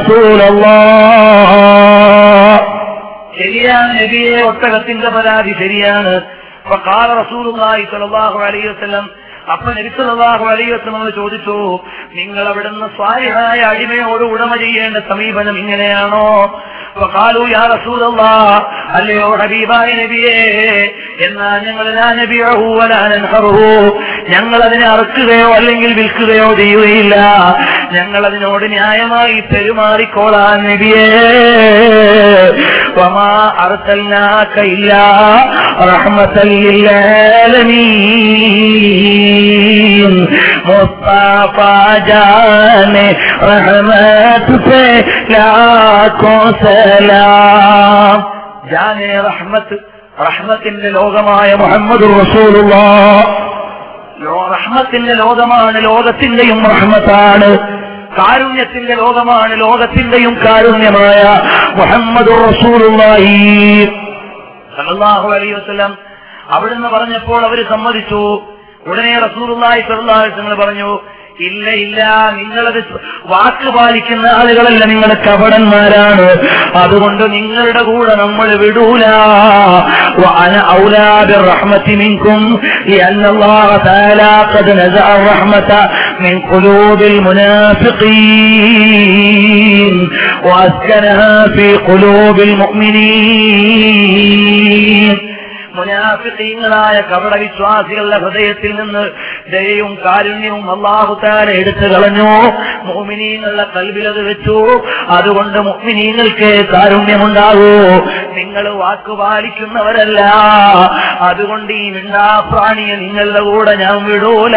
ശരിയാണ് നബിയെ ഒട്ടകത്തിന്റെ പരാതി ശരിയാണ് അപ്പൊ കാല റസൂലുള്ളാഹി സ്വല്ലല്ലാഹു അലൈഹി വസല്ലം അപ്പൊ നബി സല്ലല്ലാഹു അലൈഹി വസല്ലം ചോദിച്ചു നിങ്ങൾ അവിടുന്ന് സ്വാലിഹായ അടിമയോട് ഉടമ ചെയ്യേണ്ട സമീപനം ഇങ്ങനെയാണോ അപ്പൊ കാലു യാ റസൂലല്ലാ അല്ലയോ ഹബീബായ നബിയേ എന്നാ ഞങ്ങൾ ലാ നബിയഹു വലാ നൻഹറുഹു ഞങ്ങൾ അതിനെ അറുക്കുകയോ അല്ലെങ്കിൽ വിൽക്കുകയോ ചെയ്യുകയില്ല ഞങ്ങൾ അതിനോട് ന്യായമായി പെരുമാറിക്കോളാൻ നബിയേ وما أرسلناك إلا رحمة للعالمين مصطفى جان رحمت سے لاکھوں سلام ജാനെ റഹ്മത്ത് റഹ്മത്തിന്റെ ലോകമായ മുഹമ്മദ് റസൂലുള്ള റഹ്മത്തിന്റെ ലോകമാണ് ലോകത്തിന്റെയും റഹ്മത്താണ് കാരുണ്യത്തിന്റെ ലോകമാണ് ലോകത്തിന്റെയും കാരുണ്യമായ മുഹമ്മദ് റസൂലുള്ളാഹി സല്ലല്ലാഹു അലൈഹി വസല്ലം അവിടുന്ന് പറഞ്ഞപ്പോൾ അവര് സമ്മതിച്ചു ഉടനെ റസൂലുള്ളാഹി സ്വല്ലല്ലാഹു അലൈഹി വസല്ലം പറഞ്ഞു ഇല്ല ഇല്ല നിങ്ങളത് വാക്ക് പാലിക്കുന്ന ആളുകളല്ല നിങ്ങൾ കപടന്മാരാണ് അതുകൊണ്ട് നിങ്ങളുടെ കൂടെ നമ്മൾ വിടൂല وأنا أولى بالرحمة منكم لأن الله تعالى قد نزع الرحمة من قلوب المنافقين وأسكنها في قلوب المؤمنين മുനാഫിക്കീങ്ങളായ കപട വിശ്വാസികളുടെ ഹൃദയത്തിൽ നിന്ന് ദയയും കാരുണ്യവും അള്ളാഹുത്താര എടുത്തു കളഞ്ഞു മോമിനീങ്ങളുടെ കൽവിലത് വെച്ചു അതുകൊണ്ട് മുഅ്മിനീങ്ങൾക്ക് കാരുണ്യമുണ്ടാകൂ നിങ്ങൾ വാക്ക് പാലിക്കുന്നവരല്ല അതുകൊണ്ട് ഈ മിണ്ടാപ്രാണിയെ നിങ്ങളുടെ കൂടെ ഞാൻ വിടൂല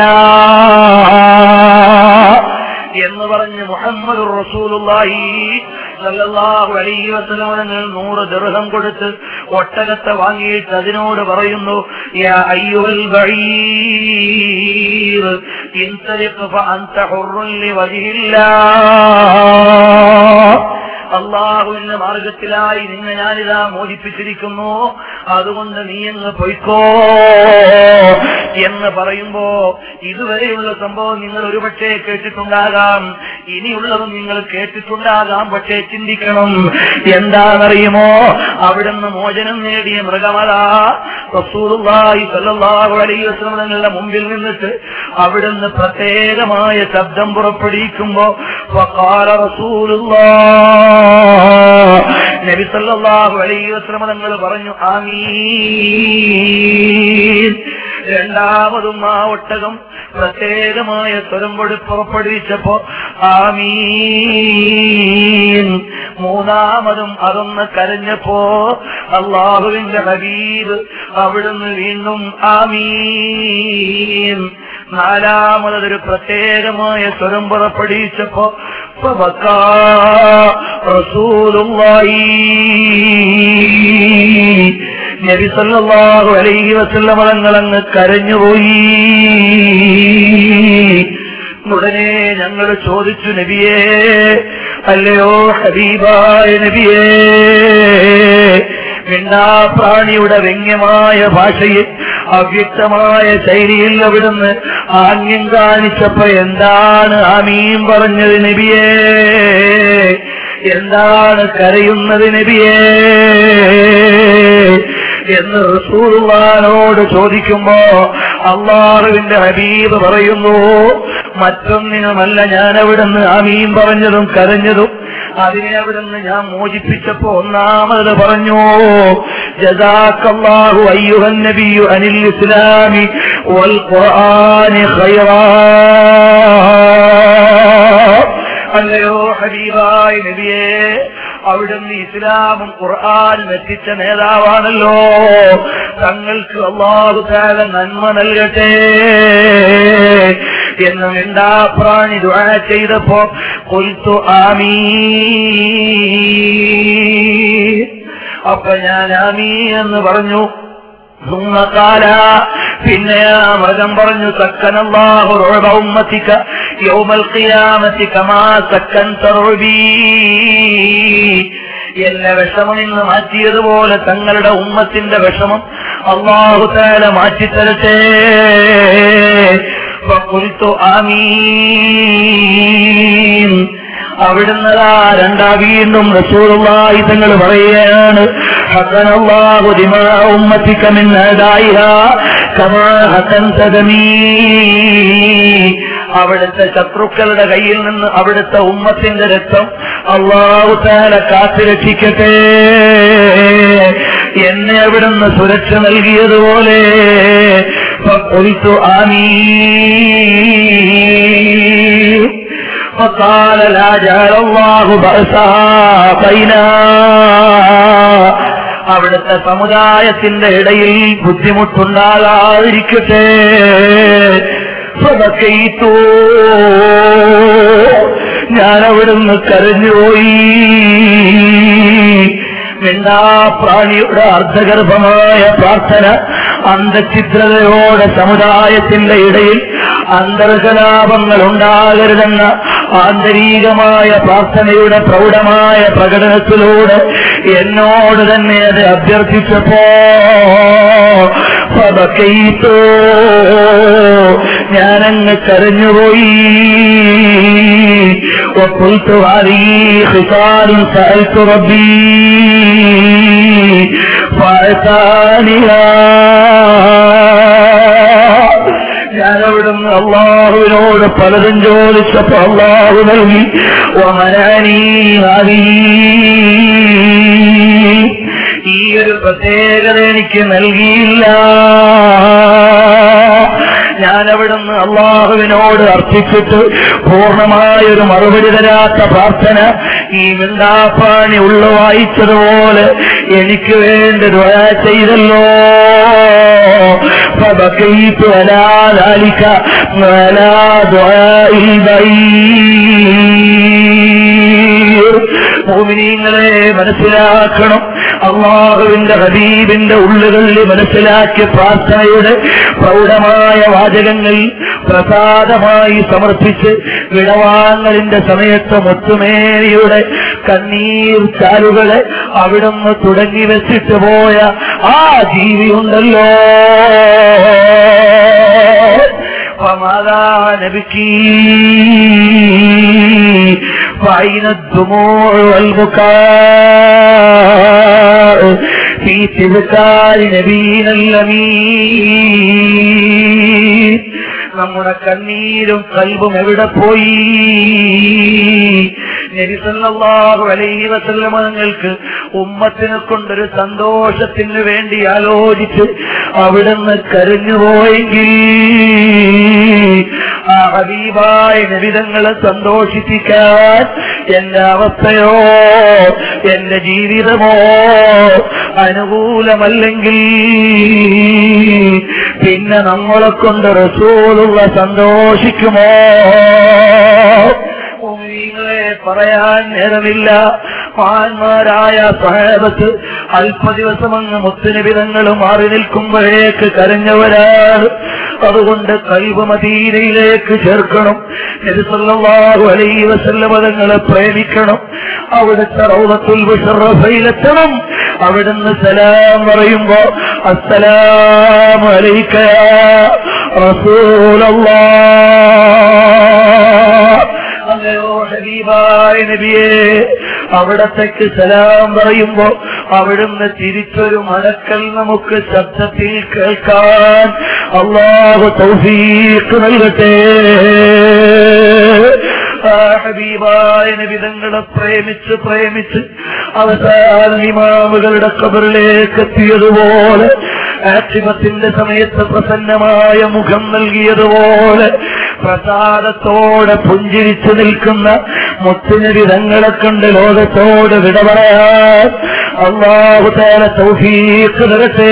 എന്ന് പറഞ്ഞ് മുഹമ്മദ് റസൂലുള്ളാഹി സല്ലല്ലാഹു അലൈഹി വസല്ലം തങ്ങൾ നൂറ് ദിർഹം കൊടുത്ത് ഒട്ടകത്തെ വാങ്ങിയിട്ട് അതിനോട് പറയുന്നു യാ അയ്യുഹൽ ബഈർ ഇൻതലിഖ് ഫഅൻത ഹുർറുൻ ലിവജ്ഹില്ലാഹ് അള്ളാഹുവിന്റെ മാർഗത്തിലായി നിന്നെ ഞാനിതാ മോചിപ്പിച്ചിരിക്കുന്നു അതുകൊണ്ട് നീ അങ്ങ് പൊയ്ക്കോ എന്ന് പറയുമ്പോ ഇതുവരെയുള്ള സംഭവം നിങ്ങൾ ഒരുപക്ഷെ കേട്ടിട്ടുണ്ടാകാം ഇനിയുള്ളതും നിങ്ങൾ കേട്ടിട്ടുണ്ടാകാം പക്ഷേ ചിന്തിക്കണം എന്താണെന്നറിയുമോ അവിടുന്ന് മോചനം നേടിയ മൃഗമത റസൂലുള്ളാഹി സ്വല്ലല്ലാഹു അലൈഹി വസല്ലം തങ്ങളുടെ മുമ്പിൽ നിന്നിട്ട് അവിടുന്ന് പ്രത്യേകമായ ശബ്ദം പുറപ്പെടുവിക്കുമ്പോ വഖാല റസൂലുള്ളാഹ് നബി സല്ലല്ലാഹു അലൈഹി വസല്ലം തങ്ങൾ പറഞ്ഞു ആമീൻ രണ്ടാമതും ആ ഒട്ടകം പ്രത്യേകമായ സ്വരം കൊടു പുറപ്പെടുവിച്ചപ്പോ ആമീൻ മൂന്നാമതും അതൊന്ന് കരഞ്ഞപ്പോ അള്ളാഹുവിന്റെ ഹബീബ് അവിടുന്ന് വീണ്ടും ആമീൻ നാലാമതൊരു പ്രത്യേകമായ സ്വരം പുറപ്പെടുവിച്ചപ്പോ فبكى رسول الله നബി സല്ലല്ലാഹു അലൈഹി വസല്ലം തങ്ങൾ അങ്ങ് കരഞ്ഞുപോയി ഉടനെ ഞങ്ങൾ ചോദിച്ചു നബിയേ അല്ലയോ ഹബീബായ നബിയേ മിണ്ടാപ്രാണിയുടെ വ്യംഗ്യമായ ഭാഷയിൽ അവ്യക്തമായ ശൈലിയിൽ അവിടുന്ന് ആംഗ്യം കാണിച്ചപ്പോ എന്താണ് ആമീൻ പറഞ്ഞത് നബിയേ എന്താണ് കരയുന്നത് നബിയേ എന്ന് റസൂലുള്ളാനോട് ചോദിക്കുമ്പോ അള്ളാഹുവിന്റെ ഹബീബ് പറയുന്നു മറ്റൊന്നിനുമല്ല ഞാൻ അവിടുന്ന് ആമീൻ പറഞ്ഞതും കരഞ്ഞതും അതിനെ അവിടുന്ന് ഞാൻ മോചിപ്പിച്ചപ്പോ ഒന്നാമത് പറഞ്ഞു ജസാക്കല്ലാഹു അയ്യുഹൻ നബിയു അനിൽ ഇസ്ലാമി വൽ ഖുർആനി ഖൈറാ അല്ലയോ ഹബീബായ നബിയേ അവിടുന്ന് ഇസ്ലാമും ഖുർആാനും എത്തിച്ച നേതാവാണല്ലോ തങ്ങൾക്ക് അള്ളാഹു താല നന്മ നൽകട്ടെ എന്ന് മിണ്ടാപ്രാണി ദുആ ചെയ്തപ്പോ കൊൽത്തു ആമീ അപ്പൊ ഞാൻ ആമീ എന്ന് പറഞ്ഞു ുന്നകാല പിന്നെ ആ മൃഗം പറഞ്ഞു സക്കനല്ലാഹു റുഅബ ഉമ്മത്തിക യൗമൽ ഖിയാമത്തി കമാ സക്കൻ തറുബി എന്നെ വിഷമം ഇന്ന് മാറ്റിയതുപോലെ തങ്ങളുടെ ഉമ്മത്തിന്റെ വിഷമം അള്ളാഹു താല മാറ്റിത്തരട്ടെ فقلت آمين അവിടുന്നതാ രണ്ടാ വീണ്ടും റസൂലുള്ളാഹി തങ്ങൾ പറയുകയാണ് ഹസനല്ലാഹു ദിമാ ഉമ്മത്തിക മിൻ അദായിഹ കമാ ഹസൻത ദമീ അവിടുത്തെ ശത്രുക്കളുടെ കയ്യിൽ നിന്ന് അവിടുത്തെ ഉമ്മത്തിന്റെ രക്തം അള്ളാഹു താല കാത്തുരക്ഷിക്കട്ടെ എന്നെ അവിടുന്ന് സുരക്ഷ നൽകിയതുപോലെ فقلت آمين فقال لا جعل الله بأسها بينا അവിടുത്തെ സമുദായത്തിന്റെ ഇടയിൽ ബുദ്ധിമുട്ടുണ്ടാകാതിരിക്കട്ടെ സ്വതക്കയിത്തോ ഞാൻ അവിടുന്ന് കരഞ്ഞുപോയി മിണ്ടാപ്രാണിയുടെ അർദ്ധഗർഭമായ പ്രാർത്ഥന അന്തഛിദ്രതയോടെ സമുദായത്തിന്റെ ഇടയിൽ അന്തർകലാപങ്ങൾ ഉണ്ടാകരുതെന്ന ആന്തരികമായ പ്രാർത്ഥനയുടെ പ്രൗഢമായ പ്രകടനത്തിലൂടെ എന്നോട് തന്നെ അത് അഭ്യർത്ഥിച്ചപ്പോ ഫബക്കൈത്തോ ഞാനങ്ങ് കരഞ്ഞുപോയി وقلت هذه خصال سألت ربي فأتانها ഞാൻ അവിടുന്ന് അള്ളാഹുവിനോട് പലതും ചോദിച്ചപ്പോ അള്ളാഹു നൽകി വമനാനീ ഹരീ. ഈ ഒരു പ്രത്യേകത എനിക്ക് നൽകിയില്ല ഞാൻ അവിടുന്ന് അള്ളാഹുവിനോട് അർപ്പിച്ചിട്ട് പൂർണ്ണമായ ഒരു മറുപടി തരാത്ത പ്രാർത്ഥന ഈ മിണ്ടാപ്പാണി ഉള്ളു വായിച്ചതുപോലെ എനിക്ക് വേണ്ടി ദുആ ചെയ്തല്ലോ فبقيت على ذلك وعلى دعاء البعير മോമിനീങ്ങളെ മനസ്സിലാക്കണം അള്ളാഹുവിന്റെ ഹബീബിന്റെ ഉള്ളുകളിൽ മനസ്സിലാക്കിയ പ്രാർത്ഥനയുടെ പ്രൗഢമായ വാചകങ്ങൾ പ്രസാദമായി സമർപ്പിച്ച് വിടവാങ്ങലിന്റെ സമയത്ത് മുത്തുമേനിയുടെ കണ്ണീർ ചാലുകളെ അവിടുന്ന് തുടങ്ങി വെച്ചിട്ട് പോയ ആ ജീവിയുണ്ടല്ലോ فماذا نبكي فأين الدموع والبكاء في تذكار نبينا الأمين നമ്മുടെ കണ്ണീരും കൽബും എവിടെ പോയി നബിസല്ലാഹു അലൈഹി വസല്ലമ നിങ്ങൾക്ക് ഉമ്മത്തിനെ കൊണ്ടൊരു സന്തോഷത്തിന് വേണ്ടി ആലോചിച്ച് അവിടുന്ന് കരഞ്ഞുപോയെങ്കിൽ ആ ഹബീബായ നബിതങ്ങളെ സന്തോഷിപ്പിക്കാൻ എന്റെ അവസ്ഥയോ എന്റെ ജീവിതമോ അനുകൂലമല്ലെങ്കിൽ പിന്നെ നമ്മളെ കൊണ്ട് റസൂലുള്ള സന്തോഷിക്കുമോ മുഅ്മിനീങ്ങളെ പറയാൻ നേരമില്ല മഹാന്മാരായ സഹാബത്ത് അല്പ ദിവസം അങ്ങ് മുത്തുനിബിതങ്ങൾ മാറി നിൽക്കുമ്പോഴേക്ക് കരഞ്ഞവരാണ് അതുകൊണ്ട് കൽബ് മദീനയിലേക്ക് ചേർക്കണം നബിസല്ലല്ലാഹു അലൈഹി വസല്ലമ തങ്ങളെ പ്രേമിക്കണം അവിടുത്തെ റൗദത്തുൽ ബുഷറഫയിലെത്തണം അവിടുന്ന് സലാം പറയുമ്പോ അസ്സലാമു അലൈക റസൂലല്ലാഹ് അങ്ങയോ ഹബീബായ നബിയെ അവിടത്തേക്ക് സലാം പറയുമ്പോ അവിടുന്ന് തിരിച്ചൊരു മടക്കൽ നമുക്ക് ശബ്ദത്തിൽ കേൾക്കാൻ അള്ളാഹു തൗഫീഖ് നൽകട്ടെ ആ ഹബീബായ നബിതങ്ങളെ പ്രേമിച്ച് പ്രേമിച്ച് അവസാന ഇമാമുകളുടെ കബറിലേക്ക് എത്തിയതുപോലെ ആക്ഷിപത്തിന്റെ സമയത്ത് പ്രസന്നമായ മുഖം നൽകിയതുപോലെ പ്രസാദത്തോടെ പുഞ്ചിരിച്ചു നിൽക്കുന്ന മുത്തുനിരിതങ്ങളെ കണ്ട് ലോകത്തോട് വിട പറയാൻ അള്ളാഹു തേല തൗഫീഖ് തരട്ടെ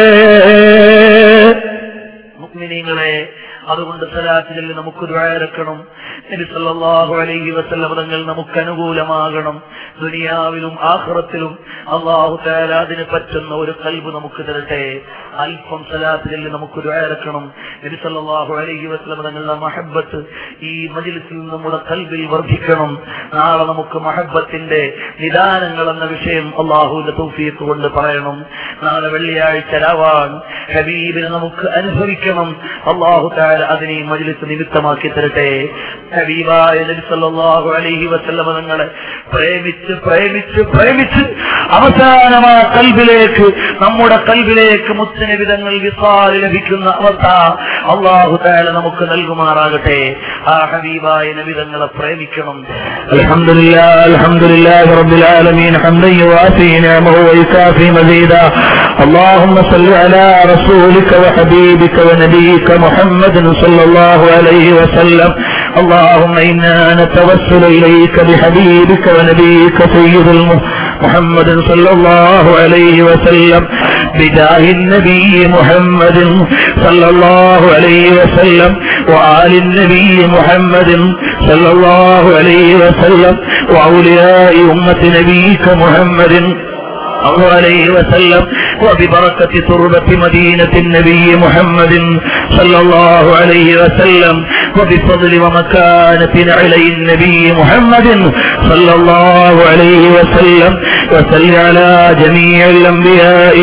മുഗ്മിനീങ്ങളെ അതുകൊണ്ട് സലാത്തിൽ നമുക്ക് ദ്വാരക്കണം നബി സല്ലല്ലാഹു അലൈഹി വസല്ലം തങ്ങൾ നമുക്ക് അനുകൂലമാകണം ദുനിയാവിലും ആഖിറത്തിലും അള്ളാഹു തആല അതിന് പറ്റുന്ന ഒരു കൽബ് നമുക്ക് തരട്ടെ അല്പം സലാത്തിൽ നമുക്ക് ദ്വാരക്കണം നബി സല്ലല്ലാഹു അലൈഹി വസല്ലം തങ്ങളുടെ മഹബ്ബത്ത് ഈ മജ്ലിസിൽ നമ്മുടെ കൽബിൽ വർദ്ധിക്കണം നാളെ നമുക്ക് മഹബ്ബത്തിന്റെ നിദാനങ്ങൾ എന്ന വിഷയം അള്ളാഹുവിന്റെ തൗഫീഖ് കൊണ്ട് പറയണം നാളെ വെള്ളിയാഴ്ച രാവാൻ ഹബീബിനെ നമുക്ക് അനുഭവിക്കണം അള്ളാഹു താര അതിനെ ഈ മജ്ലിസ് നിമിത്തമാക്കി തരട്ടെ ഹബീബായ നബി സല്ലല്ലാഹു അലൈഹി വസല്ലമ തങ്ങളെ പ്രേമിച്ച് പ്രേമിച്ച് പ്രേമിച്ച് അവസാനം ആ കൽബിലേക്ക് നമ്മുടെ കൽബിലേക്ക് മുത്തനവിധങ്ങൾ വിസാൽ ലഭിക്കുന്ന അവസ്ഥ അള്ളാഹു താല നമുക്ക് നൽകുമാറാകട്ടെ ആ ഹബീബായ നബിതങ്ങളെ പ്രേമിക്കണം الحمد لله الحمد لله رب العالمين حمدا يوافي نعمه ويكافي مزيدا اللهم صل على رسولك وحبيبك ونبيك محمد صلى الله عليه وسلم اللهم إنا نتوسل إليك بحبيبك ونبيك سيد الم- محمد صلى الله عليه وسلم بجاه النبي محمد صلى الله عليه وسلم وآل النبي محمد صلى الله عليه وسلم وأولياء أمة نبيك محمد الله عليه وسلم وببركة تربة مدينة النبي محمد صلى الله عليه وسلم وبفضل ومكانة علي النبي محمد صلى الله عليه وسلم وسل على جميع الأنبياء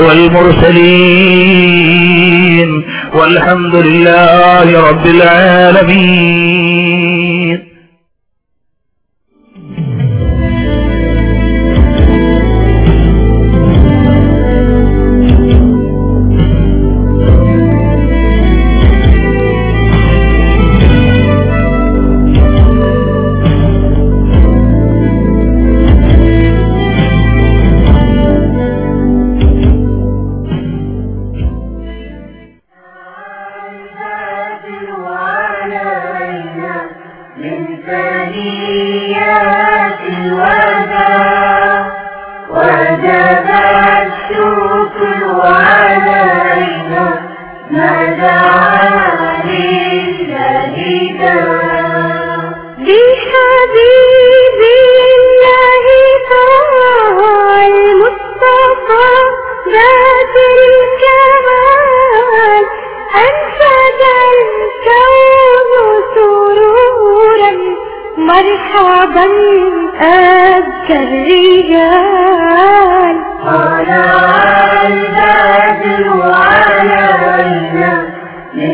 والمرسلين والحمد لله رب العالمين البدر علينا من ثنيات الوداع وجب الشكر علينا ما دعا للهدى بحبيب الله طه المصطفى ذات الكمال أنشد الكون سرورا مرحبا أبكى الرجال طلع البدر علينا من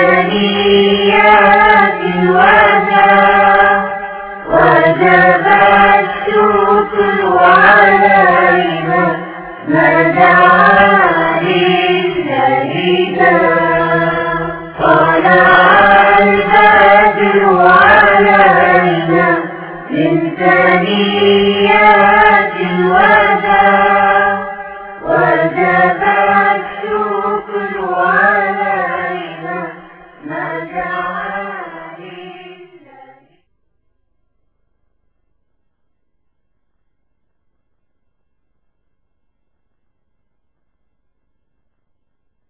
ثنيات الوداع وجب الشكر علينا ما دعا للهدى طلع البدر علينا من ثنيات